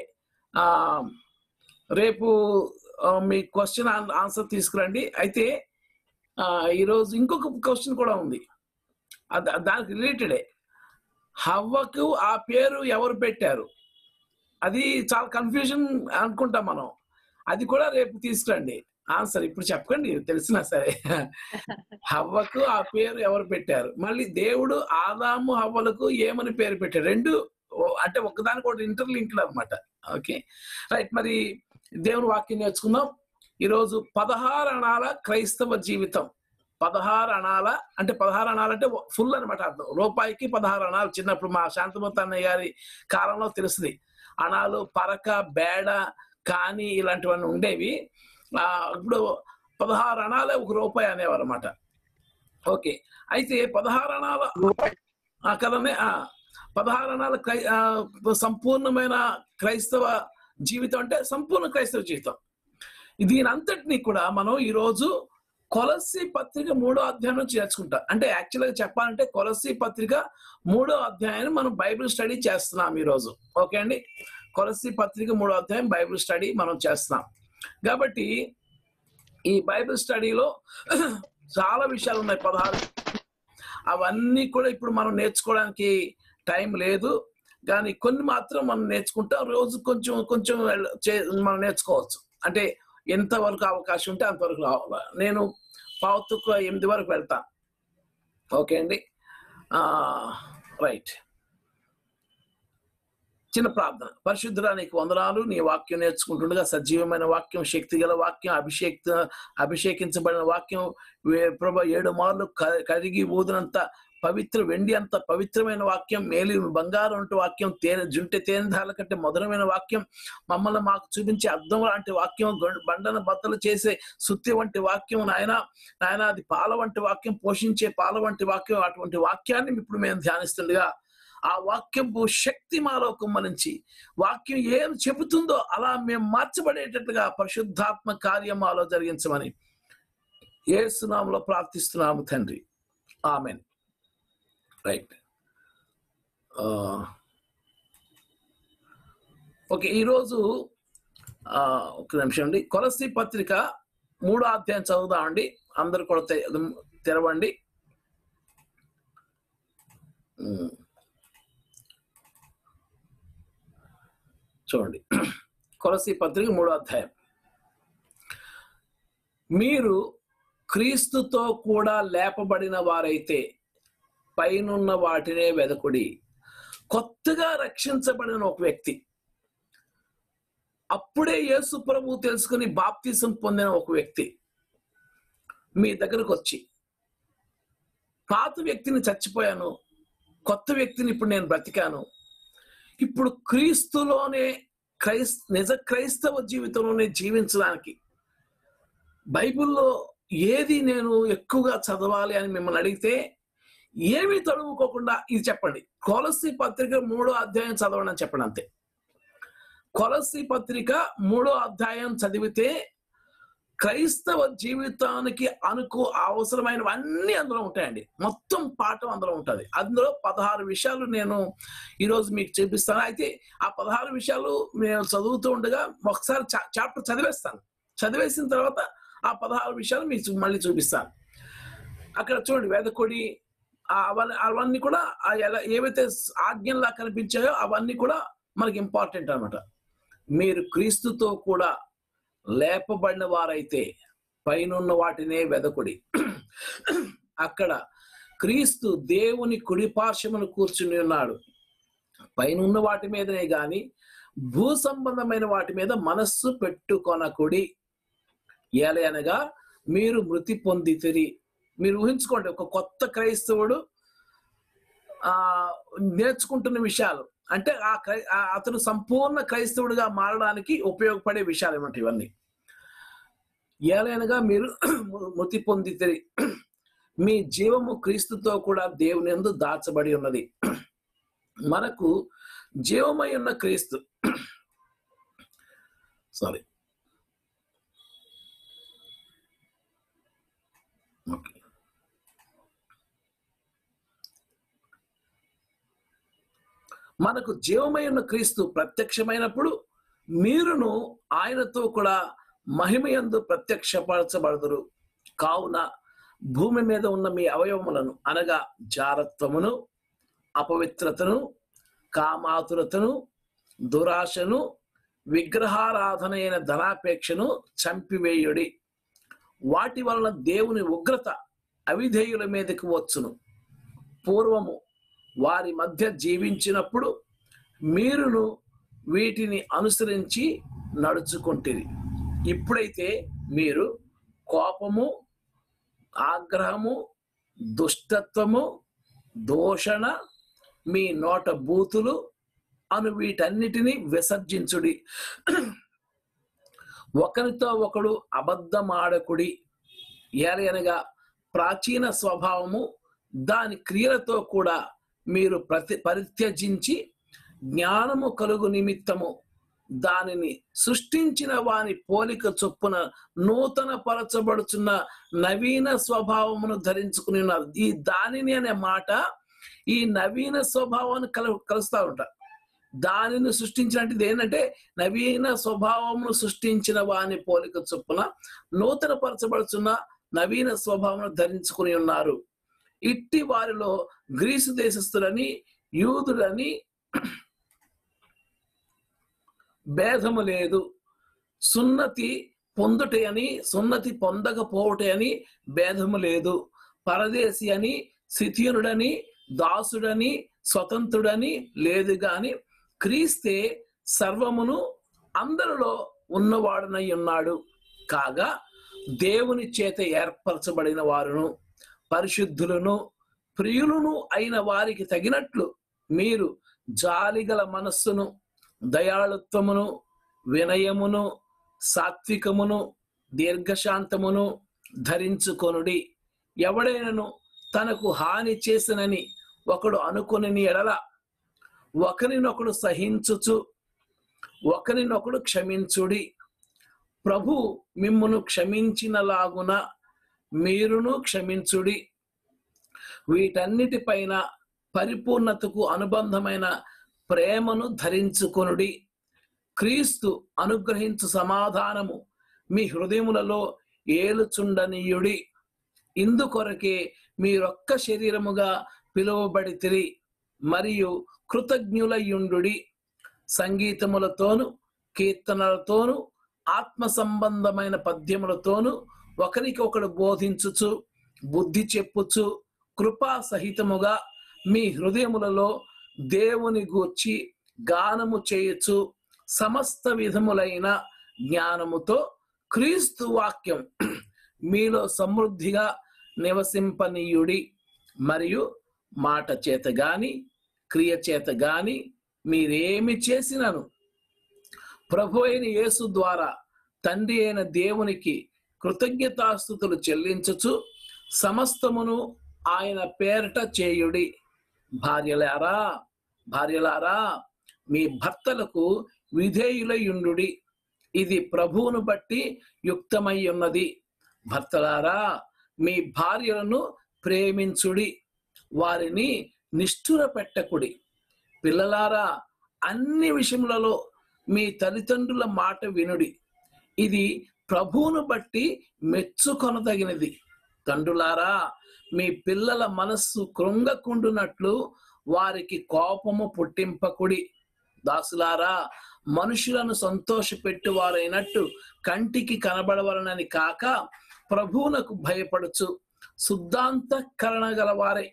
రేపు ఆ, మీ క్వశ్చన్ ఆన్సర్ తీసుకురండి అయితే ఆ, ఈరోజు ఇంకొక క్వశ్చన్ కూడా ఉంది అది- దానికి రిలేటెడే హవ్వకు ఆ పేరు ఎవరు పెట్టారు అది చాలా కన్ఫ్యూజన్ అనుకుంటాం మనం అది కూడా రేపు తీసుకురండి ఆన్సర్ ఇప్పుడు చెప్పకండి తెలిసినా సరే హవ్వకు ఆ పేరు ఎవరు పెట్టారు మళ్ళీ దేవుడు ఆదాము హవ్వలకు ఏమని పేరు పెట్టాడు రెండు ఓ- అంటే ఒకదానికి ఒకటి ఇంటర్లింక్డ్ అనమాట ఓకే రైట్ మరి దేవుని వాక్యం నేర్చుకుందాం ఈరోజు పదహారు అణాల క్రైస్తవ జీవితం పదహారు అణాల అంటే పదహారు అణాలు అంటే ఫుల్ అనమాట అర్థం రూపాయికి పదహారు అణాలు చిన్నప్పుడు మా శాంతమూర్తి అన్నయ్య గారి కాలంలో తెలుస్తుంది అణాలు పరక బేడ కాని ఇలాంటివన్నీ ఉండేవి ఆ, ఇప్పుడు పదహారు అణాలే ఒక రూపాయి అనేవారు అనమాట ఓకే అయితే పదహారు అణాల ఆ కదనే ఆ పదహారు అణాల క్రై ఆ, సంపూర్ణమైన క్రైస్తవ జీవితం అంటే సంపూర్ణ క్రైస్తవ జీవితం దీని అంతటినీ కూడా మనం ఈరోజు కొలసి పత్రిక మూడో అధ్యాయం నుంచి నేర్చుకుంటాం అంటే యాక్చువల్గా చెప్పాలంటే కొలసి పత్రిక మూడో అధ్యాయాన్ని మనం బైబిల్ స్టడీ చేస్తున్నాం ఈరోజు ఓకే అండి కొలసి పత్రిక మూడో అధ్యాయం బైబిల్ స్టడీ మనం చేస్తున్నాం కాబట్టి ఈ బైబిల్ స్టడీలో చాలా విషయాలు ఉన్నాయి పదహారు అవన్నీ కూడా ఇప్పుడు మనం నేర్చుకోవడానికి టైం లేదు కానీ కొన్ని మాత్రం మనం నేర్చుకుంటాం రోజు కొంచెం కొంచెం వెళ్ళ- చే- మనం నేర్చుకోవచ్చు అంటే ఎంతవరకు అవకాశం ఉంటే అంతవరకు రావాలి నేను పావుతుకు ఎనిమిది వరకు వెళ్తా ఓకే అండి రైట్ చిన్న ప్రార్థన పరిశుద్ధుడా నీకు వందనాలు నీ వాక్యం నేర్చుకుంటుండగా సజీవమైన వాక్యం శక్తి గల వాక్యం అభిషేక్ అభిషేకించబడిన వాక్యం వే- ప్రభ ఏడు మార్లు క- కరిగి ఊదినంత పవిత్ర వెండి అంత పవిత్రమైన వాక్యం మేలి బంగారం వంటి వాక్యం తేనె జుంటె తేనెధాల కంటే మధురమైన వాక్యం మమ్మల్ని మాకు చూపించే అర్థం లాంటి వాక్యం గొ- బండన బద్దలు చేసే సుత్తి వంటి వాక్యం నాయన నాయన అది పాల వంటి వాక్యం పోషించే పాల వంటి వాక్యం అటువంటి వాక్యాన్ని ఇప్పుడు మేము ధ్యానిస్తుండగా ఆ వాక్యంపు శక్తి మాలో కుమ్మరించి వాక్యం ఏం చెబుతుందో అలా మేము మార్చబడేటట్లుగా పరిశుద్ధాత్మ కార్యం మాలో జరిగించమని ఏసునామలో ప్రార్థిస్తున్నాము తండ్రి ఆమెన్ రైట్ ఓకే ఈరోజు ఆ, ఒక నిమిషం అండి కొలసి పత్రిక మూడో అధ్యాయం చదువుదామండి అందరు కూడా తె- తెరవండి ఉమ్. చూడండి కొలసి పత్రిక మూడో అధ్యాయం మీరు క్రీస్తుతో కూడా లేపబడిన వారైతే పైనున్న వాటినే వెదకుడి కొత్తగా రక్షించబడిన ఒక వ్యక్తి అప్పుడే యేసు ప్రభు తెలుసుకుని బాప్తిసం పొందిన ఒక వ్యక్తి మీ దగ్గరకు వచ్చి పాత వ్యక్తిని చచ్చిపోయాను కొత్త వ్యక్తిని ఇప్పుడు నేను బ్రతికాను ఇప్పుడు క్రీస్తులోనే క్రైస్ నిజ క్రైస్తవ జీవితంలోనే జీవించడానికి బైబిల్లో ఏది నేను ఎక్కువగా చదవాలి అని మిమ్మల్ని అడిగితే ఏమీ తడుముకోకుండా ఇది చెప్పండి కొలసి పత్రిక మూడో అధ్యాయం చదవండి అని చెప్పండి అంతే కొలసి పత్రిక మూడో అధ్యాయం చదివితే క్రైస్తవ జీవితానికి అనుకు అవసరమైనవన్నీ అందులో ఉంటాయండి మొత్తం పాఠం అందులో ఉంటుంది అందులో పదహారు విషయాలు నేను ఈరోజు మీకు చూపిస్తాను అయితే ఆ పదహారు విషయాలు నేను చదువుతూ ఉండగా ఒకసారి చాప్టర్ చదివేస్తాను చదివేసిన తర్వాత ఆ పదహారు విషయాలు మీకు చూ- మళ్ళీ చూపిస్తాను అక్కడ చూడండి వేదకొడి ఆ అవన్నీ అవన్నీ కూడా ఆ ఎలా ఏవైతే ఆజ్ఞల్లా కనిపించాయో అవన్నీ కూడా మనకి ఇంపార్టెంట్ అన్నమాట మీరు క్రీస్తుతో కూడా లేపబడిన వారైతే పైనున్న వాటినే వెదకుడి అక్కడ క్రీస్తు దేవుని కుడి పార్శ్వమును కూర్చుని ఉన్నాడు పైనున్న వాటి మీదనే గాని భూ సంబంధమైన వాటి మీద మనస్సు పెట్టుకొనకుడి ఏలయనగా మీరు మృతి పొందితిరి మీరు ఊహించుకోండి ఒక కొత్త క్రైస్తవుడు ఆ నేర్చుకుంటున్న విషయాలు అంటే ఆ క్రై ఆ అతను సంపూర్ణ క్రైస్తవుడిగా మారడానికి ఉపయోగపడే విషయాలు ఏమిటి ఇవన్నీ ఏలైనగా మీరు మృతి పొందితే మీ జీవము క్రీస్తుతో కూడా దేవుని యందు దాచబడి ఉన్నది మనకు జీవమై ఉన్న క్రీస్తు సారీ ఓకే మనకు జీవమై ఉన్న క్రీస్తు ప్రత్యక్షమైనప్పుడు మీరును ఆయనతో కూడా మహిమయందు ప్రత్యక్షపరచబడదురు కావున భూమి మీద ఉన్న మీ అవయవములను అనగా జారత్వమును అపవిత్రతను కామాతురతను దురాశను విగ్రహారాధన అయిన ధనాపేక్షను చంపివేయుడి వాటి వలన దేవుని ఉగ్రత అవిధేయుల మీదకి వచ్చును పూర్వము వారి మధ్య జీవించినప్పుడు మీరును వీటిని అనుసరించి నడుచుకుంటుంది ఇప్పుడైతే మీరు కోపము ఆగ్రహము దుష్టత్వము దూషణ మీ నోట బూతులు అను వీటన్నిటిని విసర్జించుడి ఒకరితో ఒకడు అబద్ధమాడకుడి ఏలయనగా ప్రాచీన స్వభావము దాని క్రియలతో కూడా మీరు ప్రతి పరిత్యజించి జ్ఞానము కలుగు నిమిత్తము దానిని సృష్టించిన వాని పోలిక చొప్పున నూతన పరచబడుచున్న నవీన స్వభావమును ధరించుకుని ఉన్నారు ఈ దానిని అనే మాట ఈ నవీన స్వభావాన్ని కల కలుస్తా ఉంటారు దానిని సృష్టించినట్టు ఏంటంటే నవీన స్వభావమును సృష్టించిన వాని పోలిక చొప్పున నూతన పరచబడుచున్న నవీన స్వభావమును ధరించుకుని ఉన్నారు ఇట్టి వారిలో గ్రీసు దేశస్థులని యూదులని భేదము లేదు సున్నతి పొందుట అని సున్నతి పొందకపోవట అని భేదము లేదు పరదేశి అని శిథియుడని దాసుడని స్వతంత్రుడని లేదు గాని క్రీస్తే సర్వమును అందరిలో ఉన్నవాడునై ఉన్నాడు కాగా దేవుని చేత ఏర్పరచబడిన వారును పరిశుద్ధులను ప్రియులను అయిన వారికి తగినట్లు మీరు జాలిగల మనస్సును దయాళుత్వమును వినయమును సాత్వికమును దీర్ఘశాంతమును ధరించుకొనుడి ఎవడైనను తనకు హాని చేసినని ఒకడు అనుకుని ఎడల ఒకరినొకడు సహించుచు ఒకరినొకడు క్షమించుడి ప్రభు మిమ్మును క్షమించినలాగున మీరును క్షమించుడి వీటన్నిటిపైన పరిపూర్ణతకు అనుబంధమైన ప్రేమను ధరించుకొనుడి క్రీస్తు అనుగ్రహించు సమాధానము మీ హృదయములలో ఏలుచుండనీయుడి ఇందుకొరకే మీరొక్క శరీరముగా పిలువబడితిరి మరియు కృతజ్ఞులయ్యుండుడి సంగీతములతోను కీర్తనలతోను ఆత్మ సంబంధమైన పద్యములతోను ఒకరికి ఒకడు బోధించుచు బుద్ధి చెప్పుచు కృపా సహితముగా మీ హృదయములలో దేవుని గూర్చి గానము చేయొచ్చు సమస్త విధములైన జ్ఞానముతో క్రీస్తు వాక్యం మీలో సమృద్ధిగా నివసింపనీయుడి మరియు మాట చేత గాని క్రియ చేత గాని మీరేమి చేసినను ప్రభు అయిన యేసు ద్వారా తండ్రి అయిన దేవునికి కృతజ్ఞతాస్థుతులు చెల్లించుచు సమస్తమును ఆయన పేరట చేయుడి భార్యలారా భార్యలారా మీ భర్తలకు విధేయులయుండుడి ఇది ప్రభువును బట్టి యుక్తమై ఉన్నది భర్తలారా మీ భార్యలను ప్రేమించుడి వారిని నిష్ఠుర పెట్టకుడి పిల్లలారా అన్ని విషయములలో మీ తల్లిదండ్రుల మాట వినుడి ఇది ప్రభువును బట్టి మెచ్చుకొనదగినది తండ్రులారా మీ పిల్లల మనస్సు కృంగకుండునట్లు వారికి కోపము పుట్టింపకుడి దాసులారా మనుషులను సంతోషపెట్టువారైనట్టు కంటికి కనబడవలనని కాక ప్రభువునకు భయపడుచు శుద్ధాంతఃకరణ గలవారే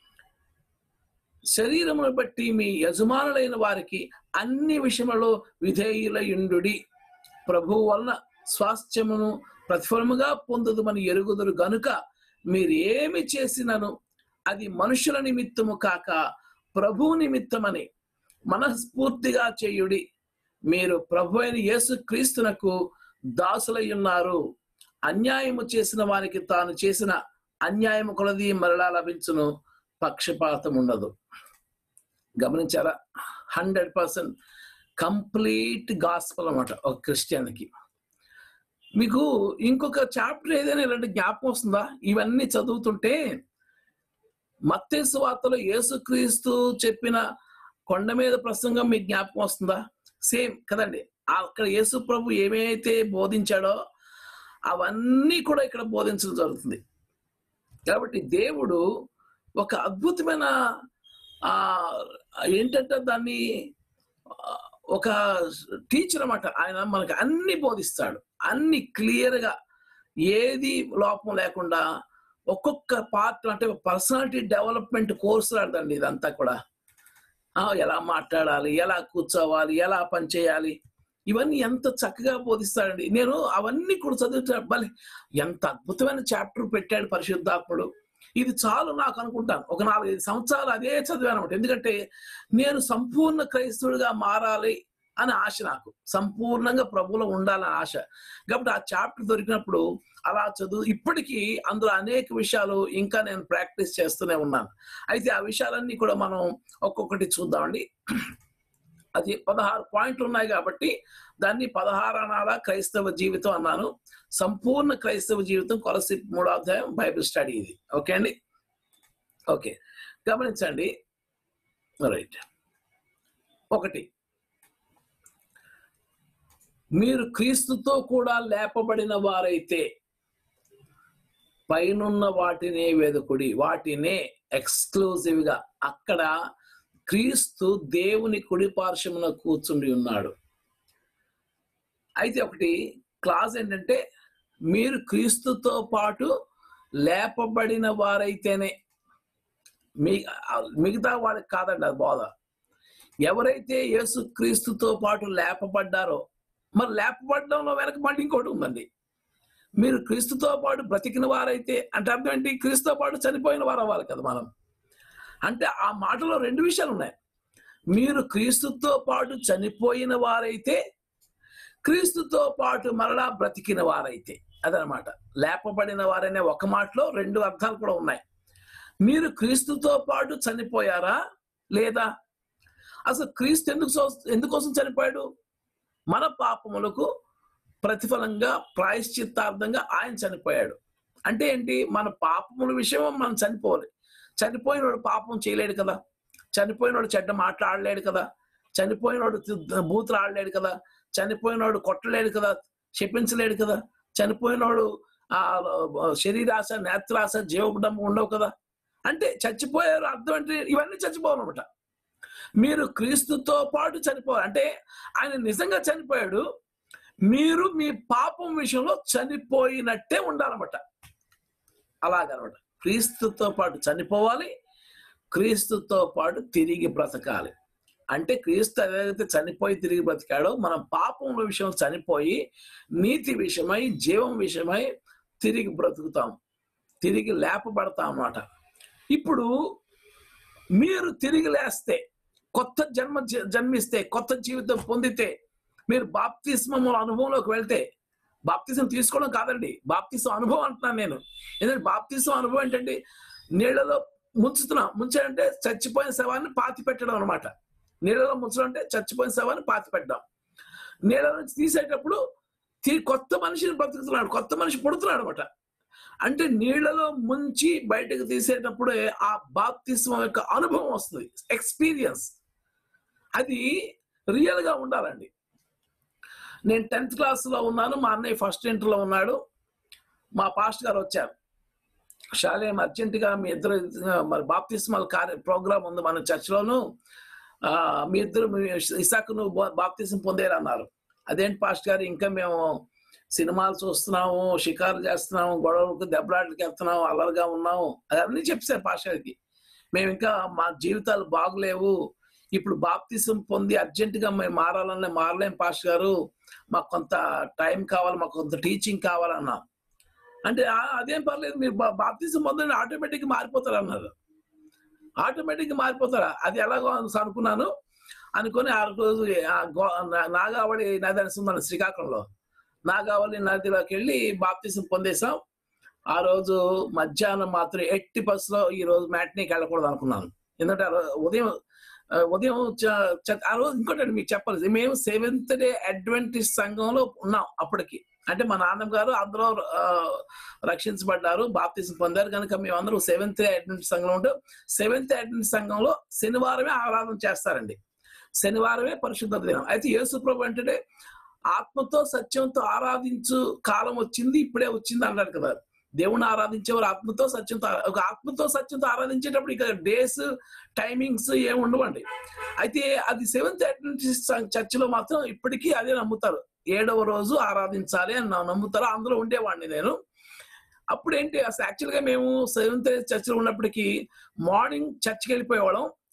శరీరమును బట్టి మీ యజమానులైన వారికి అన్ని విషయములలో విధేయులయుండుడి ప్రభువు వలన స్వాస్థ్యమును ప్రతిఫలముగా పొందుదమని ఎరుగుదురు గనుక మీరు ఏమి చేసినను అది మనుషుల నిమిత్తము కాక ప్రభు నిమిత్తమని మనస్ఫూర్తిగా చేయుడి మీరు ప్రభు అయిన యేసు క్రీస్తునకు దాసులై ఉన్నారు అన్యాయము చేసిన వారికి తాను చేసిన అన్యాయము కొలది మరలా లభించును పక్షపాతం ఉండదు గమనించారా హండ్రెడ్ పర్సెంట్ కంప్లీట్ గాస్పల్ అన్నమాట ఒక క్రిస్టియన్కి మీకు ఇంకొక చాప్టర్ ఏదైనా ఇలాంటి జ్ఞాపకం వస్తుందా ఇవన్నీ చదువుతుంటే మత్తేసు వార్తలో యేసుక్రీస్తు చెప్పిన కొండ మీద ప్రసంగం మీకు జ్ఞాపకం వస్తుందా సేమ్ కదండి అక్కడ యేసు ప్రభు ఏమైతే బోధించాడో అవన్నీ కూడా ఇక్కడ బోధించడం జరుగుతుంది కాబట్టి దేవుడు ఒక అద్భుతమైన ఆ ఏంటంటే దాన్ని ఆ, ఒక టీచర్ అన్నమాట ఆయన మనకు అన్ని బోధిస్తాడు అన్ని క్లియర్ గా ఏది లోపం లేకుండా ఒక్కొక్క పార్ట్ అంటే పర్సనాలిటీ డెవలప్మెంట్ కోర్స్ లాంటిదండి ఇదంతా కూడా ఆ, ఎలా మాట్లాడాలి ఎలా కూర్చోవాలి ఎలా పని చేయాలి ఇవన్నీ ఎంత చక్కగా బోధిస్తాడండి నేను అవన్నీ కూడా చదువుతా భలే ఎంత అద్భుతమైన చాప్టర్ పెట్టాడు పరిశుద్ధాత్ముడు ఇది చాలు నాకు అనుకుంటాను ఒక నాలుగైదు సంవత్సరాలు అదే చదివాను అనమాట ఎందుకంటే నేను సంపూర్ణ క్రైస్తవుడిగా మారాలి అని ఆశ నాకు సంపూర్ణంగా ప్రభువులో ఉండాలని ఆశ కాబట్టి ఆ చాప్టర్ దొరికినప్పుడు అలా చదువు ఇప్పటికీ అందులో అనేక విషయాలు ఇంకా నేను ప్రాక్టీస్ చేస్తూనే ఉన్నాను అయితే ఆ విషయాలన్నీ కూడా మనం ఒక్కొక్కటి చూద్దామండి అది పదహారు పాయింట్లు ఉన్నాయి కాబట్టి దాన్ని పదహారు అనాల క్రైస్తవ జీవితం అన్నాను సంపూర్ణ క్రైస్తవ జీవితం కొలసి మూడో అధ్యాయం బైబిల్ స్టడీ ఇది ఓకే అండి ఓకే గమనించండి రైట్ ఒకటి మీరు క్రీస్తుతో కూడా లేపబడిన వారైతే పైనున్న వాటినే వెదుకుడి వాటినే ఎక్స్క్లూజివ్ గా అక్కడ క్రీస్తు దేవుని కుడి పార్శ్వమున కూర్చుండి ఉన్నాడు అయితే ఒకటి క్లాస్ ఏంటంటే మీరు క్రీస్తుతో పాటు లేపబడిన వారైతేనే మీ మిగతా వాడికి కాదండి అది బోధ ఎవరైతే యేసు క్రీస్తుతో పాటు లేపబడ్డారో మరి లేపబడడంలో వెనక మళ్ళీ ఇంకోటి ఉందండి మీరు క్రీస్తుతో పాటు బ్రతికిన వారైతే అంటే అర్థం ఏంటి క్రీస్తుతో పాటు చనిపోయిన వారు అవ్వాలి కదా మనం అంటే ఆ మాటలో రెండు విషయాలు ఉన్నాయి మీరు క్రీస్తుతో పాటు చనిపోయిన వారైతే క్రీస్తుతో పాటు మరలా బ్రతికిన వారైతే అదనమాట లేపబడిన వారనే ఒక మాటలో రెండు అర్థాలు కూడా ఉన్నాయి మీరు క్రీస్తుతో పాటు చనిపోయారా లేదా అసలు క్రీస్తు ఎందుకు సో- ఎందుకోసం చనిపోయాడు మన పాపములకు ప్రతిఫలంగా ప్రాయశ్చిత్తార్థంగా ఆయన చనిపోయాడు అంటే ఏంటి మన పాపముల విషయం మనం చనిపోవాలి చనిపోయినోడు పాపం చేయలేడు కదా చనిపోయినోడు చెడ్డ మాట్లాడలేడు కదా చనిపోయినోడు తి- బూతులు ఆడలేడు కదా చనిపోయినోడు కొట్టలేడు కదా చెప్పించలేడు కదా చనిపోయినోడు ఆ శరీరాశ నేత్రాశ జీవపడం ఉండవు కదా అంటే చచ్చిపోయారు అర్థం అంటే ఇవన్నీ చచ్చిపోవాలన్నమాట మీరు క్రీస్తుతో పాటు చనిపోవాలి అంటే ఆయన నిజంగా చనిపోయాడు మీరు మీ పాపం విషయంలో చనిపోయినట్టే ఉండాలన్నమాట అలాగనమాట క్రీస్తుతో పాటు చనిపోవాలి క్రీస్తుతో పాటు తిరిగి బ్రతకాలి అంటే క్రీస్తు ఏదైతే చనిపోయి తిరిగి బ్రతికాడో మనం పాపం విషయం చనిపోయి నీతి విషయమై జీవం విషయమై తిరిగి బ్రతుకుతాం తిరిగి లేపబడతాం అన్నమాట ఇప్పుడు మీరు తిరిగి లేస్తే కొత్త జన్మ జ- జన్మిస్తే కొత్త జీవితం పొందితే మీరు బాప్తిస్మం అనుభవంలోకి వెళ్తే బాప్తిసం తీసుకోవడం కాదండి బాప్తిసం అనుభవం అంటున్నాను నేను ఎందుకంటే బాప్తిసం అనుభవం ఏంటంటే నీళ్ళలో ముంచుతున్నాం ముంచాడంటే చచ్చిపోయిన శవాన్ని పాతి పెట్టడం అనమాట నీళ్ళలో ముంచడం అంటే చచ్చిపోయిన శవాన్ని పాతి పెట్టడం నీళ్ళ నుంచి తీసేటప్పుడు తీ- కొత్త మనిషిని బ్రతుకుతున్నాడు కొత్త మనిషి పుడుతున్నాడు అనమాట అంటే నీళ్లలో ముంచి బయటకు తీసేటప్పుడే ఆ బాప్తిస్మం యొక్క అనుభవం వస్తుంది ఎక్స్పీరియన్స్ అది రియల్ గా ఉండాలండి నేను టెన్త్ క్లాస్ లో ఉన్నాను మా అన్నయ్య ఫస్ట్ ఇంటర్లో ఉన్నాడు మా పాస్ట్ గారు వచ్చారు శాలేం అర్జెంట్ గా మీ ఇద్దరు ఆ, మరి బాప్తిస్మల్ కార్య ప్రోగ్రామ్ ఉంది మన చర్చిలోను ఆ, మీ ఇద్దరు మీ ఇసాకును బాప్తిసం పొందేరు అన్నారు అదేంటి పాస్ట్ గారు ఇంకా మేము సినిమాలు చూస్తున్నాము షికారు చేస్తున్నాము గొడవలకు దెబ్బలాటలకు వెళ్తున్నాము అల్లరిగా ఉన్నాము అవన్నీ చెప్పారు పాస్ట్ గారికి మేము ఇంకా మా జీవితాలు బాగులేవు ఇప్పుడు బాప్తిసం పొంది అర్జెంట్ గా మేము మారాలనే మారలేం పాస్ట్ గారు మాకు కొంత టైం కావాలి మాకు కొంత టీచింగ్ కావాలన్నా అంటే "ఆ, అదేం పర్లేదు మీరు బా- బాప్తిసం పొందండి ఆటోమేటిక్ మారిపోతారు అన్నారు ఆటోమేటిక్ మారిపోతారా అది ఎలాగో అని అనుకున్నాను అనుకొని ఆ రోజు ఆ గో- నా- నాగావళి నది అని ఉంది మన శ్రీకాకుళంలో నాగావళి నదిలోకి వెళ్ళి బాప్తిసం పొందేశాం ఆ రోజు మధ్యాహ్నం మాత్రం ఎట్టి బస్సులో ఈ రోజు మ్యాట్నీకి వెళ్ళకూడదు అనుకున్నాను ఎందుకంటే ఆ రోజు ఉదయం ఆ, ఉదయం చ- చ- ఆ రోజు ఇంకోటి మీకు చెప్పాలి మేము సెవెంత్ డే అడ్వెంటిస్ సంఘంలో ఉన్నాం అప్పటికి అంటే మా నాన్నమ్మ గారు అందరూ ఆ, రక్షించబడ్డారు బాప్తిసం పొందారు కనుక మేమందరూ సెవెంత్ డే అడ్వెంటిస్ సంఘంలో ఉంటే సెవెంత్ అడ్వెంటిస్ సంఘంలో శనివారమే ఆరాధన చేస్తారండి శనివారమే పరిశుద్ధ దినం అయితే యేసు ప్రభు అంటే ఆత్మతో సత్యంతో ఆరాధించు కాలం వచ్చింది ఇప్పుడే వచ్చింది అన్నాడు కదా దేవుని ఆరాధించేవారు ఆత్మతో సత్యంతో ఆరా- ఒక ఆత్మతో సత్యంతో ఆరాధించేటప్పుడు ఇక డేస్ టైమింగ్స్ ఏమి ఉండవండి అయితే అది సెవెంత్ చర్చిలో మాత్రం ఇప్పటికీ అదే నమ్ముతారు ఏడవ రోజు ఆరాధించాలి అని నా- నమ్ముతారు అందులో ఉండేవాడిని నేను అప్పుడు ఏంటి అసలు యాక్చువల్ గా మేము సెవెంత్ చర్చిలో ఉన్నప్పటికీ మార్నింగ్ చర్చికి వెళ్ళిపోయేవాళ్ళం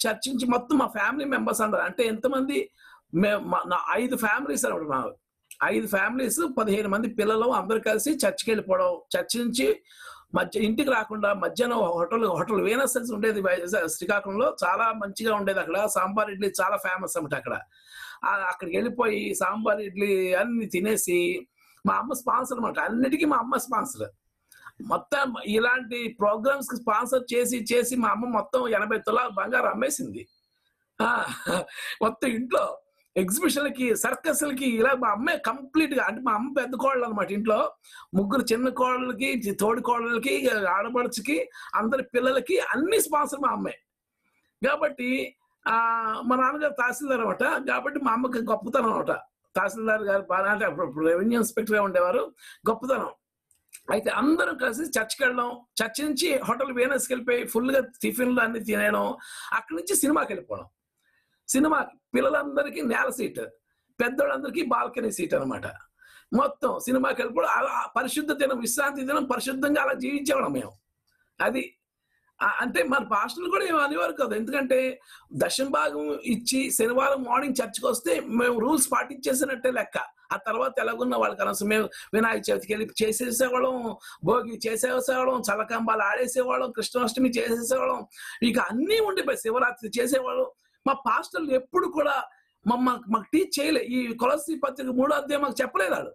చర్చించి మొత్తం మా ఫ్యామిలీ మెంబర్స్ అందరు అంటే ఎంతమంది మే- మా- నా ఐదు ఫ్యామిలీస్ అనమాట మా ఐదు ఫ్యామిలీస్ పదిహేను మంది పిల్లలు అందరు కలిసి చర్చికి వెళ్ళిపోవడం చర్చి నుంచి మధ్య ఇంటికి రాకుండా మధ్యాహ్నం హోటల్ హోటల్ వీనస్ అని ఉండేది వైజాగ్ శ్రీకాకుళంలో చాలా మంచిగా ఉండేది అక్కడ సాంబార్ ఇడ్లీ చాలా ఫేమస్ అన్నమాట అక్కడ ఆ, అక్కడికి వెళ్ళిపోయి సాంబార్ ఇడ్లీ అన్ని తినేసి మా అమ్మ స్పాన్సర్ అనమాట అన్నిటికీ మా అమ్మ స్పాన్సర్ మొత్తం ఇలాంటి ప్రోగ్రామ్స్ కి స్పాన్సర్ చేసి చేసి మా అమ్మ మొత్తం ఎనభై తులాల బంగారం అమ్మేసింది ఆ, మొత్తం ఇంట్లో ఎగ్జిబిషన్లకి సర్కస్లకి ఇలా మా అమ్మే కంప్లీట్ గా అంటే మా అమ్మ పెద్ద కోడలు అనమాట ఇంట్లో ముగ్గురు చిన్న కోడలకి తోడి కోడలకి ఆడపడుచుకి అందరి పిల్లలకి అన్ని స్పాన్సర్ మా అమ్మే కాబట్టి ఆ మా నాన్నగారు తహసీల్దార్ అనమాట కాబట్టి మా అమ్మకి గొప్పతనం అనమాట తహసీల్దార్ గారు బాగా అంటే అప్పుడు రెవెన్యూ ఇన్స్పెక్టర్ గా ఉండేవారు గొప్పతనం అయితే అందరం కలిసి చర్చ్కి వెళ్ళడం చర్చ్ నుంచి హోటల్ వీనస్కి వెళ్ళిపోయి ఫుల్ గా టిఫిన్లు అన్ని తినేయడం అక్కడి నుంచి సినిమాకి వెళ్ళిపోవడం సినిమా పిల్లలందరికీ నేల సీట్ పెద్దోళ్ళందరికీ బాల్కనీ సీట్ అన్నమాట మొత్తం సినిమాకి వెళ్ళిపోవడం అలా ఆ పరిశుద్ధ దినం విశ్రాంతి దినం పరిశుద్ధంగా అలా జీవించేవాళ్ళం మేము అది ఆ- అంటే మన పాస్టర్లు కూడా ఏమి అనేవారు కదా ఎందుకంటే దశం భాగం ఇచ్చి శనివారం మార్నింగ్ చర్చ్కి వస్తే మేము రూల్స్ పాటించేసినట్టే లెక్క ఆ తర్వాత ఎలాగున్న వాళ్ళకి అనవసరం మేము వినాయక చవితికి వెళ్ళి చేసేసేవాళ్ళం భోగి చేసేసేవాళ్ళం చల్లకంబాలు ఆడేసేవాళ్ళం కృష్ణాష్టమి చేసేసేవాళ్ళం ఇక అన్నీ ఉండిపోయి శివరాత్రి చేసేవాళ్ళం మా పాస్టర్లు ఎప్పుడు కూడా మమ్మ మాకు టీచ్ చేయలే ఈ కొలసి పత్రిక మూడో అధ్యాయం మాకు చెప్పలేదు వాడు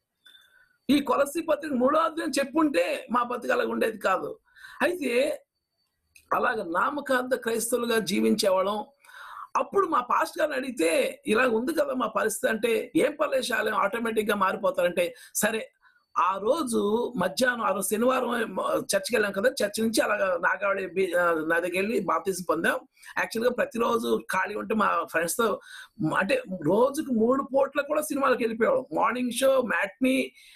ఈ కొలసి పత్రిక మూడో అధ్యాయం చెప్పుంటే మా బతుకు అలాగ ఉండేది కాదు అయితే అలాగ నామకాంత క్రైస్తవులుగా జీవించేవాళ్ళం అప్పుడు మా పాస్ట్ గారిని అడిగితే ఇలా ఉంది కదా మా పరిస్థితి అంటే ఏం పర్లేశాలయం ఆటోమేటిక్ గా మారిపోతారంటే సరే ఆ రోజు మధ్యాహ్నం ఆ రోజు శనివారం చర్చికి వెళ్ళాం కదా చర్చ్ నుంచి అలాగా నాగావళి బీ- ఆ, నా దగ్గర వెళ్ళి బాప్తీసం పొందాం యాక్చువల్ గా ప్రతిరోజు ఖాళీ ఉంటే మా ఫ్రెండ్స్ తో మ- అంటే రోజుకు మూడు పూట్ల కూడా సినిమాలకు వెళ్ళిపోయాడు morning show matinee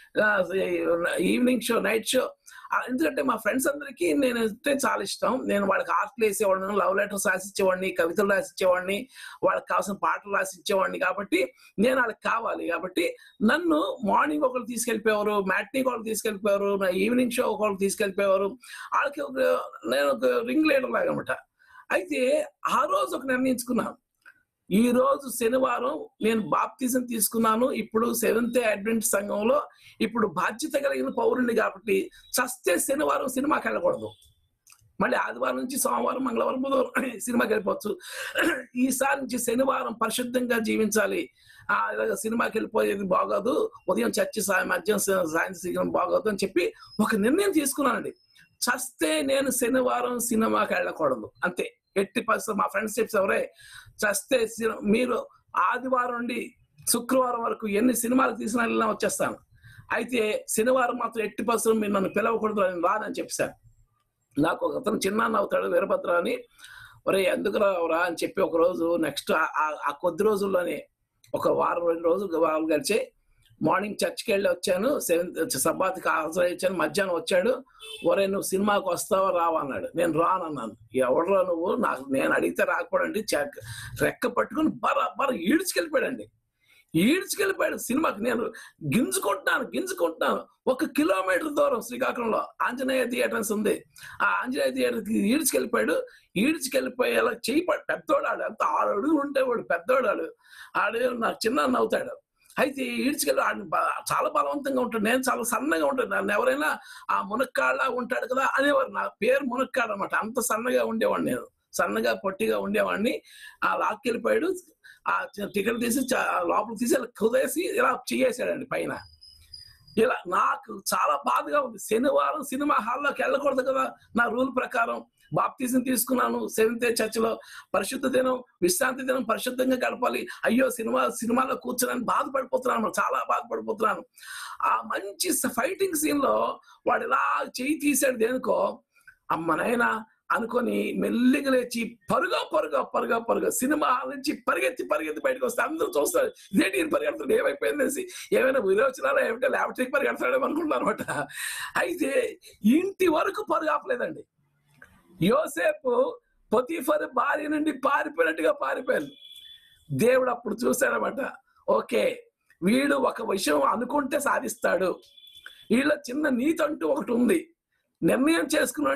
evening show night show ఆ, ఎందుకంటే మా ఫ్రెండ్స్ అందరికీ నేను అంటే చాలా ఇష్టం నేను వాళ్ళకి ఆర్ట్లు వేసేవాడిని లవ్ లెటర్స్ రాసిచ్చేవాడిని కవితలు రాసిచ్చేవాడిని వాళ్ళకి కావాల్సిన పాటలు రాసిచ్చేవాడిని కాబట్టి నేను వాళ్ళకి కావాలి కాబట్టి నన్ను మార్నింగ్ ఒకరు తీసుకెళ్ళిపోయేవారు మ్యాట్నీకి ఒకరు తీసుకెళ్ళిపోయారు నా ఈవినింగ్ షో ఒకరు తీసుకెళ్ళిపోయేవారు వాళ్ళకి ఒక నేను ఒక రింగ్ లీడర్ లాగా అనమాట అయితే ఆ రోజు ఒక నిర్ణయించుకున్నాను ఈ రోజు శనివారం నేను బాప్తిజం తీసుకున్నాను ఇప్పుడు సెవెంత్ అడ్వెంట్ సంఘంలో ఇప్పుడు బాధ్యత కలిగిన పౌరుణ్ణి కాబట్టి చస్తే శనివారం సినిమాకి వెళ్ళకూడదు మళ్ళీ ఆదివారం నుంచి సోమవారం మంగళవారం బుధవారం సినిమాకి వెళ్ళిపోవచ్చు ఈసారి నుంచి శనివారం పరిశుద్ధంగా జీవించాలి ఆ ఇలాగ సినిమాకి వెళ్ళిపోయేది బాగోదు ఉదయం చర్చి సాయం మధ్యం సాయంత్రం శీఘ్రం బాగోదు అని చెప్పి ఒక నిర్ణయం తీసుకున్నానండి చస్తే నేను శనివారం సినిమాకి వెళ్ళకూడదు అంతే ఎట్టి పరిస్థితులు మా ఫ్రెండ్స్ చెప్పి ఎవరే చస్తే సి- మీరు ఆదివారం నుండి శుక్రవారం వరకు ఎన్ని సినిమాలు తీసినా వెళ్ళినా వచ్చేస్తాను అయితే శనివారం మాత్రం ఎట్టి పరిస్థితులు మీరు నన్ను పిలవకూడదు నేను రానని చెప్పాను నాకు ఒక అతను చిన్న అవుతాడు వీరభద్ర అని ఒరే ఎందుకు రావురా అని చెప్పి ఒక రోజు నెక్స్ట్ ఆ కొద్ది రోజుల్లోనే ఒక వారం రెండు రోజులు వారాలు గడిచే మార్నింగ్ చర్చ్కి వెళ్ళి వచ్చాను సెవెంత్ సబ్బాత్కి హాజరయ్యాను మధ్యాహ్నం వచ్చాడు ఒరే నువ్వు సినిమాకి వస్తావా రావా అన్నాడు నేను రానన్నాను ఎవడరా నువ్వు నాకు నేను అడిగితే రాకపోడండి చెక్ రెక్క పట్టుకుని బర బర ఈడ్చుకెళ్ళిపోయాడండి ఈడ్చుకెళ్ళిపోయాడు సినిమాకి నేను గింజుకుంటున్నాను గింజుకుంటున్నాను ఒక కిలోమీటర్ దూరం శ్రీకాకుళంలో ఆంజనేయ థియేటర్స్ ఉంది ఆ ఆంజనేయ థియేటర్కి ఈడ్చుకెళ్ళిపోయాడు ఈడ్చుకెళ్ళిపోయేలా చేయి పడి పెద్దోడు ఆడు అంత ఆరు అడుగులు ఉంటేవాడు పెద్దోడు ఆడు ఆడు నాకు చిన్న నవ్వుతాడు అయితే ఈడ్చుకెళ్ళి ఆడు బ- చాలా బలవంతంగా ఉంటాడు నేను చాలా సన్నగా ఉంటాను నన్ను ఎవరైనా ఆ మునక్కాళ్ళ ఉంటాడు కదా అనేవారు నా పేరు మునక్కాడు అనమాట అంత సన్నగా ఉండేవాడిని నేను సన్నగా పొట్టిగా ఉండేవాడిని ఆ లాక్కెళ్ళిపోయాడు ఆ చి- టికెట్ తీసి చ- లోపల తీసి ఇలా కుదేసి ఇలా చేసాడండి పైన ఇలా నాకు చాలా బాధగా ఉంది శనివారం సినిమా హాల్లోకి వెళ్ళకూడదు కదా నా రూల్ ప్రకారం బాప్తిజం తీసుకున్నాను సెవెంత్ చర్చిలో పరిశుద్ధ దినం విశ్రాంతి దినం పరిశుద్ధంగా గడపాలి అయ్యో సినిమా సినిమాలో కూర్చొని బాధపడిపోతున్నాను చాలా బాధపడిపోతున్నాను ఆ మంచి ఫైటింగ్ సీన్ లో వాడు ఇలా చేయి తీసాడు దేనికో అమ్మ నాయనా అనుకొని మెల్లిగా లేచి పరుగా పరుగా పరుగా పరుగా సినిమా హాల్ నుంచి పరిగెత్తి పరిగెత్తి బయటకు వస్తే అందరూ చూస్తారు ఇదేంటి ఈయన పరిగెడుతుంది ఏమైపోయింది ఏమైనా విరోచనాలు ఏమిటో ల్యాబరేటరీకి పరిగెడతాడేమో అనుకుంటున్నారు అనమాట అయితే ఇంటి వరకు పరుగు ఆపలేదండి యోసేపు పొతిఫర్ భార్య నుండి పారిపోయినట్టుగా పారిపోయారు దేవుడు అప్పుడు చూశాడనమాట ఓకే వీడు ఒక విషయం అనుకుంటే సాధిస్తాడు వీళ్ళ చిన్న నీతి అంటూ ఒకటి ఉంది నిర్ణయం చేసుకుని అంటే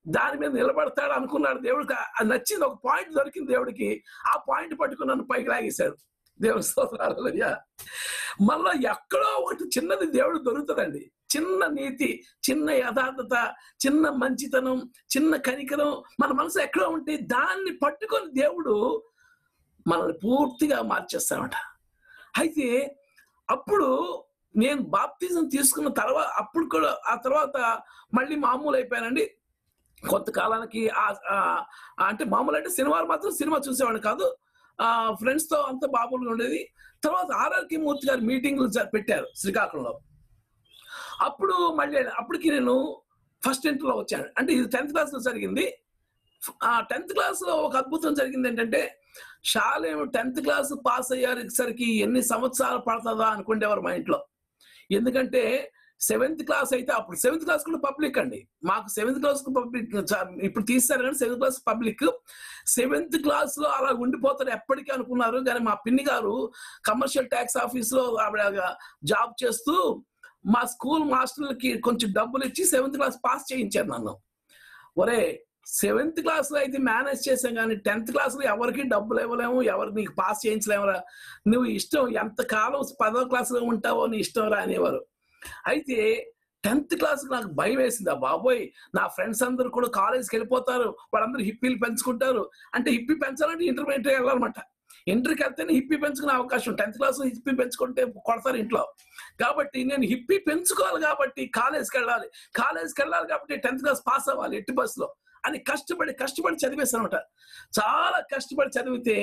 దాని మీద నిలబడతాడు అనుకున్నాడు దేవుడికి అది నచ్చింది ఒక పాయింట్ దొరికింది దేవుడికి ఆ పాయింట్ పట్టుకుని నన్ను పైకి లాగేశాడు దేవుడి స్తోత్రాలు మళ్ళా ఎక్కడో ఒకటి చిన్నది దేవుడు దొరుకుతుందండి చిన్న నీతి చిన్న యథార్థత చిన్న మంచితనం చిన్న కనికరం మన మనసు ఎక్కడో ఉంటే దాన్ని పట్టుకొని దేవుడు మనల్ని పూర్తిగా మార్చేస్తామట అయితే అప్పుడు నేను బాప్తిజం తీసుకున్న తర్వాత అప్పుడు కూడా ఆ తర్వాత మళ్ళీ మామూలు అయిపోయానండి కొంతకాలానికి ఆ- ఆ- అంటే మామూలు అంటే సినిమాలు మాత్రం సినిమా చూసేవాడిని కాదు ఆ ఫ్రెండ్స్ తో అంత బాబులు ఉండేది తర్వాత ఆర్ఆర్కి మూర్తి గారు మీటింగ్లు జ- పెట్టారు శ్రీకాకుళంలో అప్పుడు మళ్ళీ అప్పటికి నేను ఫస్ట్ ఇంటర్లో వచ్చాను అంటే ఇది టెన్త్ క్లాస్ లో జరిగింది ఆ టెన్త్ క్లాస్ లో ఒక అద్భుతం జరిగింది ఏంటంటే షాలేం టెన్త్ క్లాస్ పాస్ అయ్యేసరికి ఎన్ని సంవత్సరాలు పడుతుందా అనుకునేవారు మా ఇంట్లో ఎందుకంటే సెవెంత్ క్లాస్ అయితే అప్పుడు సెవెంత్ క్లాస్ కూడా పబ్లిక్ అండి మాకు సెవెంత్ క్లాస్ పబ్లిక్ ఇప్పుడు తీస్తారు కానీ seventh class public seventh class లో అలా ఉండిపోతారు ఎప్పటికీ అనుకున్నారు కానీ మా పిన్ని గారు కమర్షియల్ ట్యాక్స్ ఆఫీస్ లో ఆవిడ జాబ్ చేస్తూ మా స్కూల్ మాస్టర్లకి కొంచెం డబ్బులు ఇచ్చి సెవెంత్ క్లాస్ పాస్ చేయించారు నన్ను ఒరే సెవెంత్ క్లాస్ లో అయితే మేనేజ్ చేసాం కానీ టెన్త్ క్లాస్ లో ఎవరికి డబ్బులు ఇవ్వలేము ఎవరు నీకు పాస్ చేయించలేమురా నువ్వు ఇష్టం ఎంత కాలం పదో క్లాస్ లో ఉంటావో నీ ఇష్టం రా అనేవారు అయితే టెన్త్ క్లాస్ నాకు భయం వేసింది ఆ బాబోయ్ నా ఫ్రెండ్స్ అందరూ కూడా కాలేజ్కి వెళ్ళిపోతారు వాళ్ళందరూ హిప్పీలు పెంచుకుంటారు అంటే హిప్పీ పెంచాలంటే ఇంటర్మీడియట్ వెళ్ళాలన్నమాట ఇంటర్కి వెళ్తేనే హిప్పీ పెంచుకునే అవకాశం టెన్త్ క్లాస్ లో హిప్పీ పెంచుకుంటే కొడతారు ఇంట్లో కాబట్టి నేను హిప్పీ పెంచుకోవాలి కాబట్టి కాలేజ్కి వెళ్ళాలి కాలేజ్కి వెళ్ళాలి కాబట్టి టెన్త్ క్లాస్ పాస్ అవ్వాలి ఎట్టి బస్సులో అని కష్టపడి కష్టపడి చదివేశాను అనమాట చాలా కష్టపడి చదివితే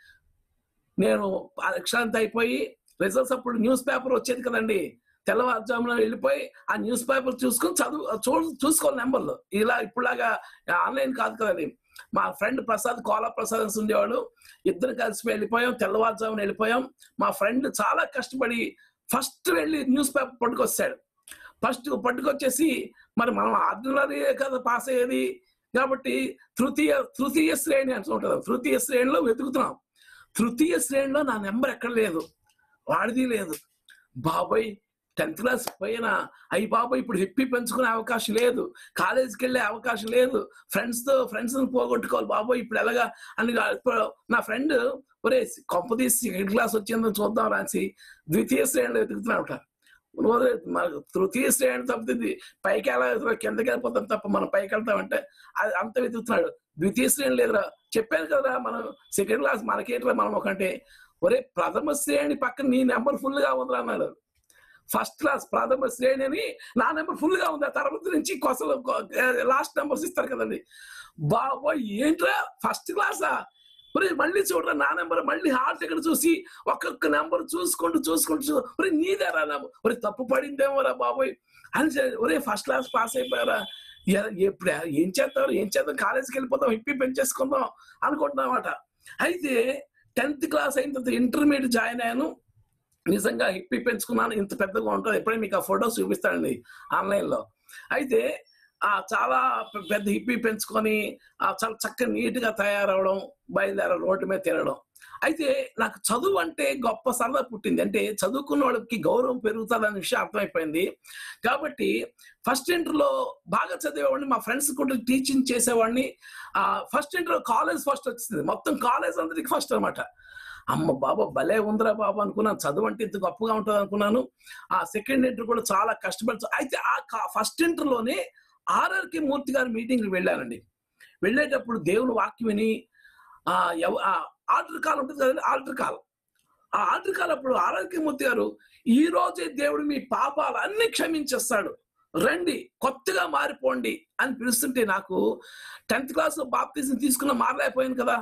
నేను అక్షరాంత అయిపోయి రిజల్ట్స్ అప్పుడు న్యూస్ పేపర్ వచ్చేది కదండి తెల్లవారుజామున వెళ్ళిపోయి ఆ న్యూస్ పేపర్ చూసుకొని చదువు చూ చూసుకోవాలి నెంబర్లు ఇలా ఇప్పుడులాగా ఆన్లైన్ కాదు కదండి మా ఫ్రెండ్ ప్రసాద్ కోలా ప్రసాద్ అని ఉండేవాడు ఇద్దరు కలిసి వెళ్ళిపోయాం తెల్లవారుజామున వెళ్ళిపోయాం మా ఫ్రెండ్ చాలా కష్టపడి ఫస్ట్ వెళ్ళి న్యూస్ పేపర్ పట్టుకొచ్చాడు ఫస్ట్ పట్టుకొచ్చేసి మరి మనం ఆర్డినరీ కదా పాస్ అయ్యేది కాబట్టి తృతీయ తృతీయ శ్రేణి అంటుంటారు తృతీయ శ్రేణిలో వెతుకుతున్నాం తృతీయ శ్రేణిలో నా నెంబర్ ఎక్కడ లేదు వాడిది లేదు బాబాయ్ టెన్త్ క్లాస్ పోయినా అయ్యి బాబాయ్ ఇప్పుడు హిప్పి పెంచుకునే అవకాశం లేదు కాలేజీకి వెళ్ళే అవకాశం లేదు ఫ్రెండ్స్ తో ఫ్రెండ్స్ పోగొట్టుకోవాలి బాబాయ్ ఇప్పుడు ఎలాగా అని ఇప్పుడు నా ఫ్రెండ్ ఒరే కొంపదీసి సెకండ్ క్లాస్ వచ్చిందని చూద్దాం రాసి ద్వితీయ శ్రేణిలో వెతుకుతున్నాడు ఓరే, మనకు తృతీయ శ్రేణి తప్పింది పైకి ఎలా వెళ్తున్నాం కిందకి వెళ్ళిపోతాం తప్ప మనం పైకి వెళ్తామంటే అది అంత వెతుకుతున్నాడు ద్వితీయ శ్రేణి లేదురా చెప్పాను కదా మనం సెకండ్ క్లాస్ మనకేట్రా మనం ఒకంటే ఒరే ప్రథమ శ్రేణి పక్కన నీ నెంబర్ ఫుల్ గా ఉందిరా అన్నాడు ఫస్ట్ క్లాస్ ప్రథమ శ్రేణి అని నా నెంబర్ ఫుల్ గా ఉంది ఆ తర్వాత నుంచి కొసలు లాస్ట్ నెంబర్స్ ఇస్తారు కదండి బాబోయ్ ఏంట్రా ఫస్ట్ క్లాసా ఒరే మళ్ళీ చూడరా నా నెంబర్ మళ్ళీ హాల్ టికెట్ చూసి ఒక్కొక్క నెంబర్ చూసుకుంటూ చూసుకుంటూ చూ ఒరే నీదేరా నెంబర్ ఒరే తప్పు పడిందేమోరా బాబోయ్ అని చెప్పి, ఒరే ఫస్ట్ క్లాస్ పాస్ అయిపోయారా ఎ- ఎప్పుడు ఏం చేస్తారు ఏం చేద్దాం కాలేజీకి వెళ్ళిపోతాం ఇప్పి పెంచేసుకుందాం అనుకుంటున్నామట అయితే టెన్త్ క్లాస్ అయిన తర్వాత ఇంటర్మీడియట్ జాయిన్ అయ్యాను నిజంగా హిప్పి పెంచుకున్నాను ఇంత పెద్దగా ఉంటుంది ఎప్పుడైనా మీకు ఆ ఫొటోస్ చూపిస్తానండి ఆన్లైన్ లో అయితే ఆ చాలా పె- పెద్ద హిప్పి పెంచుకొని ఆ చాలా చక్కగా నీట్ గా తయారవడం బయలుదేర రోడ్డు మీద తిరగడం అయితే నాకు చదువు అంటే గొప్ప సరదా పుట్టింది అంటే చదువుకున్న వాళ్ళకి గౌరవం పెరుగుతుంది అనే విషయం అర్థమైపోయింది కాబట్టి ఫస్ట్ ఇంటర్లో బాగా చదివేవాడిని మా ఫ్రెండ్స్ కూడా టీచింగ్ చేసేవాడిని ఆ ఫస్ట్ ఇంటర్ కాలేజ్ ఫస్ట్ వచ్చింది మొత్తం కాలేజ్ అందరికి ఫస్ట్ అన్నమాట అమ్మ బాబా భలే ఉందిరా బాబా అనుకున్నాను చదువు అంటే ఇంత గొప్పగా ఉంటుంది అనుకున్నాను ఆ సెకండ్ ఇంటర్ కూడా చాలా కష్టపడి అయితే ఆ ఫస్ట్ ఇంటర్ లోనే ఆర్ఆర్కి మూర్తి గారి మీటింగ్ వెళ్ళానండి వెళ్ళేటప్పుడు దేవుని వాక్యం విని ఆ ఎవ- ఆ ఆల్టర్ కాల్ ఉంటుంది కదండి ఆల్టర్ కాల్ ఆ ఆల్టర్ కాల్ అప్పుడు ఆర్ఆర్కి మూర్తి గారు ఈ రోజే దేవుడు మీ పాపాలు అన్ని క్షమించేస్తాడు రండి కొత్తగా మారిపోండి అని పిలుస్తుంటే నాకు టెన్త్ క్లాస్ లో బాప్తీసం తీసుకున్న మారలేకపోయాను కదా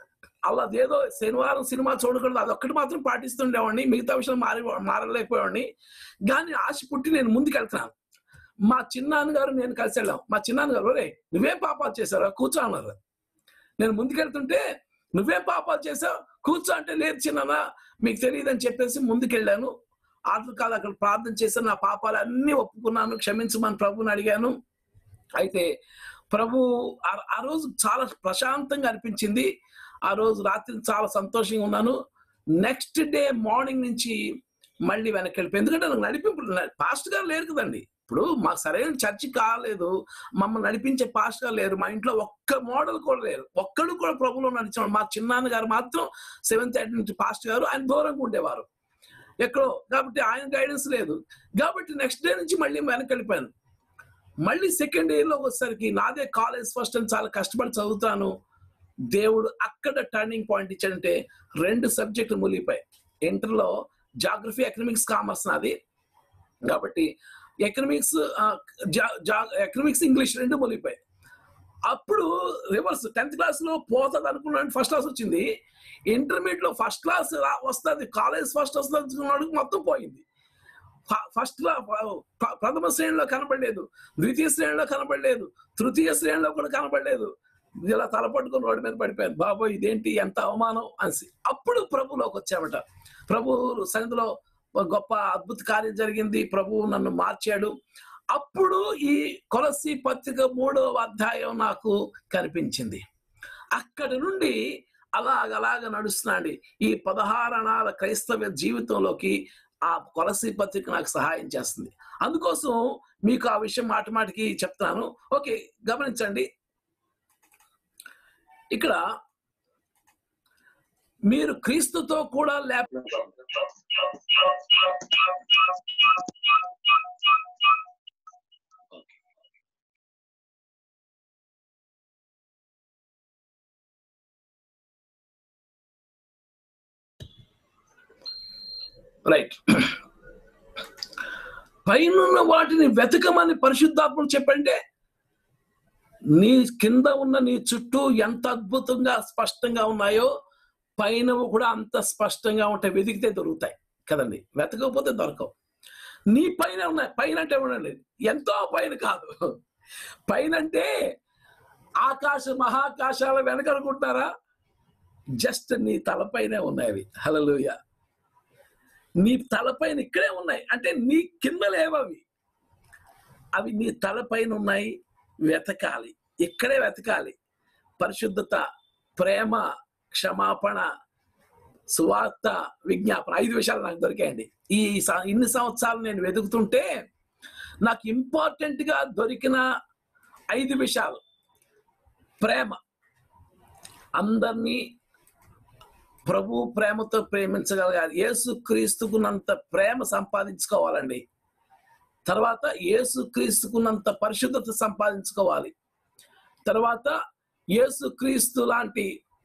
అలా అదేదో శనివారం సినిమా చూడకూడదు అదొక్కటి మాత్రం పాటిస్తుండేవాడిని మిగతా విషయం మారి మారలేకపోయాడిని కానీ ఆశ పుట్టి నేను ముందుకెళ్తున్నాను మా చిన్నాన్నగారు నేను కలిసి వెళ్ళాం మా చిన్నాన్నగారు ఒరే నువ్వేం పాపాలు చేశారా కూర్చో అన్నారు నేను ముందుకెళ్తుంటే నువ్వేం పాపాలు చేసావు కూర్చో అంటే లేదు చిన్న మీకు తెలియదని చెప్పేసి ముందుకెళ్ళాను ఆటలు కాదు అక్కడ ప్రార్థన చేశాను నా పాపాలు అన్ని ఒప్పుకున్నాను క్షమించమని ప్రభుని అడిగాను అయితే ప్రభు ఆ- ఆ రోజు చాలా ప్రశాంతంగా అనిపించింది ఆ రోజు రాత్రి చాలా సంతోషంగా ఉన్నాను నెక్స్ట్ డే మార్నింగ్ నుంచి మళ్ళీ వెనక్కి వెళ్ళిపోయి ఎందుకంటే నాకు నడిపింపు పాస్ట్ గారు లేరు కదండి ఇప్పుడు మాకు సరైన చర్చి కాలేదు మమ్మల్ని నడిపించే పాస్టర్ లేరు మా ఇంట్లో ఒక్క మోడల్ కూడా లేరు ఒక్కడు కూడా ప్రభులో నడిచేవాడు మా చిన్నాన్న గారు మాత్రం సెవెంత్ ఎయిట్ నుంచి పాస్టర్ గారు ఆయన దూరంగా ఉండేవారు ఎక్కడో కాబట్టి ఆయన గైడెన్స్ లేదు కాబట్టి నెక్స్ట్ డే నుంచి మళ్ళీ వెనక్కి వెళ్ళిపోయాను మళ్ళీ సెకండ్ ఇయర్ లో వచ్చేసరికి నాదే కాలేజ్ ఫస్ట్ అని చాలా కష్టపడి చదువుతాను దేవుడు అక్కడ టర్నింగ్ పాయింట్ ఇచ్చాడంటే రెండు సబ్జెక్టులు మునిగిపోయాయి ఇంటర్లో జాగ్రఫీ ఎకనామిక్స్ కామర్స్ నాది కాబట్టి ఎకనామిక్స్ ఎకనామిక్స్ ఇంగ్లీష్ రెండు మునిగిపోయాయి అప్పుడు రివర్స్ టెన్త్ క్లాస్ లో పోతుంది అనుకున్నాను ఫస్ట్ క్లాస్ వచ్చింది ఇంటర్మీడియట్ లో ఫస్ట్ క్లాస్ వస్తుంది కాలేజ్ ఫస్ట్ వస్తుంది అనుకున్నాడు మొత్తం పోయింది ఫస్ట్ ప్రథమ శ్రేణిలో కనపడలేదు ద్వితీయ శ్రేణిలో కనపడలేదు తృతీయ శ్రేణిలో కూడా కనపడలేదు ఇలా తలపట్టుకుని రోడ్డు మీద పడిపోయాను బాబోయ్ ఇదేంటి ఎంత అవమానం అనేసి అప్పుడు ప్రభులోకి వచ్చామట ప్రభు సన్నిధిలో ఒక గొప్ప అద్భుత కార్యం జరిగింది ప్రభువు నన్ను మార్చాడు అప్పుడు ఈ కొలసి పత్రిక మూడవ అధ్యాయం నాకు కనిపించింది అక్కడి నుండి అలాగ అలాగ నడుస్తున్నాండి ఈ పదహారణాల క్రైస్తవ జీవితంలోకి ఆ కొలసి పత్రిక నాకు సహాయం చేస్తుంది అందుకోసం మీకు ఆ విషయం మాట మాటికి చెప్తాను ఓకే గమనించండి ఇక్కడ మీరు క్రీస్తుతో కూడా లేప రైట్ పైనున్న వాటిని వెతకమని పరిశుద్ధాత్మలు చెప్పంటే నీ కింద ఉన్న నీ చుట్టూ ఎంత అద్భుతంగా స్పష్టంగా ఉన్నాయో పైన కూడా అంత స్పష్టంగా ఉంటాయి వెతికితే దొరుకుతాయి కదండి వెతకపోతే దొరకవు నీ పైన ఉన్నాయి పైన అంటే ఉండండి ఎంతో పైన కాదు పైన అంటే ఆకాశ మహాకాశాల వెనకనుకుంటారా జస్ట్ నీ తలపైనే ఉన్నాయి అవి హలలుయ నీ తలపైన ఇక్కడే ఉన్నాయి అంటే నీ కింద లేవవి అవి నీ తలపైన ఉన్నాయి వెతకాలి ఇక్కడే వెతకాలి పరిశుద్ధత ప్రేమ క్షమాపణ సువార్త విజ్ఞాపన ఐదు విషయాలు నాకు దొరికాయండి ఈ స- ఇన్ని సంవత్సరాలు నేను వెతుకుతుంటే నాకు ఇంపార్టెంట్ గా దొరికిన ఐదు విషయాలు ప్రేమ అందరినీ ప్రభు ప్రేమతో ప్రేమించగలగాలి యేసు క్రీస్తుకున్నంత ప్రేమ సంపాదించుకోవాలండి తర్వాత యేసు క్రీస్తుకున్నంత పరిశుద్ధత సంపాదించుకోవాలి తర్వాత యేసు క్రీస్తు లాంటి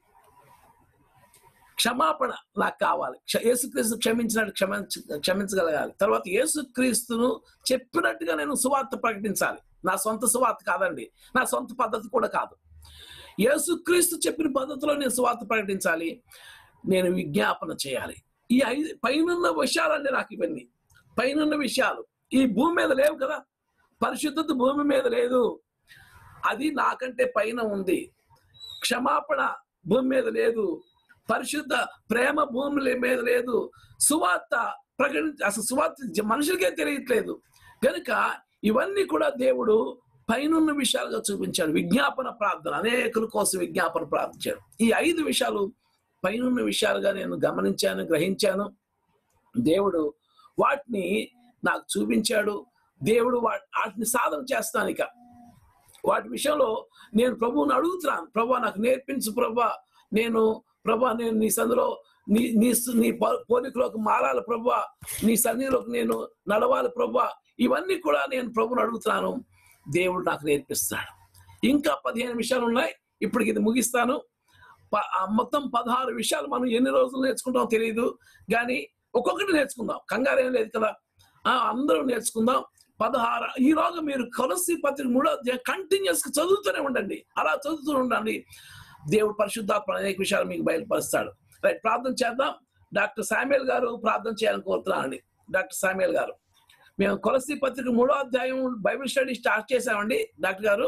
క్షమాపణ నాకు కావాలి క్ష- యేసుక్రీస్తు క్షమించినట్టు క్షమించ క్షమించగలగాలి తర్వాత యేసుక్రీస్తును చెప్పినట్టుగా నేను సువార్త ప్రకటించాలి నా సొంత సువార్త కాదండి నా సొంత పద్ధతి కూడా కాదు యేసుక్రీస్తు చెప్పిన పద్ధతిలో నేను సువార్త ప్రకటించాలి నేను విజ్ఞాపన చేయాలి ఈ ఐదు పైనున్న విషయాలండి నాకు ఇవన్నీ పైనున్న విషయాలు ఈ భూమి మీద లేవు కదా పరిశుద్ధత భూమి మీద లేదు అది నాకంటే పైన ఉంది క్షమాపణ భూమి మీద లేదు పరిశుద్ధ ప్రేమ భూమి మీద లేదు సువార్త ప్రకటించ అసలు సువార్త జ- మనుషులకే తెలియట్లేదు కనుక ఇవన్నీ కూడా దేవుడు పైనున్న విషయాలుగా చూపించాడు విజ్ఞాపన ప్రార్థన అనేకుల కోసం విజ్ఞాపన ప్రార్థించాడు ఈ ఐదు విషయాలు పైనున్న విషయాలుగా నేను గమనించాను గ్రహించాను దేవుడు వాటిని నాకు చూపించాడు దేవుడు వా- వాటిని సాధన చేస్తాను ఇక వాటి విషయంలో నేను ప్రభువుని అడుగుతున్నాను ప్రభా నాకు నేర్పించు ప్రభా నేను ప్రభా నేను నీ సందులో నీ నీ సు- నీ పో- పోలికలోకి మారాలి ప్రభా నీ సన్నిధిలోకి నేను నడవాలి ప్రభా ఇవన్నీ కూడా నేను ప్రభుని అడుగుతున్నాను దేవుడు నాకు నేర్పిస్తాడు ఇంకా పదిహేను విషయాలు ఉన్నాయి ఇప్పటికి ఇది ముగిస్తాను ప- ఆ మొత్తం పదహారు విషయాలు మనం ఎన్ని రోజులు నేర్చుకుంటామో తెలియదు కానీ ఒక్కొక్కటి నేర్చుకుందాం కంగారు ఏం లేదు కదా ఆ, అందరూ నేర్చుకుందాం పదహారు ఈ రోజు మీరు కొలసి పత్రిక మూడో కంటిన్యూస్ చదువుతూనే ఉండండి అలా చదువుతూ ఉండండి దేవుడు పరిశుద్ధాత్మ అనేక విషయాలు మీకు బయలుపరుస్తాడు రైట్ ప్రార్థన చేద్దాం డాక్టర్ సామ్యుల్ గారు ప్రార్థన చేయాలని కోరుతున్నానండి డాక్టర్ సామ్యుల్ గారు మేము కొలసి పత్రిక మూడో అధ్యాయం బైబిల్ స్టడీ స్టార్ట్ చేసామండి డాక్టర్ గారు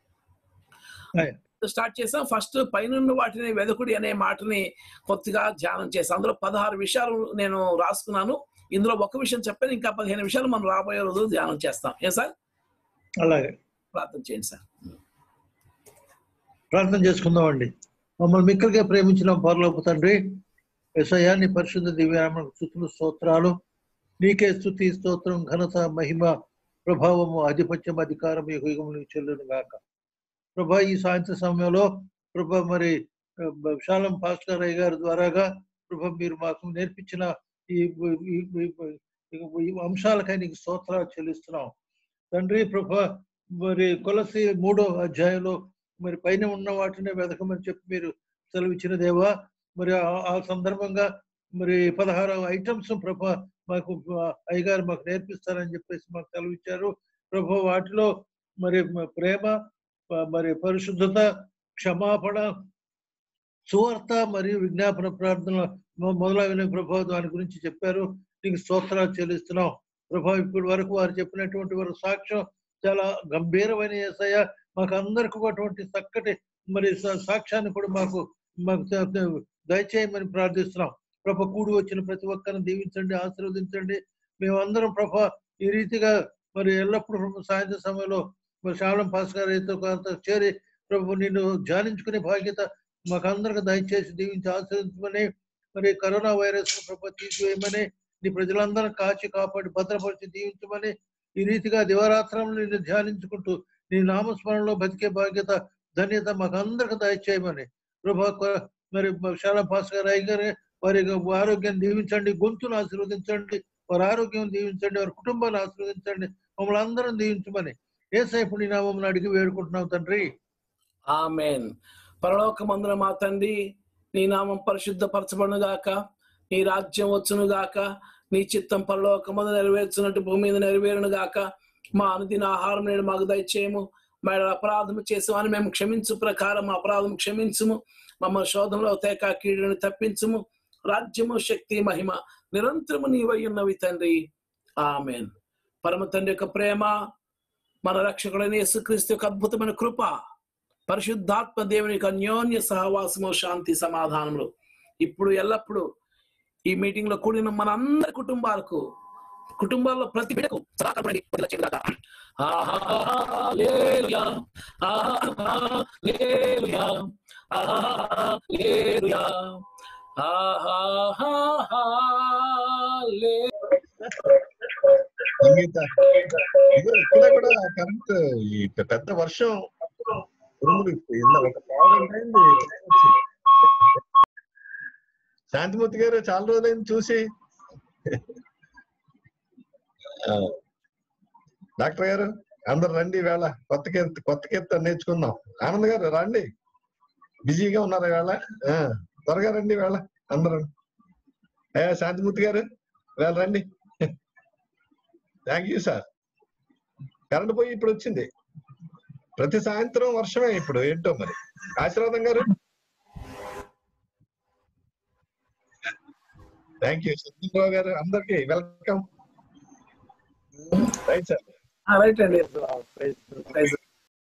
స్టార్ట్ చేసాం ఫస్ట్ పైనున్న వాటిని వెదకుడి అనే మాటని కొద్దిగా ధ్యానం చేసాం అందులో పదహారు విషయాలు నేను రాసుకున్నాను ఇందులో ఒక విషయం చెప్పాను ఇంకా పదిహేను విషయాలు మనం రాబోయే రోజు ధ్యానం చేస్తాం ఏం సార్ అలాగే ప్రార్థన చేయండి సార్ ప్రార్థన చేసుకుందామండి మమ్మల్ని మిక్కలుగా ప్రేమించిన పరలోపు తండ్రి ఎసయ్యా నీ పరిశుద్ధ దివ్యామకు స్థుతులు స్తోత్రాలు నీకే స్థుతి స్తోత్రం ఘనత మహిమ ప్రభావము ఆధిపత్యం అధికారం ఈ యుగములకు చెల్లును గాక ప్రభా ఈ సాయంత్రం సమయంలో ప్రభా మరి ఆ, విశాలం పాస్టర్ అయ్య గారి ద్వారాగా ప్రభా మీరు మాకు నేర్పించిన ఈ ఈ- ఈ- ఈ- ఈ అంశాలకై నీకు స్తోత్రాలు చెల్లిస్తున్నాం తండ్రి ప్రభా మరి కొలసి మూడో అధ్యాయంలో మరి పైన ఉన్న వాటిని వెతకమని చెప్పి మీరు సెలవిచ్చిన దేవా మరి ఆ- ఆ సందర్భంగా మరి పదహారు ఐటమ్స్ ప్రభా మాకు ఆ, అయ్యగారు మాకు నేర్పిస్తారని చెప్పేసి మాకు సెలవిచ్చారు ప్రభా వాటిలో మరి మ- ప్రేమ ప- మరి పరిశుద్ధత క్షమాపణ సువార్త మరియు విజ్ఞాపన ప్రార్థన మొ- మొదలైన ప్రభావ దాని గురించి చెప్పారు నీకు స్తోత్రాలు చెల్లిస్తున్నాం ప్రభా ఇప్పటి వరకు వారు చెప్పినటువంటి వారి సాక్ష్యం చాలా గంభీరమైన ఏసయ్య మాకు అందరికీ అటువంటి చక్కటి మరి సా- సాక్ష్యాన్ని కూడా మాకు మాకు ద- ద- దయచేయమని ప్రార్థిస్తున్నాం ప్రభ కూడి వచ్చిన ప్రతి ఒక్కరిని దీవించండి ఆశీర్వదించండి మేమందరం ప్రభ ఈ రీతిగా మరి ఎల్లప్పుడూ ప్రభు సాయంత్రం సమయంలో మరి శ్రావణం పాస్ గారితో కొంత చేరి ప్రభు నిన్ను ధ్యానించుకునే బాధ్యత మాకందరికి దయచేసి దీవించి ఆశీర్వదించమని మరి కరోనా వైరస్ ప్రభు తీసివేయమని నీ ప్రజలందరూ కాచి కాపాడి భద్రపరిచి దీవించమని ఈ రీతిగా దివరాత్రం నిన్ను ధ్యానించుకుంటూ నీ నామస్మరణలో బతికే బాధ్యత ధన్యత మాకందరికి దయచేయమని ప్రభా కొ- మరి శాలా పాస్ గారు అయ్య గారు వారి యొక్క ఆరోగ్యాన్ని దీవించండి గొంతును ఆశీర్వదించండి వారి ఆరోగ్యం దీవించండి వారి కుటుంబాన్ని ఆశీర్వదించండి మమ్మల్ని అందరం దీవించమని ఏసైపు నీ నామం అడిగి వేడుకుంటున్నాం తండ్రి ఆమెన్ పరలోకమందున మా తండ్రి నీ నామం పరిశుద్ధపరచబడును గాక నీ రాజ్యం వచ్చును గాక నీ చిత్తం పరలోకమందు నెరవేర్చున్నట్టు భూమి మీద నెరవేరును గాక మా అనుదిన ఆహారం నేడు మాకు దయచేయము మా అపరాధము చేసామని మేము క్షమించు ప్రకారం మా అపరాధం క్షమించుము మమ్మల్ని శోధనలో తేక కీడుని తప్పించుము రాజ్యము శక్తి మహిమ నిరంతరము నీవై ఉన్నవి తండ్రి ఆమెన్ పరమ తండ్రి యొక్క ప్రేమ మన రక్షకుడైన యేసుక్రీస్తు యొక్క అద్భుతమైన కృప పరిశుద్ధాత్మ దేవుని యొక్క అన్యోన్య సహవాసము శాంతి సమాధానములు ఇప్పుడు ఎల్లప్పుడు ఈ మీటింగ్ లో కూడిన మన అందరి కుటుంబాలకు కుటుంబాల్లో ప్రతి బిడ్డకు సదాకాలం వదిలించగాక. హల్లెలూయా, హల్లెలూయా, హల్లెలూయా, సంగీత ఇదిగో ఇక్కడ కూడా కరెంట్ ఈ పెద్ద వర్షం ఉరుములు ఇంద ఒక పావుగంట అయింది వచ్చి. శాంతిమూర్తి గారు చాలా రోజులైంది చూసి ఆ, డాక్టర్ గారు అందరు రండి వేళ కొత్త కీర్తి కొత్త కీర్తన నేర్చుకుందాం ఆనంద్ గారు రండి బిజీగా ఉన్నారు వేళ ఆ, త్వరగా రండి వేళ అందరూ ఏ శాంతిమూర్తి గారు వేళ రండి థ్యాంక్ యూ సార్ కరెంట్ పోయి ఇప్పుడు వచ్చింది ప్రతి సాయంత్రం వర్షమే ఇప్పుడు ఏంటో మరి ఆశీర్వాదం గారు థ్యాంక్ యూ సత్యరావు గారు అందరికి వెల్కమ్ రైట్ సార్ రైట్ అండి ప్రైజ్